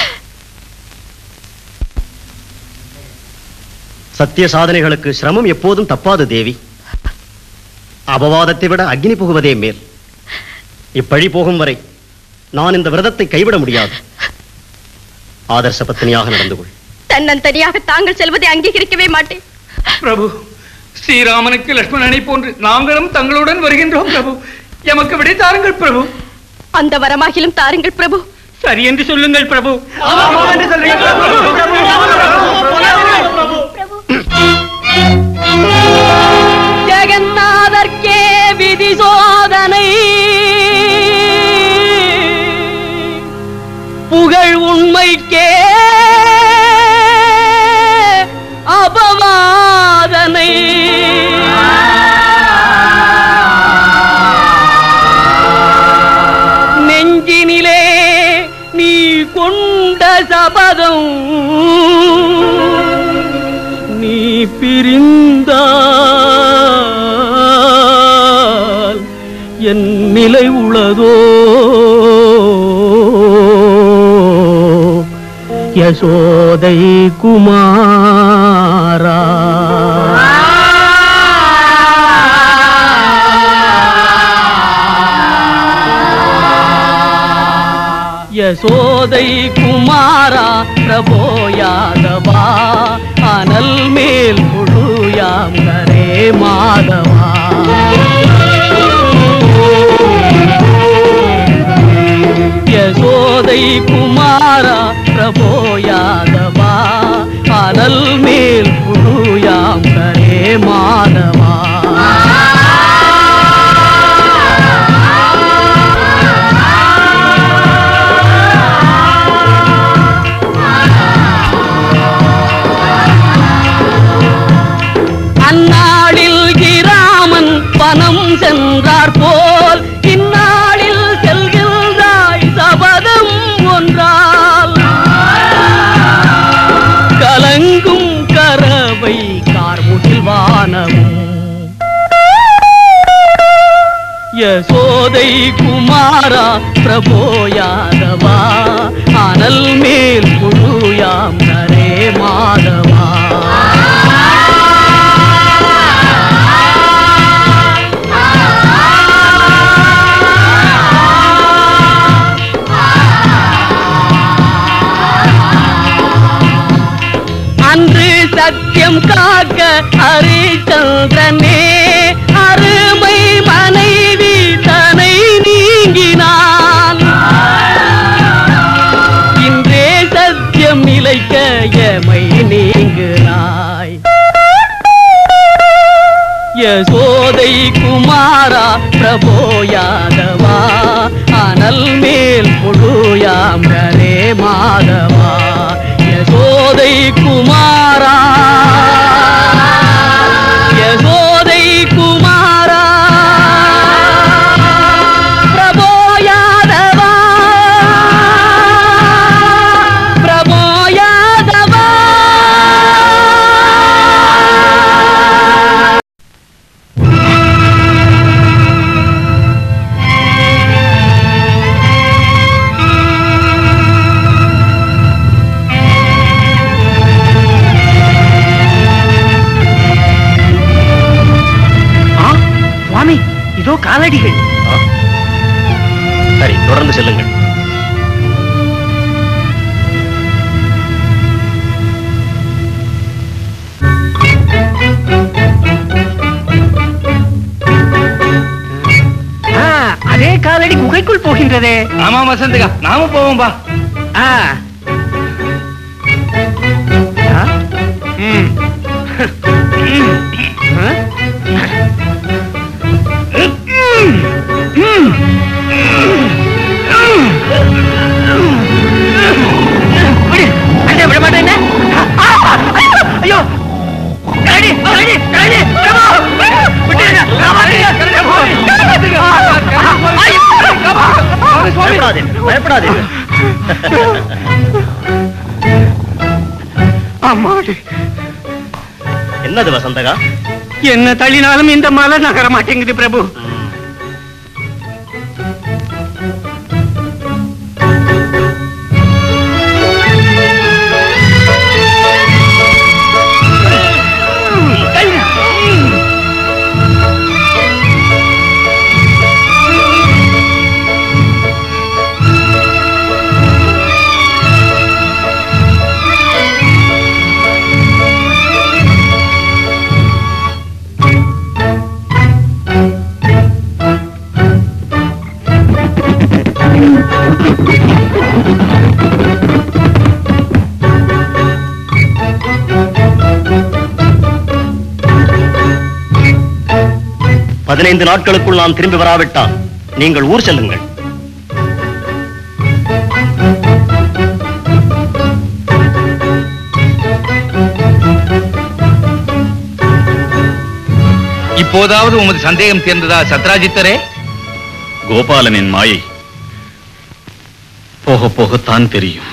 சத்திய சாதனைகளுக்கு சிரமம் எப்போதும் தப்பாது தேவி அபவாதத்தை விட அக்னி புகுவதே மேல் இப்பழி போகும் வரை நான் இந்த விரதத்தை கைவிட முடியாது ஆதர்ச பத்தினியாக நடந்து கொள்
தன்னந்தனியாக தாங்கள் செல்வதை அங்கீகரிக்கவே மாட்டேன்
பிரபு ஸ்ரீராமனுக்கு லட்சுமணனை போன்று நாங்களும் தங்களுடன் வருகின்றோம் பிரபு எமக்கு விடை தாருங்கள் பிரபு
அந்த வரமாகிலும் தாருங்கள் பிரபு
சரி என்று சொல்லுங்கள் பிரபு
ஜெகநாதர்க்கே விதி சோதனை புகழ் உண்மைக்கே அபவாதனை நெஞ்சினிலே நீ கொண்ட சபதம் நீ பிரிந்தால் என் நிலை உளதோ யசோதை குமாரா யசோதை குமாரா பிரபோ யாதவா அனல் மேல் முழுயாம் கரே மாதவா யசோதை குமாரா பிரபோ யாதவா அனல் மேல் முழுயாம் கரே மாதவா அந்நாளில் கிராமன் பனம் சென்றார் போல் இந்நாளில் செல்கின்றாய் சபதம் ஒன்றால் கலங்கும் கரவை கார்முகில் வானமும் யசோதை குமாரா பிரபோ யாதவா அனல் மேல் முழுயாம் நரே மாதவா அன்று சத்தியம் காக்க ஹரிச்சந்திரனே அருமை மனைவி தனை நீங்கினான் இன்றே சத்தியம் நிலைக்க எமை நீங்குகிறாய் யசோதை குமாரா பிரபோ யாதவா அனல் மேல் முழுயாம் கரே மாதவா யசோதை குமாரா யசோதை குமாரா பிரபோ யாதவா பிரபோ யாதவா
சுவாமி இதோ காலடிகள்
சரி தொடர்ந்து செல்லுங்கள்
ஆ, அதே காலடி குகைக்குள் போகின்றதே
ஆமா வசந்தகா நாம போவோம் பா
ஆ. ஆ? ம். ஆ? விடு. அண்ணே, விட மாட்டேன் ஐயோ கரடி, கரடி, கரடி, பிரபு, விட்டுடுங்க, காப்பாத்துங்க, காப்பாத்துங்க. ஐயோ, காப்பாத்துங்க. சுவாமி.
பயப்படாதீர்கள் பயப்படாதீர்கள்
அம்மாடி
என்னது வசந்தகா
என்ன தள்ளினாலும் இந்த மலை நகர மாட்டேங்குது பிரபு
பதினைந்து நாட்களுக்குள் நாம் திரும்பி வராவிட்டால் நீங்கள் ஊர் செல்லுங்கள்
இப்போதாவது உமது சந்தேகம் தீர்ந்ததா சத்ராஜித்தரே
கோபாலனின் மாயை போக போகத்தான் தெரியும்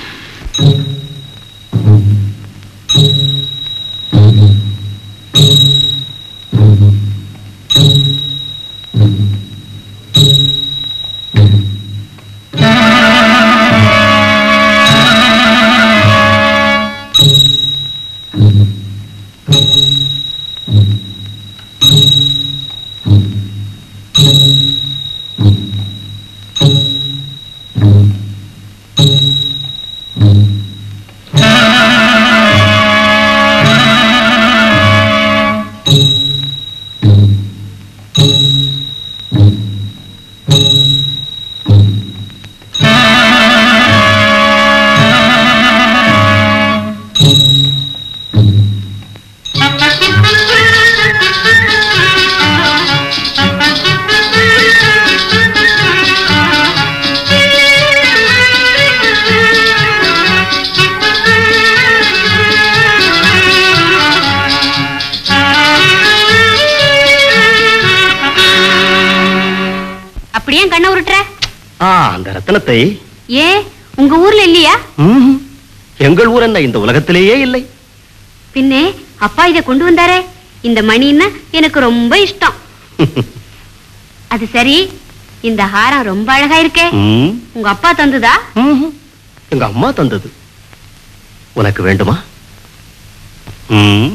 அப்படியே கண்ணை உருட்டுற
ஆ அந்த ரத்தனத்தை
ஏன் உங்க ஊர்ல இல்லையா
ம்ஹும். எங்கள் ஊர் என்ன இந்த உலகத்திலேயே இல்லை
பின்னே அப்பா இத கொண்டு வந்தாரே இந்த மணின்னா எனக்கு ரொம்ப இஷ்டம் அது சரி இந்த ஹாரம் ரொம்ப அழகா இருக்கே
ம்,
உங்க அப்பா தந்துதா
ம்ஹும். எங்க அம்மா தந்தது உனக்கு வேண்டுமா ம்.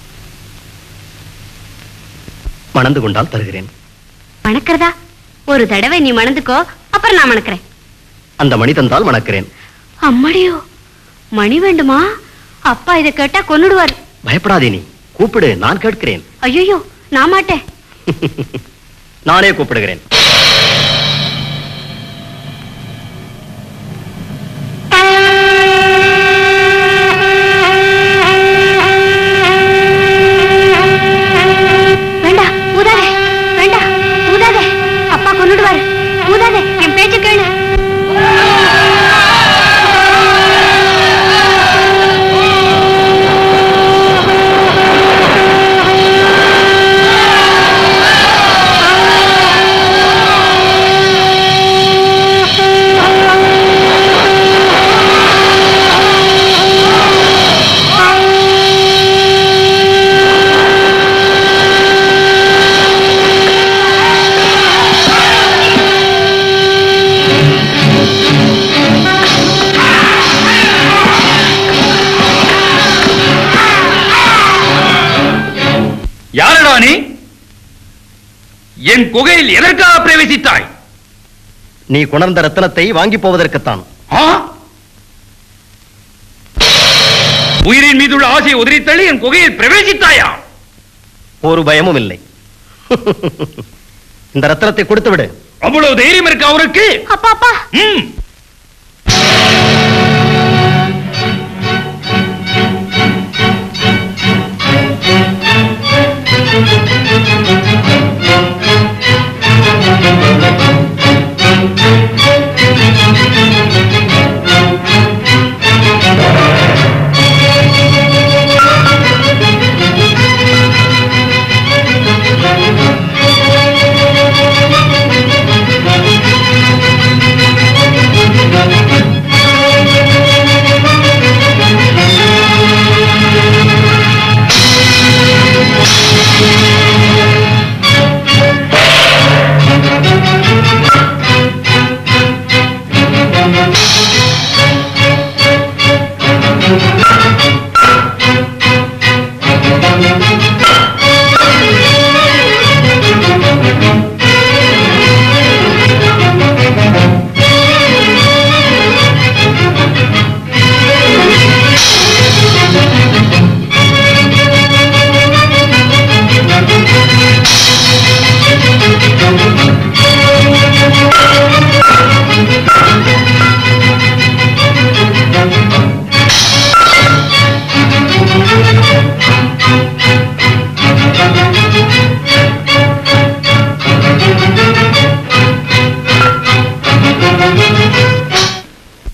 மணந்து கொண்டால் தருகிறேன்
மணக்கிறதா ஒரு தடவை நீ மணந்துக்கோ அப்புறம் நான் மணக்கிறேன்
அந்த மணி தந்தால் மணக்கிறேன்
அம்மாடியோ மணி வேண்டுமா அப்பா இத கேட்டா கொன்னுடுவார்
பயப்படாதே நீ கூப்பிடு நான் கேட்கிறேன்
ஐயோ நான் மாட்டேன்
நானே கூப்பிடுகிறேன்
வேண்டாம் ஊதாதே வேண்டாம் ஊதாதே அப்பா கொன்னுடுவாரு ஊதாதே என் பேச்சு கேளு
யாரடா நீ என் குகையில் எதற்காக பிரவேசித்தாய்
நீ கொணர்ந்த ரத்தனத்தை வாங்கி போவதற்குத்தான்
ஆ? உயிரின் மீதுள்ள ஆசையை உதறித்தள்ளி என் குகையில் பிரவேசித்தாயா
ஒரு பயமும் இல்லை இந்த ரத்தனத்தை கொடுத்து விடு
அவ்வளவு தைரியம் இருக்கு அவருக்கு
அப்பா அப்பா
ம்.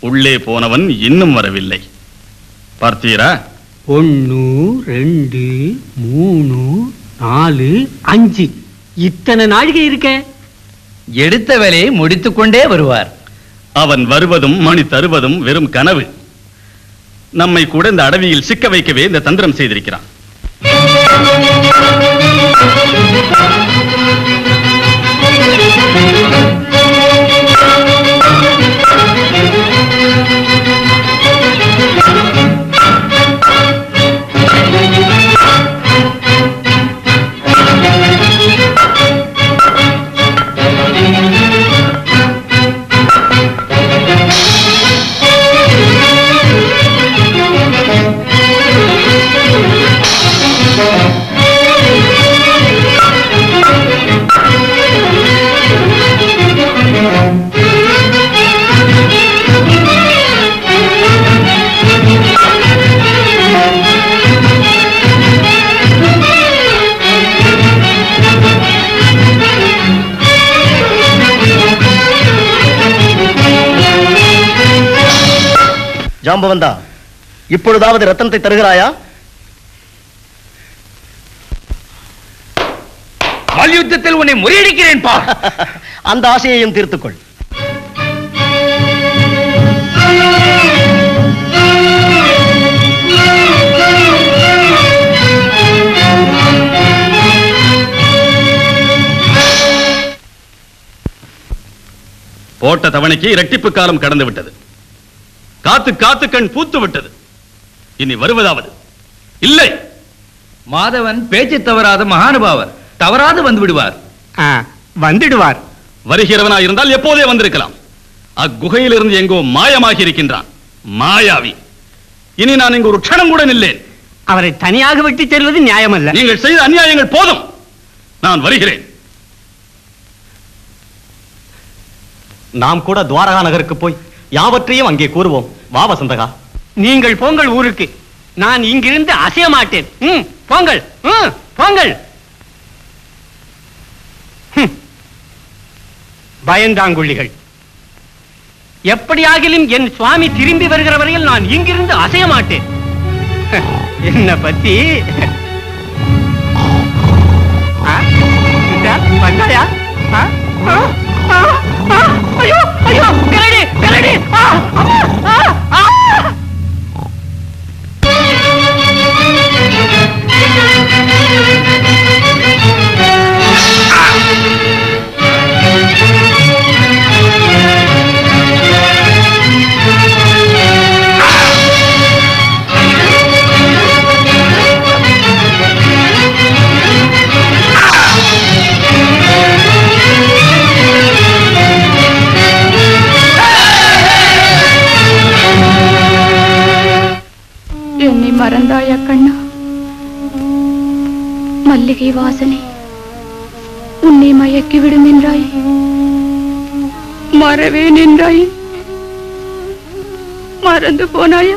உள்ளே போனவன் இன்னும் வரவில்லை பார்த்தீரா
ஒன்னு ரெண்டு மூணு நாலு அஞ்சு இத்தனை நாழிகை இருக்க
எடுத்த வேலையை முடித்துக் கொண்டே வருவார்
அவன் வருவதும் மணி தருவதும் வெறும் கனவு நம்மை கூட இந்த அடவியில் சிக்க வைக்கவே இந்த தந்திரம் செய்திருக்கிறான்
ஜாம்பவந்தா இப்பொழுதாவது ரத்தனத்தை தருகிறாயா
மல்யுத்தத்தில் உன்னை முறியடிக்கிறேன் பா
அந்த ஆசையையும் தீர்த்துக்கொள்
போட்ட தவணைக்கு இரட்டிப்பு காலம் கடந்து விட்டது காத்து காத்து கண் பூத்து விட்டது இனி வருவதாவது இல்லை
மாதவன் பேச்சு தவறாத மகானுபாவர் தவறாது வந்து விடுவார்
வந்துடுவார்
வருகிறவனா இருந்தால் எப்போதே வந்திருக்கலாம் அக்குகையில் இருந்து எங்கோ மாயமாகி இருக்கின்றான் மாயாவி இனி நான் இங்கு ஒரு க்ஷணம் கூட நில்லேன்
அவரை தனியாக விட்டு செல்வது நியாயமல்ல
நீங்கள் செய்த அநியாயங்கள் போதும் நான் வருகிறேன்
நாம் கூட துவாரகா நகருக்கு போய் யாவற்றையும் அங்கே கூறுவோம் வா வசந்தகா
நீங்கள் போங்கள் ஊருக்கு நான் இங்கிருந்து அசைய மாட்டேன் ம், போங்கள் ம், போங்கள் ஹம். பயந்தாங்குள்ளிகள் எப்படியாகிலும் என் சுவாமி திரும்பி வருகிற வரையில் நான் இங்கிருந்து அசைய மாட்டேன் என்ன பத்தி ஆ? இந்தா, வந்தாயா ஆ? ஆ? ஆ? ஆ? ஐயோ ஐயோ கிரடி கிரடி ஆ! ஆ! ஆ! ஆ!
என்னை மறந்தாயா கண்ணா மல்லிகை வாசனை உன்னை மயக்கி விடும் என்றாய் மறவே நின்றாய் மறந்து போனாயா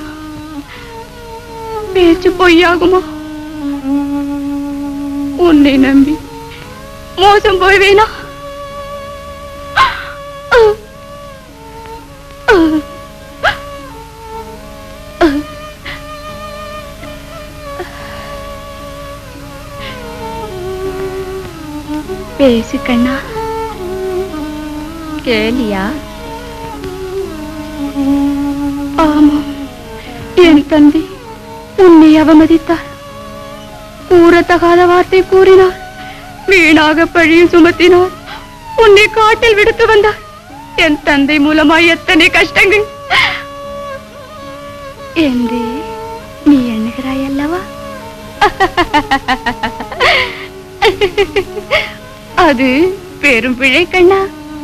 பேச்சு பொய்யாகுமா உன்னை நம்பி மோசம் போய்வேனா பேசு கண்ணா கேலியா ஆமாம் என் தந்தை உன்னை அவமதித்தார் கூறத்தகாத வார்த்தை கூறினார் வீணாக பழியும் சுமத்தினார் உன்னை காட்டில் விடுத்து வந்தார் என் தந்தை மூலமாய் எத்தனை கஷ்டங்கள் என்று நீ எண்ணுகிறாய் அல்லவா அது பெரும் பிழை கண்ணா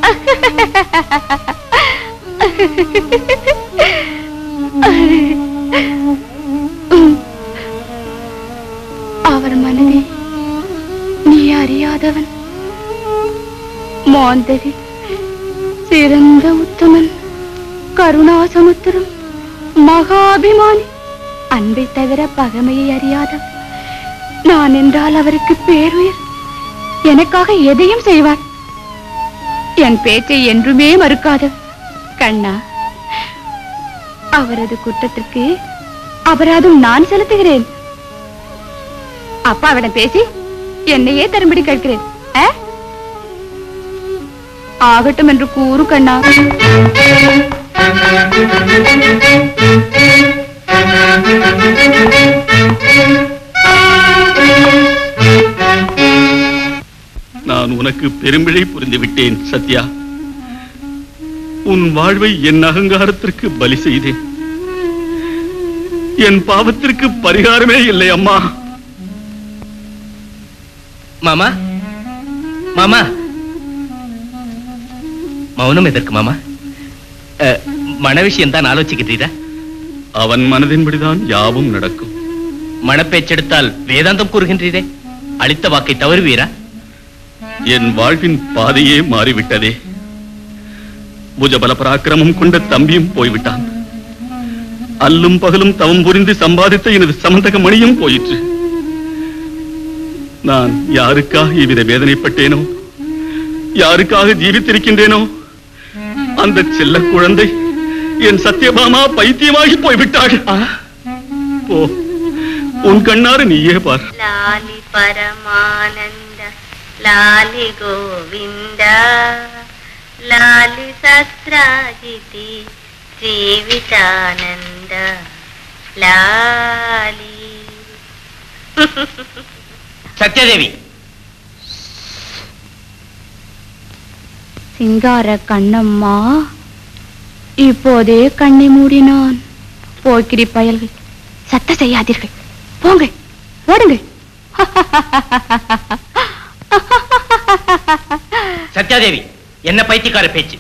அவர் மனதை நீ அறியாதவன் மாந்தவி சிறந்த உத்தமன் கருணாசமுத்திரம் மகாபிமானி அன்பை தவிர பகமையை அறியாதவன் நான் என்றால் அவருக்கு பேருயிர் எனக்காக எதையும் செய்வார் என் பேச்சை என்றுமே மறுக்காத கண்ணா அவரது குற்றத்திற்கு அபராதம் நான் செலுத்துகிறேன் அப்பாவிடம் பேசி என்னையே தரும்படி கேட்கிறேன் ஆ? ஆகட்டும் என்று கூறு கண்ணா
நான் உனக்கு பெரும்பிழை புரிந்து விட்டேன் சத்யா உன் வாழ்வை என் அகங்காரத்திற்கு பலி செய்தேன் என் பாவத்திற்கு பரிகாரமே இல்லை அம்மா
மாமா மாமா மௌனம் எதற்கு மாமா அஹ், மன விஷயம் தான் ஆலோசிக்கிறீரா
அவன் மனதின்படிதான் யாவும் நடக்கும்
மனப்பேச்செடுத்தால் வேதாந்தம் கூறுகின்றீரே அளித்த வாக்கை தவறுவீரா
என் வாழ்வின் பாதையே மாறிவிட்டதே புஜபல பராக்கிரமம் கொண்ட தம்பியும் போய்விட்டான் அல்லும் பகலும் தவம் புரிந்து சம்பாதித்த எனது சமந்தக மணியும் போயிற்று நான் யாருக்காக இவ்வித வேதனைப்பட்டேனோ யாருக்காக ஜீவித்திருக்கின்றேனோ அந்த செல்ல குழந்தை என் சத்யபாமா பைத்தியமாகி போய்விட்டாள் போ உன் கண்ணாறு நீயே பார்
లాలి పరమానంద లాలి గోవింద లాలి సత్రాజితి జీవితానంద లాలి
சத்யதேவி
சிங்கார கண்ணம்மா இப்போதே கண்ணை மூடினான் போக்கிரி பயல்கள் சத்த செய்யாதீர்கள் போங்கள் ஓடுங்கள்
சத்யாதேவி என்ன பைத்தியக்கார பேச்சு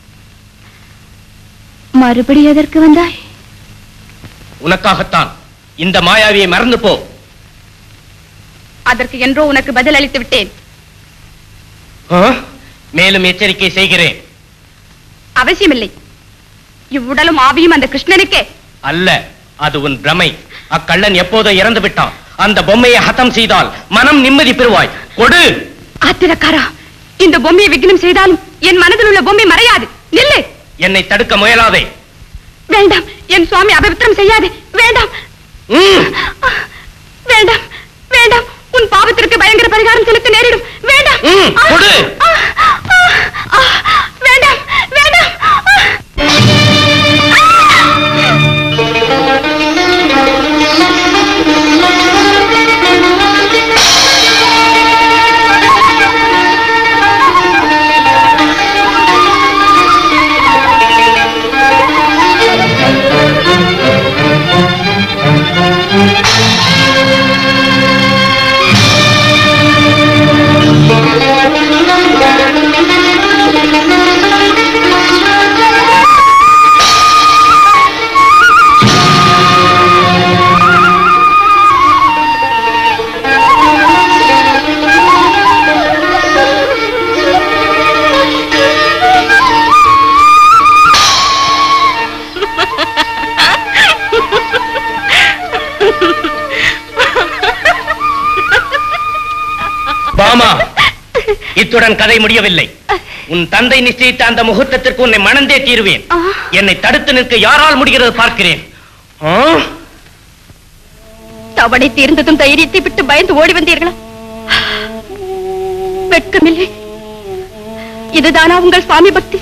மறுபடி எதற்கு வந்தாய்
உனக்காகத்தான் இந்த மாயாவியை மறந்து போ
அதற்கு என்றோ உனக்கு பதில் அளித்து விட்டேன்
ஆ? மேலும் எச்சரிக்கை செய்கிறேன்
அவசியமில்லை இவ்வுடலும் ஆவியும் அந்த கிருஷ்ணனுக்கே
அல்ல அது உன் பிரமை அக்கள்ளன் எப்போதோ இறந்து விட்டான் அந்த பொம்மையை ஹதம் செய்தால் மனம் நிம்மதி பெறுவாய் கொடு
ஆத்திரக்காரா இந்த பொம்மையை விக்னம் செய்தாலும் என் மனதில் உள்ள பொம்மை மறையாது நில்லு
என்னை தடுக்க முயலாதே
வேண்டாம் என் சுவாமி அபவித்திரம் செய்யாது வேண்டாம்
ம்.
வேண்டாம் வேண்டாம் உன் பாவத்திற்கு பயங்கர பரிகாரம் செலுத்த நேரிடும் வேண்டாம்
ம்,
ஆ,
கொடு.
ஆ, ஆ, ஆ, வேண்டாம் வேண்டாம் ஆ.
பாமா இத்துடன் கதை முடியவில்லை உன் தந்தை நிச்சயித்த அந்த முகூர்த்தத்திற்கு உன்னை மணந்தே தீருவேன்
ஆ.
என்னை தடுத்து நிற்க யாரால் முடிகிறது பார்க்கிறேன் ஆ?
தவணை தீர்ந்ததும் தைரியத்தை விட்டு பயந்து ஓடி வந்தீர்களா வெட்கமில்லை இதுதானா உங்கள் சுவாமி பக்தி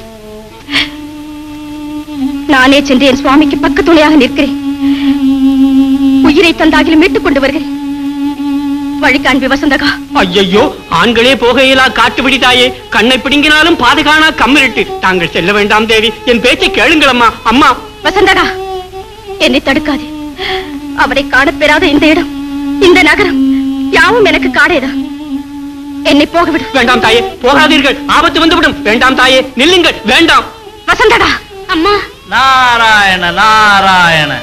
நானே சென்று என் சுவாமிக்கு பக்க துணையாக நிற்கிறேன் உயிரை தந்தாகிலும் மீட்டுக் கொண்டு வருகிறேன் வழி காண்பி வசந்தகா
ஐயையோ ஆண்களே போகையிலா காட்டு பிடித்தாயே கண்ணை பிடுங்கினாலும் பாதுகாணா கம்மிருட்டு தாங்கள் செல்ல வேண்டாம் தேவி என் பேச்சை கேளுங்களம்மா அம்மா
வசந்தகா என்னை தடுக்காதே அவரை காணப் பெறாத இந்த இடம் இந்த நகரம் யாவும் எனக்கு காடேதான் என்னை போகவிடு
வேண்டாம் தாயே போகாதீர்கள் ஆபத்து வந்துவிடும் வேண்டாம் தாயே நில்லுங்கள் வேண்டாம்
வசந்தகா அம்மா
நாராயண நாராயண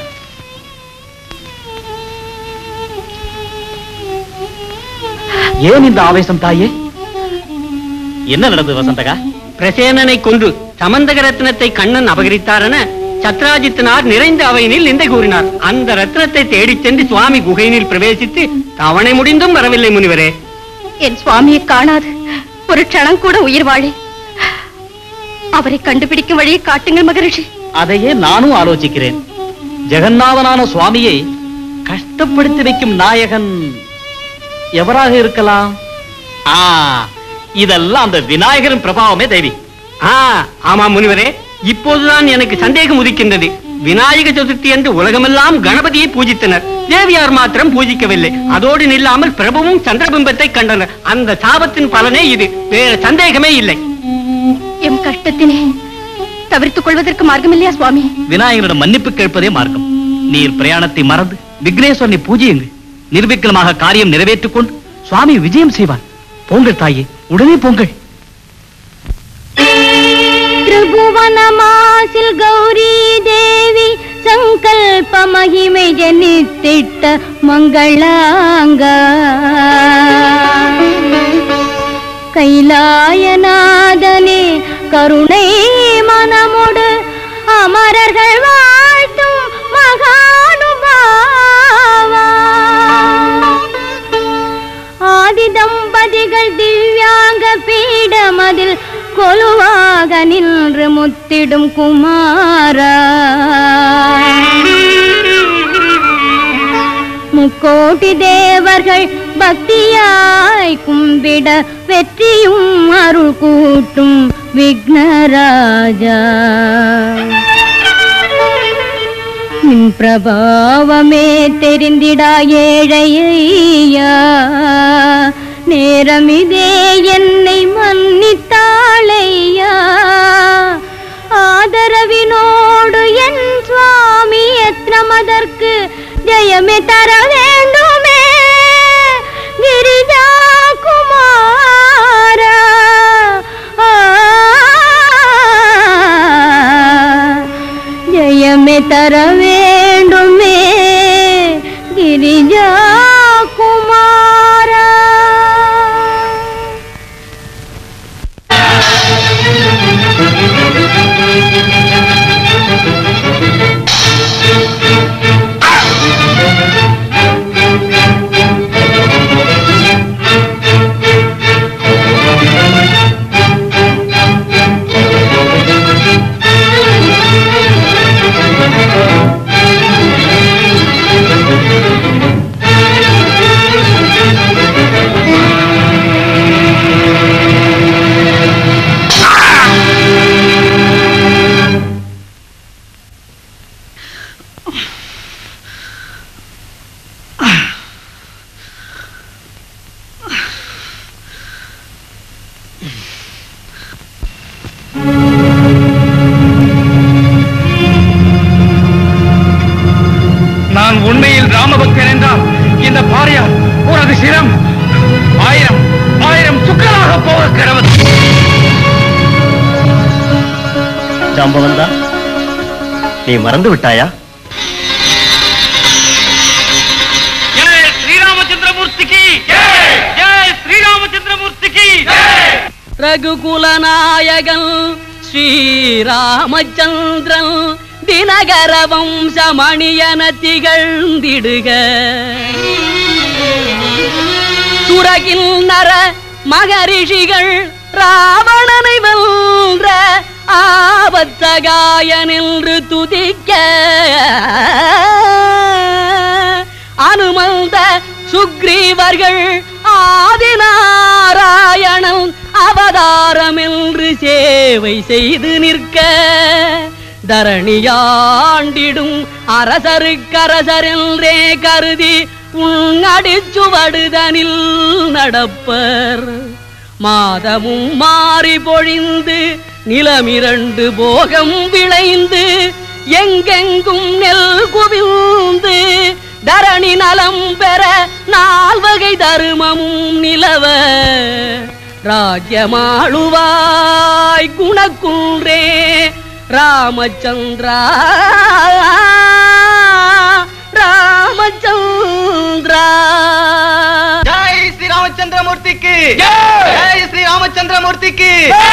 ஏன் இந்த ஆவேசம் தாயே
என்ன நடந்தது வசந்தகா
பிரசேனனை கொன்று சமந்தக ரத்னத்தை கண்ணன் அபகரித்தாரென சத்ராஜித்தனார் நிறைந்த அவையினில் நிந்தை கூறினார் அந்த ரத்னத்தை தேடிச் சென்று சுவாமி குகையினில் பிரவேசித்து தவணை முடிந்தும் வரவில்லை முனிவரே
என் சுவாமியை காணாது ஒரு க்ஷணம் கூட உயிர் வாழே அவரை கண்டுபிடிக்கும் வழியை காட்டுங்கள் மகரிஷி
அதையே நானும் ஆலோசிக்கிறேன்
ஜெகநாதனான சுவாமியை கஷ்டப்படுத்தி வைக்கும் நாயகன் எவராக இருக்கலாம் ஆ இதெல்லாம் அந்த விநாயகரின் பிரபாவமே தேவி
ஆ ஆமா முனிவரே இப்போதுதான் எனக்கு சந்தேகம் உதிக்கின்றது விநாயக சதுர்த்தி என்று உலகமெல்லாம் கணபதியை பூஜித்தனர் தேவியார் மாத்திரம் பூஜிக்கவில்லை அதோடு நில்லாமல் பிரபுவும் சந்திரபிம்பத்தை கண்டனர் அந்த சாபத்தின் பலனே இது வேற சந்தேகமே இல்லை
எம் கஷ்டத்தினை தவிர்த்துக் கொள்வதற்கு மார்க்கமில்லையா சுவாமி
விநாயகரிடம் மன்னிப்பு கேட்பதே மார்க்கம் நீர் பிரயாணத்தை மறந்து விக்னேஸ்வரனை பூஜையுங்கள் நிர்விக்கலமாக காரியம் நிறைவேற்றிக் கொண்டு சுவாமி விஜயம் செய்வார் போங்கள் தாயே உடனே போங்கள்
ತ್ರಿಭುವನಮಾಸಿಲ್ ಗೌರಿ ದೇವಿ ಸಂಕಲ್ಪ ಮಹಿಮೆ ಜನಿತ್ತಿಟ್ಟ ಮಂಗಳಾಂಗ கைலாயநாதனே கருணை மனமொடு அமரர்கள் வாழ்த்தும் மகானுபாவா ஆதி தம்பதிகள் திவ்யாங்க பீடமதில் கொலுவாக நின்று முத்திடும் குமாரா முக்கோட்டி தேவர்கள் பக்தியாய் கும்பிட வெற்றியும் அருள் கூட்டும் விக்னராஜா நின் பிரபாவமே தெரிந்திடா ஏழையா நேரமிதே என்னை மன்னித்தாளையா ஆதரவினோடு என் சுவாமி எத்னமதற்கு ஜெயமே தர வேண்டுமே கிரிஜா குமாரா ஜெயமே தர வேண்டுமே கிரிஜா குமாரா
நான் உண்மையில் ராமபக்தன் என்றால் இந்த பாரியார் உனது சிரம் ஆயிரம் ஆயிரம் சுக்கராக போக கிடவது
ஜாம்பவந்தா நீ மறந்து விட்டாயா
ஜெய் ஸ்ரீராமச்சந்திரமூர்த்திக்கு ஜெய் ஸ்ரீராமச்சந்திரமூர்த்திக்கு
ரகுகுலநாயகன் ஸ்ரீராமச்சந்திரன் தினகர வம்சமணியன திகழ்ந்திடுக சுரகில் நர மகரிஷிகள் ராவணனை வென்ற ஆபத்தகாயன் என்று துதிக்க அனுமந்த சுக்ரீவர்கள் ஆதிநாராயணன் அவதாரம் என்று சேவை செய்து நிற்க தரணியாண்டிடும் அரசருக்கரசரென்றே கருதி உன்னடிச்சுவடுதனில் நடப்பர் மாதமும் மாறி பொழிந்து நிலமிரண்டு போகம் விளைந்து எங்கெங்கும் நெல் குவிந்து தரணி நலம் பெற நால்வகை தருமமும் நிலவ ராஜ்யமாளுவாய் குணக்குன்றே ராமச்சந்திரா ராமச்சந்திரா
ஜெய் ஸ்ரீ ராமச்சந்திரமூர்த்திக்கு ஜெய் ஸ்ரீ ராமச்சந்திரமூர்த்திக்கு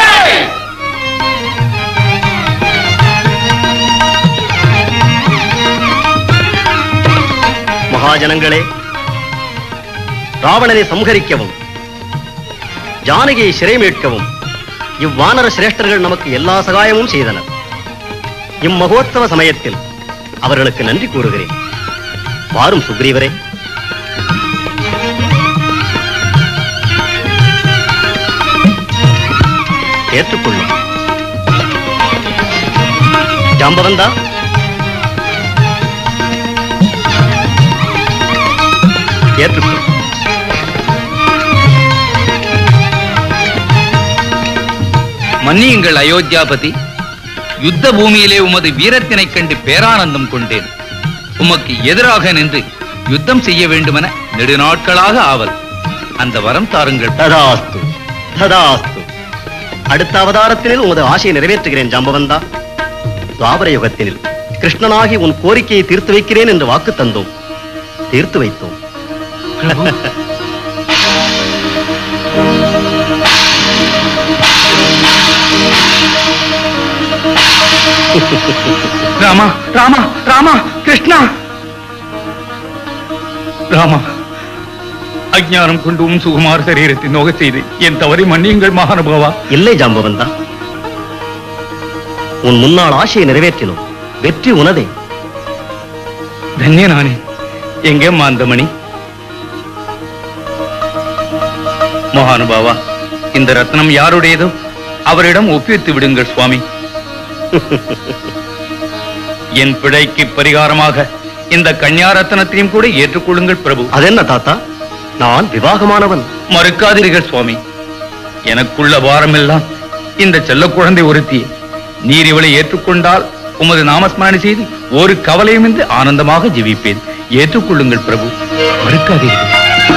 மகாஜனங்களே ராவணனை சம்ஹரிக்கவும் ஜானகியை சிறை மீட்கவும் இவ்வானர சிரேஷ்டர்கள் நமக்கு எல்லா சகாயமும் செய்தனர் இம்மகோத்சவ சமயத்தில் அவர்களுக்கு நன்றி கூறுகிறேன் வாரும் சுக்ரீவரே ஏற்றுக்கொள்ளும் ஜாம்பவந்தா ஏற்றுக்கொள்
மன்னியுங்கள் அயோத்தியாபதி யுத்த பூமியிலே உமது வீரத்தினைக் கண்டு பேரானந்தம் கொண்டேன் உமக்கு எதிராக நின்று யுத்தம் செய்ய வேண்டுமென நெடுநாட்களாக ஆவல் அந்த வரம் தாருங்கள்
ததாஸ்து ததாஸ்து அடுத்த அவதாரத்தினில் உமது ஆசையை நிறைவேற்றுகிறேன் ஜாம்பவந்தா துவாபர யுகத்தினில் கிருஷ்ணனாகி உன் கோரிக்கையை தீர்த்து வைக்கிறேன் என்று வாக்கு தந்தோம் தீர்த்து வைத்தோம்
ராமா ராமா ராமா கிருஷ்ணா ராமா அஜ்ஞானம் கொண்டு உம் சுகுமார சரீரத்தை நோக செய்து என் தவறை மன்னியுங்கள் மகானுபாவா
இல்லை ஜாம்பவந்தா உன் முன்னாள் ஆசையை நிறைவேற்றினோம் வெற்றி உனதே
தன்யனானே எங்கேம்மா அந்த மணி மகானுபாவா இந்த ரத்னம் யாருடையதோ அவரிடம் ஒப்பித்து விடுங்கள் சுவாமி என் பிழைக்கு பரிகாரமாக இந்த கன்யா ரத்னத்தையும் கூட ஏற்றுக்கொள்ளுங்கள் பிரபு
அதென்ன தாத்தா நான் விவாகமானவன்
மறுக்காதீர்கள் சுவாமி எனக்குள்ள பாரமெல்லாம் இந்த செல்ல குழந்தை ஒருத்தி நீர் இவளை ஏற்றுக்கொண்டால் உமது நாமஸ்மரணை செய்து ஒரு கவலையுமின்றி ஆனந்தமாக ஜீவிப்பேன் ஏற்றுக்கொள்ளுங்கள் பிரபு மறுக்காதீர்கள்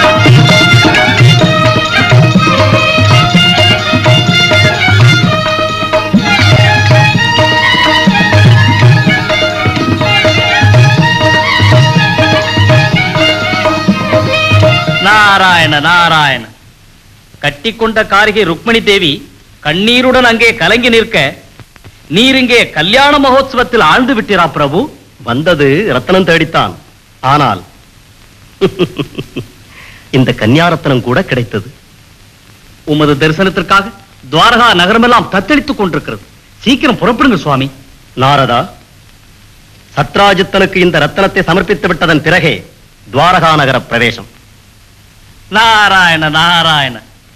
நாராயண நாராயண கட்டிக்கொண்ட காரிகை ருக்மணி தேவி கண்ணீருடன் அங்கே கலங்கி நிற்க நீர் இங்கே கல்யாண மகோத்சவத்தில் ஆழ்ந்து விட்டீரா பிரபு
வந்தது ரத்தனம் தேடித்தான் ஆனால் இந்த கன்னியாரத்தனம் கூட கிடைத்தது
உமது தரிசனத்திற்காக துவாரகா நகரமெல்லாம் தத்தளித்துக் கொண்டிருக்கிறது சீக்கிரம் புறப்படுங்க சுவாமி
நாரதா சத்ராஜித்தனுக்கு இந்த ரத்தனத்தை சமர்ப்பித்து விட்டதன் பிறகே துவாரகா நகர பிரவேசம்
நாராயண நாராயண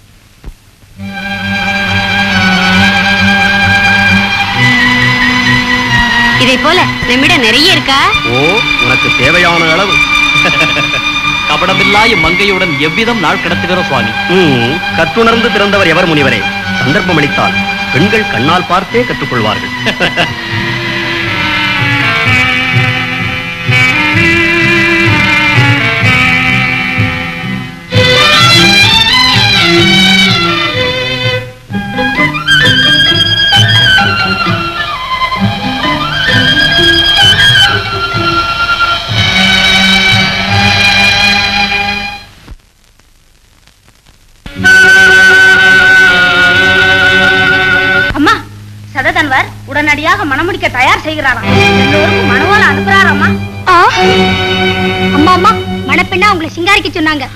இதை போல நம்மிடம் நிறைய இருக்கா
ஓ உனக்கு தேவையான அளவு
கபடமில்லாய மங்கையுடன் எவ்விதம் நாள் கிடத்துகிறோம் சுவாமி
ம், கற்றுணர்ந்து பிறந்தவர் எவர் முனிவரே சந்தர்ப்பம் அளித்தால் பெண்கள் கண்ணால் பார்த்தே கற்றுக்கொள்வார்கள்
அம்மா சததன்வர் உடனடியாக மணமுடிக்க தயார் செய்கிறாராம் எல்லோருக்கும் மணவாள அனுப்புறாராம்மா அம்மா அம்மா மணப்பெண்ணா உங்களை சிங்காரிக்க சொன்னாங்க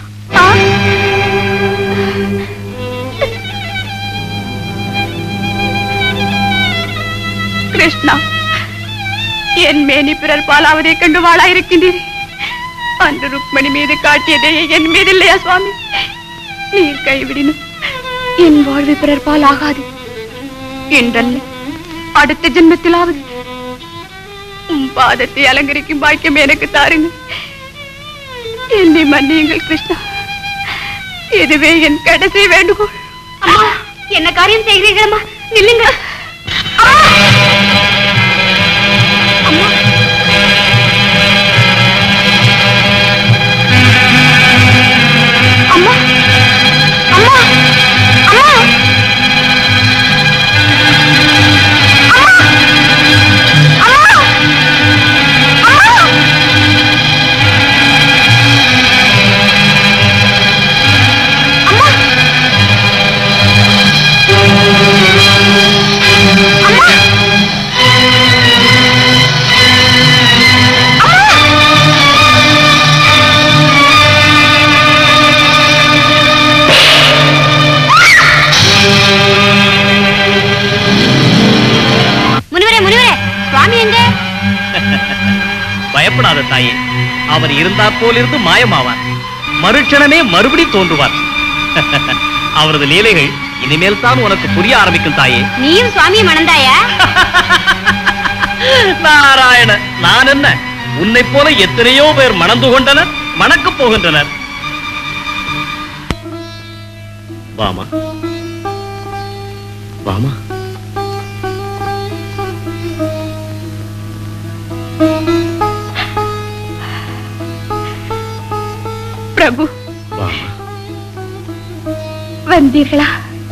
கிருஷ்ணா என் மேனி பிறர் பாலாவதை கண்டு வாழாயிருக்கின்றீர் அந்த ருக்மணி மீது காட்டியதே என் மீது இல்லையா சுவாமி நீர் கைவிடினும் என் வாழ்வு பிறர் பால் ஆகாது என்றல்ல அடுத்த ஜென்மத்திலாவது உம் பாதத்தை அலங்கரிக்கும் பாக்கியம் எனக்கு தாருங்க என்னை மன்னியுங்கள் கிருஷ்ணா இதுவே என் கடைசி வேண்டுகோள்
அம்மா என்ன காரியம் செய்கிறீர்களம்மா நில்லுங்க அம்மா அம்மா அம்மா முனிவரே முனிவரே சுவாமி எங்க
பயப்படாத தாயே அவர் இருந்தா போலிருந்து மாயமாவார் மறுட்சணமே மறுபடி தோன்றுவார் அவரது லீலைகள் இனிமேல் தான் உனக்கு புரிய ஆரம்பிக்கும் தாயே
நீயும் சுவாமியை மணந்தாயா
நாராயண நான் என்ன உன்னை போல எத்தனையோ பேர் மணந்து கொண்டனர் மணக்கப் போகின்றனர்
வாமா வாமா
பிரபு
வாமா
வந்தீர்களா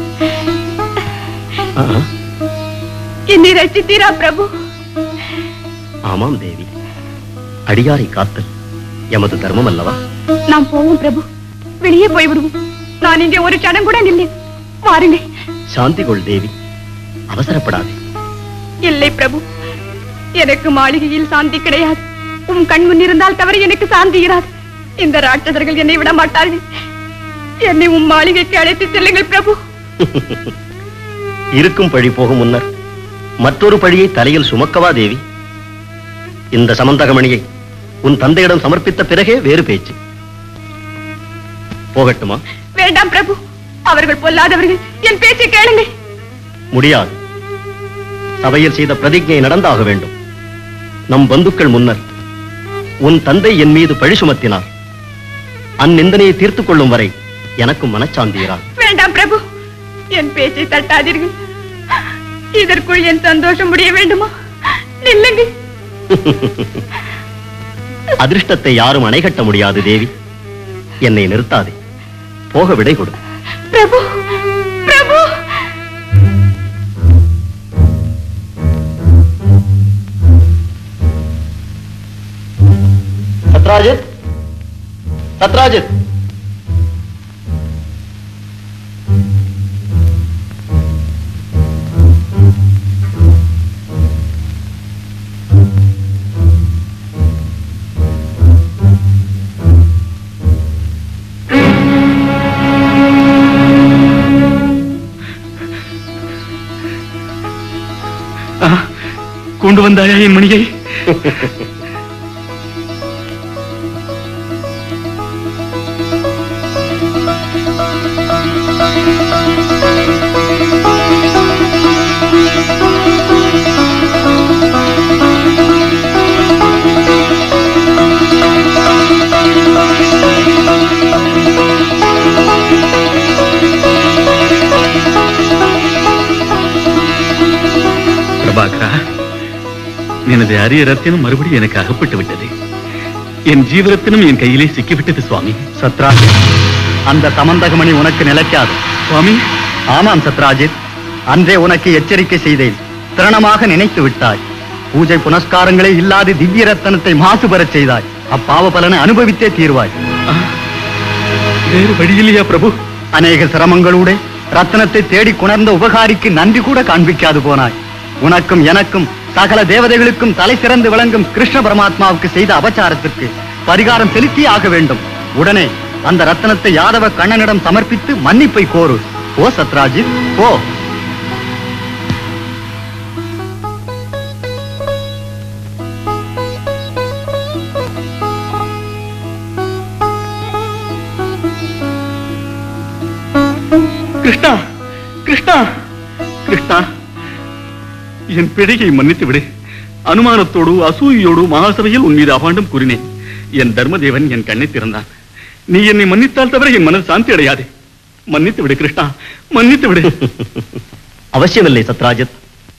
ஆ,
என்னை ரசித்தீரா பிரபு
ஆமாம் தேவி அடியாரை காத்தல் எமது தர்மம் அல்லவா
நாம் போவோம் பிரபு வெளியே போய் விடுவோம் நான் இங்கே ஒரு கணம் கூட நில்லேன் வாருங்கள்
சாந்தி கொள் தேவி அவசரப்படாதே
இல்லை பிரபு எனக்கு மாளிகையில் சாந்தி கிடையாது உம் கண் முன் இருந்தால் தவிர எனக்கு சாந்தி இராது இந்த ராட்சதர்கள் என்னை விட மாட்டார்கள் என்னை உம் மாளிகைக்கு அழைத்து செல்லுங்கள் பிரபு
இருக்கும் பழி போகும் முன்னர் மற்றொரு பழியை தலையில் சுமக்கவா தேவி இந்த சமந்தகமணியை உன் தந்தையிடம் சமர்ப்பித்த பிறகே வேறு பேச்சு போகட்டுமா
வேண்டாம் பிரபு அவர்கள் பொல்லாதவர்கள் என் பேச்சை கேளுங்கள்
முடியாது சபையில் செய்த பிரதிஜை நடந்தாக வேண்டும் நம் பந்துக்கள் முன்னர் உன் தந்தை என் மீது பழி சுமத்தினார் அந்நிந்தனையை தீர்த்துக் கொள்ளும் வரை எனக்கும் மனச்சாந்தியிரான்
வேண்டாம் பிரபு என் பேச்சை தட்டாதீர்கள் இதற்குள் என் சந்தோஷம் முடிய வேண்டுமா நில்லுங்கள்
அதிர்ஷ்டத்தை யாரும் அணைகட்ட முடியாது தேவி என்னை நிறுத்தாதே போக விடை கொடு
பிரபு பிரபு
சத்ராஜித் சத்ராஜித்
கொண்டு வந்தாயா என் மணியை பிரபாகரா எனது அரிய ரத்தினம் மறுபடியும் எனக்கு அகப்பட்டு விட்டது என் ஜீவரத்தினம் என் கையிலே சிக்கிவிட்டது சுவாமி
சத்ராஜித் அந்த சமந்தகமணி உனக்கு நிலைக்காது
சுவாமி
ஆமாம் சத்ராஜித் அன்றே உனக்கு எச்சரிக்கை செய்தேன் திரணமாக நினைத்து விட்டாய் பூஜை புனஸ்காரங்களே இல்லாது திவ்ய ரத்தனத்தை மாசு பெறச் செய்தாய் அப்பாவ பலனை அனுபவித்தே தீர்வாய்
வேறு வழியில்லையா பிரபு
அநேக சிரமங்களோட ரத்தனத்தை தேடி குணர்ந்த உபகாரிக்கு நன்றி கூட காண்பிக்காது போனாய் உனக்கும் எனக்கும் சகல தேவதைகளுக்கும் தலை சிறந்து விளங்கும் கிருஷ்ண பரமாத்மாவுக்கு செய்த அபச்சாரத்திற்கு பரிகாரம் செலுத்தியே ஆக வேண்டும் உடனே அந்த ரத்தனத்தை யாதவ கண்ணனிடம் சமர்ப்பித்து மன்னிப்பை கோரு ஓ சத்ராஜித் ஓ
கிருஷ்ணா கிருஷ்ணா கிருஷ்ணா என் பிழையை மன்னித்து விடு அனுமானத்தோடு அசூயோடு மகாசபையில் உன் மீது அபாண்டம் கூறினேன் என் தர்மதேவன் என் கண்ணை திறந்தான் நீ என்னை மன்னித்தால் தவிர என் மனம் சாந்தி அடையாது மன்னித்து விடு கிருஷ்ணா மன்னித்து விடு
அவசியமில்லை சத்ராஜித்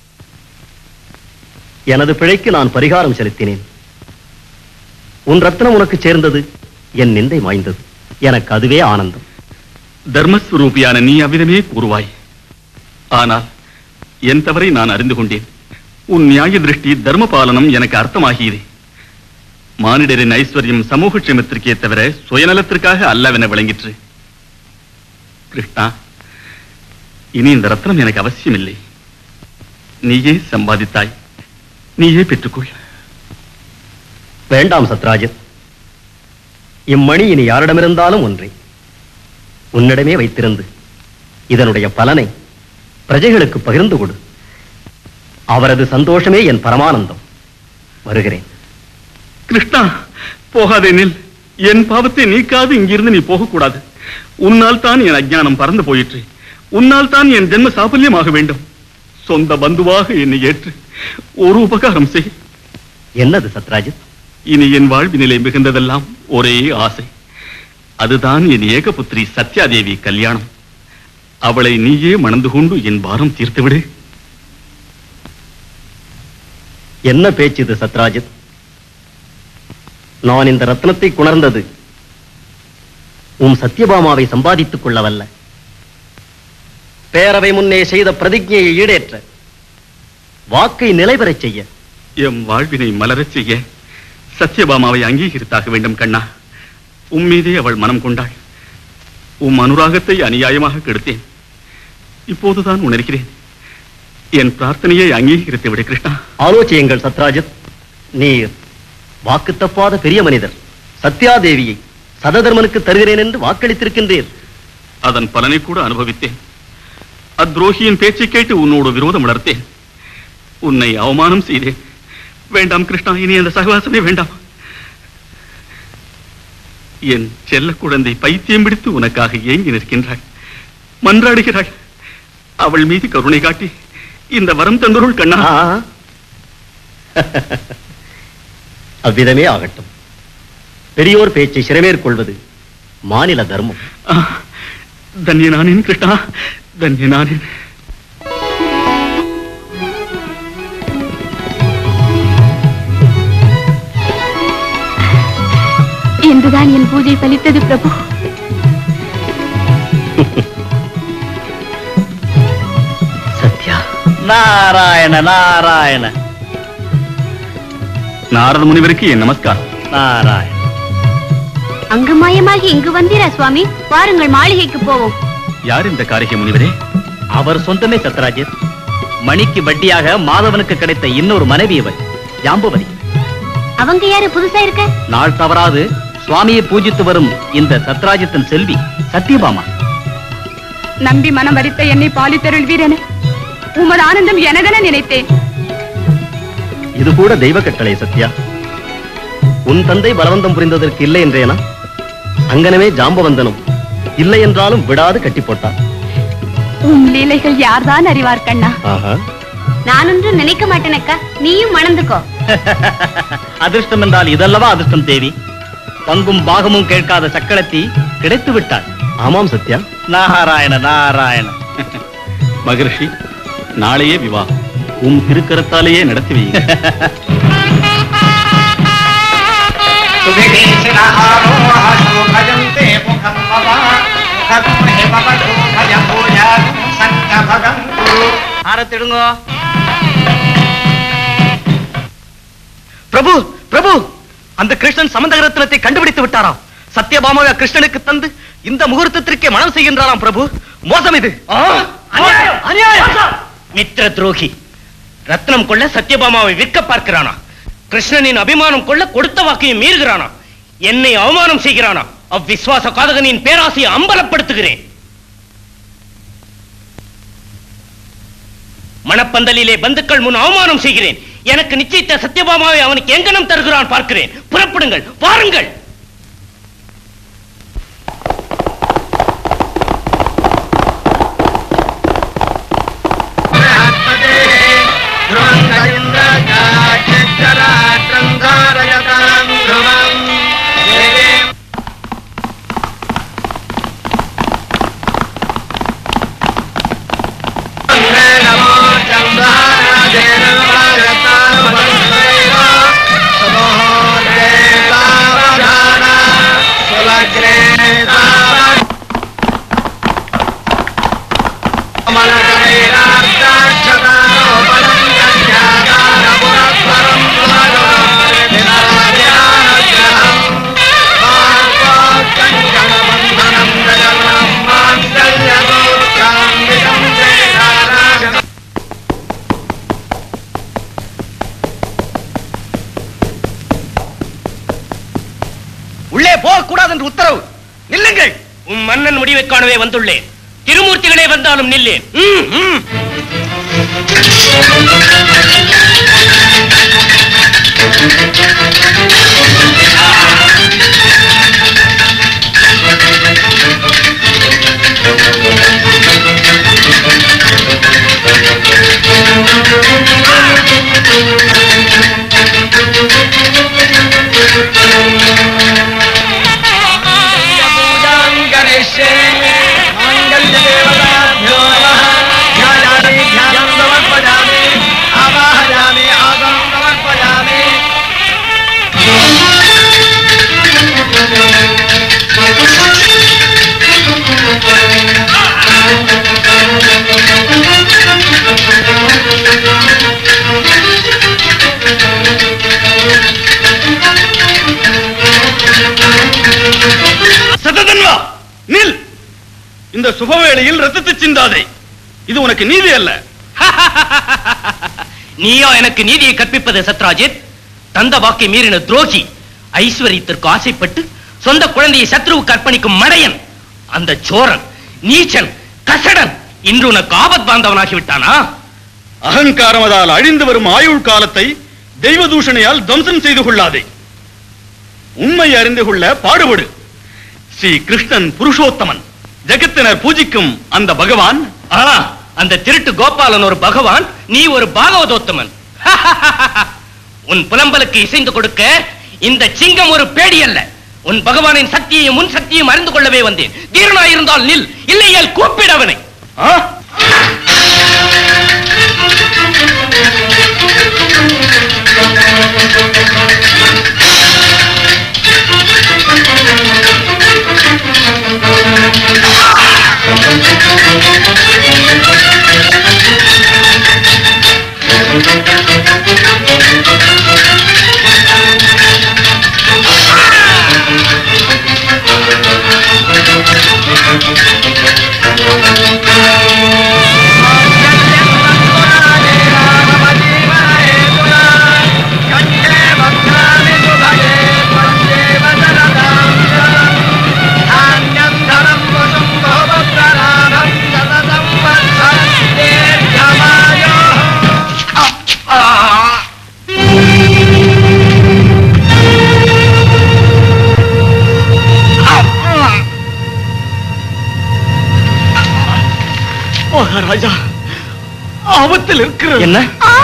எனது பிழைக்கு நான் பரிகாரம் செலுத்தினேன் உன் ரத்னம் உனக்கு சேர்ந்தது என் நிந்தை மாய்ந்தது எனக்கு அதுவே ஆனந்தம்
தர்மஸ்வரூபியான நீ அவ்விதமே கூறுவாய் ஆனால் என் தவறை நான் அறிந்து கொண்டேன் உன் நியாய திருஷ்டி தர்ம பாலனம் எனக்கு அர்த்தமாகியது மானிடரின் ஐஸ்வர்யம் சமூக க்ஷேமத்திற்கே தவிர சுயநலத்திற்காக அல்லவென விளங்கிற்று கிருஷ்ணா இனி இந்த ரத்னம் எனக்கு அவசியமில்லை நீயே சம்பாதித்தாய் நீயே பெற்றுக்கொள்
வேண்டாம் சத்ராஜித் இம்மணி இனி யாரிடமிருந்தாலும் ஒன்றே உன்னிடமே வைத்திருந்து இதனுடைய பலனை பிரஜைகளுக்கு பகிர்ந்து கொடு அவரது சந்தோஷமே என் பரமானந்தம் வருகிறேன்
கிருஷ்ணா போகாதே நில் என் பாவத்தை நீக்காது இங்கிருந்து நீ போகக்கூடாது உன்னால் தான் என் அஜ்ஞானம் பறந்து போயிற்று உன்னால் தான் என் ஜென்ம சாபல்யமாக வேண்டும் சொந்த பந்துவாக என்னை ஏற்று ஒரு உபகாரம் செய்
என்னது சத்ராஜித்
இனி என் வாழ்வினிலே மிகுந்ததெல்லாம் ஒரே ஆசை அதுதான் என் ஏகபுத்திரி சத்யாதேவி கல்யாணம் அவளை நீயே மணந்து கொண்டு என் பாரம் தீர்த்துவிடு
என்ன பேச்சு இது சத்ராஜித் நான் இந்த ரத்னத்தை குணர்ந்தது உம் சத்யபாமாவை சம்பாதித்துக் கொள்ளவல்ல பேரவை முன்னே செய்த பிரதிஜையை ஈடேற்ற வாக்கை நிலைபெறச் செய்ய
எம் வாழ்வினை மலரச் செய்ய சத்யபாமாவை அங்கீகரித்தாக வேண்டும் கண்ணா உம்மீதே அவள் மனம் கொண்டாள் உம் அனுராகத்தை அநியாயமாக கெடுத்தேன் இப்போதுதான் உணர்கிறேன் என் பிரார்த்தனையை அங்கீகரித்து விடு கிருஷ்ணா
ஆலோசியுங்கள் சத்ராஜித் நீர் வாக்கு தப்பாத பெரிய மனிதர் சத்யாதேவியை சததர்மனுக்கு தருகிறேன் என்று வாக்களித்திருக்கின்றீர்
அதன் பலனை கூட அனுபவித்தேன் அத்ரோகியின் பேச்சை கேட்டு உன்னோடு விரோதம் வளர்த்தேன் உன்னை அவமானம் செய்தேன் வேண்டாம் கிருஷ்ணா இனி அந்த சகவாசமே வேண்டாம் என் செல்ல குழந்தை பைத்தியம் பிடித்து உனக்காக ஏங்கி நிற்கின்றாள் மன்றாடுகிறாள் அவள் மீது கருணை காட்டி இந்த வரம் தந்தருள் கண்ணா
அவ்விதமே ஆகட்டும் பெரியோர் பேச்சை சிறமேற்கொள்வது மாநில தர்மம்
ஆ, தன்யனானேன் கிருஷ்ணா தன்யனானேன்
என்றுதான் என் பூஜை பலித்தது பிரபு
சத்யா
நாராயண நாராயண
நாரத முனிவருக்கு என் நமஸ்காரம்
நாராயண
அங்கு மாயமாகி இங்கு வந்தீரா சுவாமி வாருங்கள் மாளிகைக்கு போவோம்
யார் இந்த காரிகை முனிவரே
அவர் சொந்தமே சத்ராஜித் மணிக்கு வட்டியாக மாதவனுக்கு கிடைத்த இன்னொரு மனைவி இவர் ஜாம்பவதி
அவங்க யாரு புதுசா இருக்க
நாள் தவறாது சுவாமியை பூஜித்து வரும் இந்த சத்ராஜித்தின் செல்வி சத்யபாமா
நம்பி மனம் வரித்த என்னை பாலித்தருள் வீரனே உமது ஆனந்தம் எனதென நினைத்தேன்
இது கூட தெய்வ கட்டளை சத்யா உன் தந்தை பலவந்தம் புரிந்ததற்கு இல்லை என்றேனா அங்கனமே ஜாம்பவந்தனும் இல்லை என்றாலும் விடாது கட்டி போட்டான்
உம் லீலைகள் யார்தான் அறிவார் கண்ணா
ஆஹா
நான் ஒன்றும் நினைக்க மாட்டேனக்கா நீயும் மணந்துக்கோ
அதிர்ஷ்டம் என்றால் இதல்லவா அதிர்ஷ்டம் தேவி பங்கும் பாகமும் கேட்காத சக்களத்தி கிடைத்து விட்டாள்
ஆமாம் சத்யா
நாராயண நாராயண
மகரிஷி நாளையே விவாகம் உம் திருக்கரத்தாலேயே நடத்தி வையுங்க
ஆரத்திடுங்க
பிரபு பிரபு அந்த கிருஷ்ணன் சமந்தக ரத்னத்தை கண்டுபிடித்து விட்டாராம் சத்யபாமாவை கிருஷ்ணனுக்கு தந்து இந்த முகூர்த்தத்திற்கே மனம் செய்கின்றாராம் பிரபு மோசம் இது
மித்திர துரோகி ரத்னம் கொள்ள சத்யபாமாவை விற்க பார்க்கிறானா கிருஷ்ணனின் அபிமானம் கொள்ள கொடுத்த வாக்கையும் மீறுகிறானா என்னை அவமானம் செய்கிறானா அவ்விசுவாச காதகனின் பேராசையை அம்பலப்படுத்துகிறேன் மணப்பந்தலிலே பந்துக்கள் முன் அவமானம் செய்கிறேன் எனக்கு நிச்சயித்த சத்யபாமாவை அவனுக்கு எங்கனம் தருகிறான் பார்க்கிறேன் புறப்படுங்கள் வாருங்கள்
உள்ளே போகக்கூடாது என்று உத்தரவு நில்லுங்கள்
உன் மன்னன் முடிவை காணவே வந்துள்ளேன் திருமூர்த்திகளே வந்தாலும் நில்லேன் ம், ம்.
Thank you.
இந்த சுபவேளையில் ரத்தத்தை சிந்தாதே இது உனக்கு நீதி அல்ல
நீயோ எனக்கு நீதியை கற்பிப்பது சத்ராஜித் தந்த வாக்கை மீறின துரோகி ஐஸ்வர்யத்திற்கு ஆசைப்பட்டு சொந்த குழந்தையை சத்ருவுக்கு அர்ப்பணிக்கும் மடையன் அந்த சோரன் நீச்சன் கசடன் இன்று உனக்கு ஆபத் பாந்தவனாகி விட்டானா
அகங்காரமதால் அழிந்து வரும் ஆயுள் காலத்தை தெய்வ தூஷணையால் துவம்சம் செய்து கொள்ளாதே உண்மை அறிந்து கொள்ள பாடுபடு ஸ்ரீ கிருஷ்ணன் புருஷோத்தமன் ஜெகத்தினர் பூஜிக்கும் அந்த பகவான்
ஆ, அந்த திருட்டு கோபாலன் ஒரு பகவான் நீ ஒரு பாகவதோத்தமன் உன் புலம்பலுக்கு இசைந்து கொடுக்க இந்த சிங்கம் ஒரு பேடி அல்ல உன் பகவானின் சக்தியையும் முன் சக்தியையும் அறிந்து கொள்ளவே வந்தேன் தீரனாயிருந்தால் நில் இல்லையேல் கூப்பிட அவனை
ஆ?
மகாராஜா ஆபத்தில் இருக்கிறது
என்ன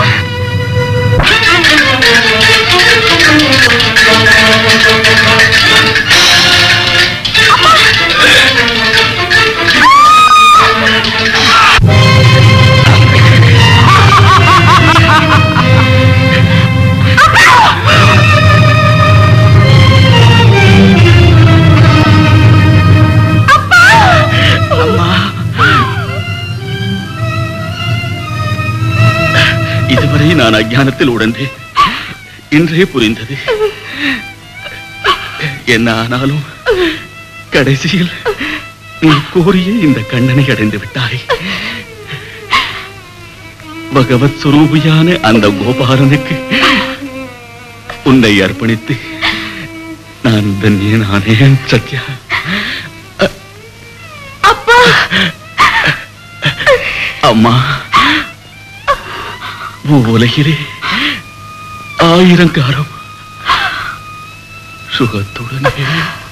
இதுவரை நான் அஞ்ஞானத்தில் உடந்தேன் இன்றே புரிந்தது என்ன ஆனாலும் கடைசியில் நீ கோரிய இந்த கண்ணனை அடைந்து விட்டாய் பகவத் சுரூபியான அந்த கோபாலனுக்கு உன்னை அர்ப்பணித்து நான் தன்யனானே சத்யா அம்மா உலகிலே ஆயிரங்காரம் சுகத்துடனே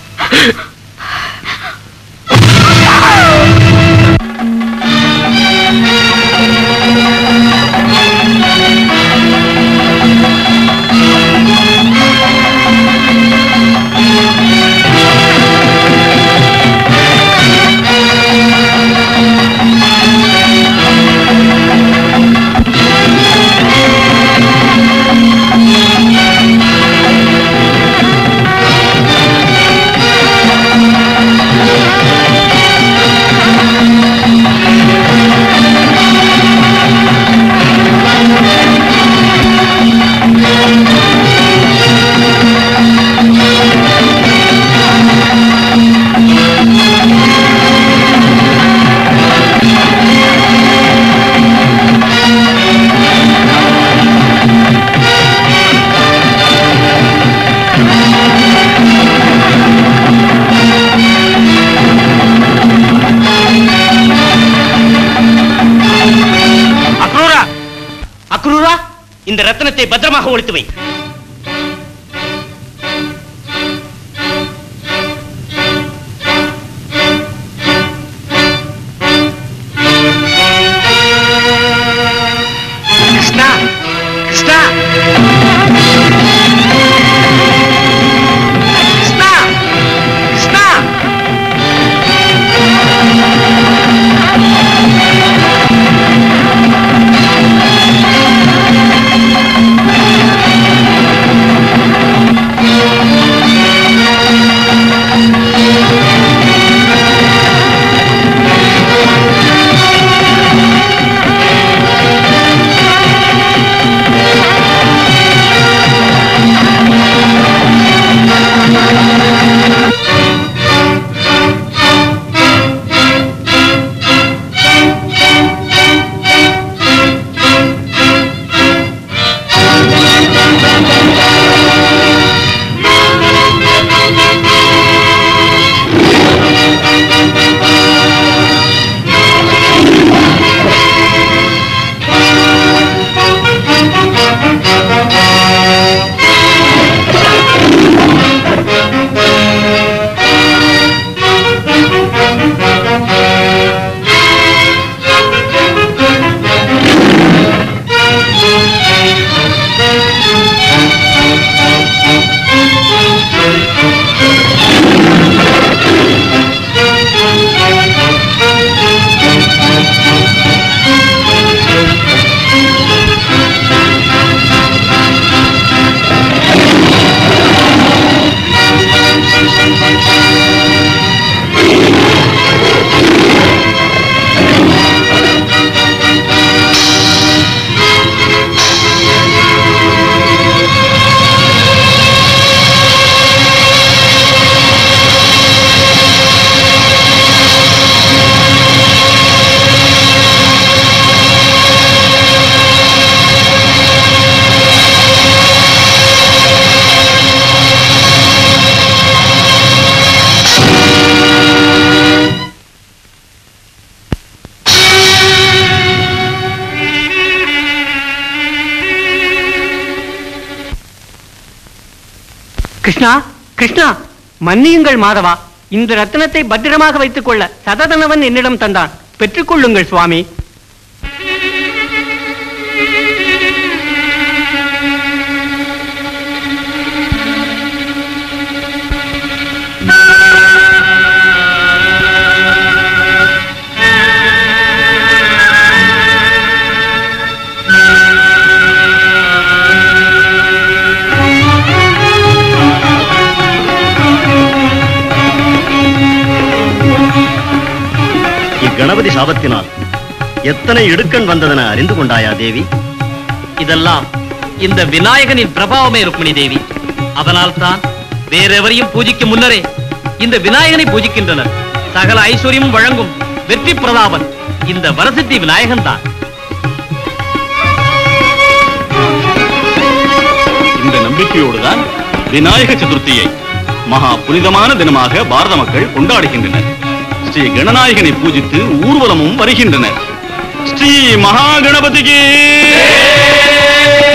அக்ரூரா அக்ரூரா இந்த ரத்னத்தை பத்திரமாக ஒழித்து வை
கிருஷ்ணா கிருஷ்ணா கிருஷ்ணா கிருஷ்ணா
ஆ
கிருஷ்ணா கிருஷ்ணா மன்னியுங்கள் மாதவா இந்த ரத்தினத்தை பத்திரமாக வைத்துக் கொள்ள சததனவன் என்னிடம் தந்தான் பெற்றுக்கொள்ளுங்கள் சுவாமி
இக்கணபதி சாபத்தினால் எத்தனை இடுக்கண் வந்ததென அறிந்து கொண்டாயா தேவி
இதெல்லாம் இந்த விநாயகனின் பிரபாவமே ருக்மிணி தேவி அதனால் தான் வேறெவரையும் பூஜிக்கும் முன்னரே இந்த விநாயகனை பூஜிக்கின்றனர் சகல ஐஸ்வர்யமும் வழங்கும் வெற்றி பிரதாபன் இந்த வரசித்தி விநாயகன் தான்
இந்த நம்பிக்கையோடுதான் விநாயக சதுர்த்தியை மகா புனிதமான தினமாக பாரத மக்கள் கொண்டாடுகின்றனர் ஸ்ரீ கணநாயகனை பூஜித்து ஊர்வலமும் வருகின்றனர் ஸ்ரீ மகா கணபதிக்கு